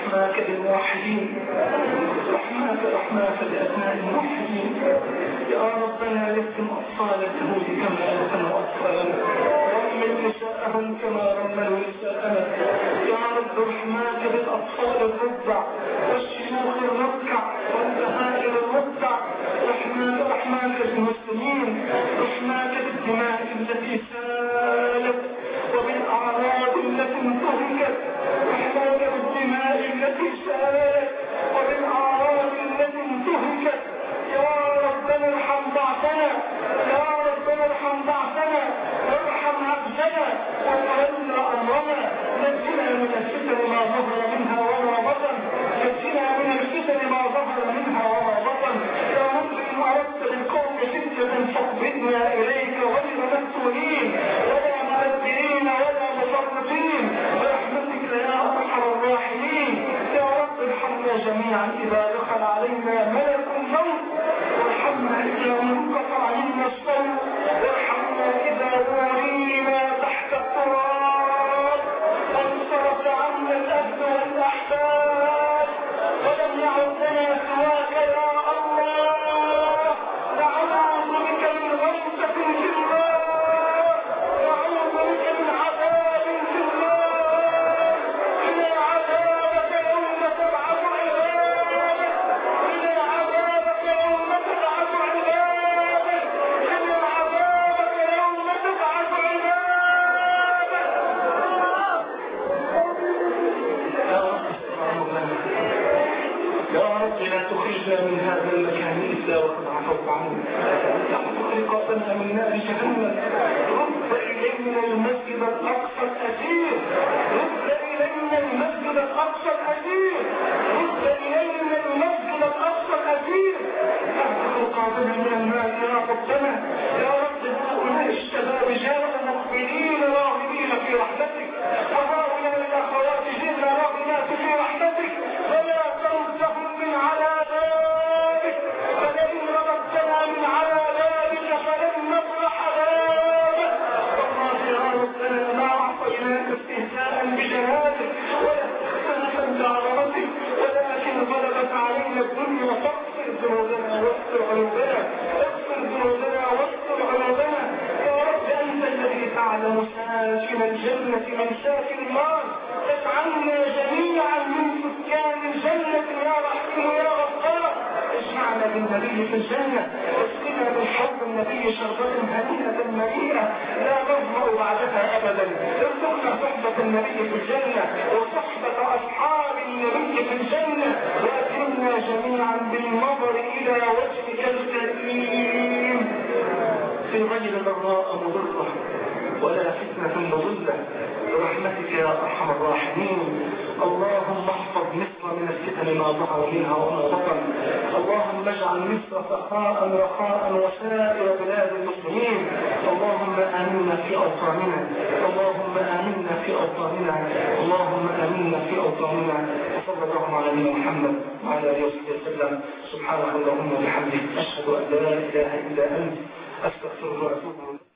رحماك بالموحدين رحماك رحماك بأبناء الموحدين يا ربنا يتم أطفال اليهود كما يتم أطفالنا رحمل نساءهم كما رملوا نساءنا يا رب رحماك بالأطفال الرضع والشيوخ الركع والبهائم الرضع رحماك رحماك بالمسلمين رحماك بالدماء التي سالت وبالأعراض التي انتهكت رحماك بالدماء التي سالت وبالأعراض التي انتهكت يا ربنا ارحم ضعفنا يا ربنا ارحم ضعفنا وارحم عبدنا وتولى امرنا نجنا من الفتن ما ظهر منها وما بطن نجنا من الفتن ما ظهر منها وما بطن يا رب ان اردت بالقوم فتنه فاقبضنا اليك غير مفتونين ولا مبدلين ولا مفرطين برحمتك يا ارحم الراحمين يا رب ارحمنا جميعا اذا دخل علينا ملك الموت وارحمنا إذا منقطع منا الصوت وارحمنا إذا ورينا تحت التراب وانصرف عنا الأهل والأحباب ولم يعد لنا سواك يا الله نعوذ بك من غمسة في النار نعوذ بك من عذاب في النار إلى عذابك يوم تبعث عبادك إلى عذابك يوم تبعث عبادك إلى عذابك يوم تبعث عبادك يا رب لا تخرجنا من هذا المكان إلا وقد عفوت عنه تحفظ رقابنا من نار جهنم رد إلينا المسجد الأقصى الأثير رد إلينا المسجد الأقصى الأثير رد إلينا المسجد الأقصى الأثير تحفظ رقابنا من النار يا ربنا يا رب هؤلاء الشباب جاءوا مقبلين راغبين في رحمتك وهؤلاء الأخوات جئنا راغبات في رحمتك ولا تردهم من على بابك فلئن رددتنا من على بابك فلن نفرح بابك والله يا ربنا ما اعطيناك استهزاء بجلالك ولا استخفافا بعظمتك ولكن غلبت علينا الدنيا فاغفر ذنوبنا واستر عيوبنا اغفر ذنوبنا واستر عيوبنا يا رب انت الذي تعلم ساكن الجنه من ساكن النار اجعلنا جميعا من سكان الجنه يا رحيم يا غفار اجمعنا بالنبي في الجنة واسقنا من حوض النبي شربة هنيئة مريئة لا نظمأ بعدها أبدا ارزقنا صحبة النبي في الجنة وصحبة أصحاب النبي في الجنة وأكرمنا جميعا بالنظر إلى وجهك الكريم في غير ضراء مضرة ولا فتنة مضلة برحمتك يا أرحم الراحمين اللهم احفظ مصر من الفتن ما ظهر منها وما بطن اللهم اجعل مصر سخاء رخاء وسائر بلاد المسلمين اللهم آمنا في أوطاننا اللهم آمنا في أوطاننا اللهم آمنا في أوطاننا وصلى الله على نبينا محمد وعلى آله وصحبه وسلم سبحانك اللهم وبحمدك أشهد أن لا إله إلا أنت أستغفرك وأتوب إليك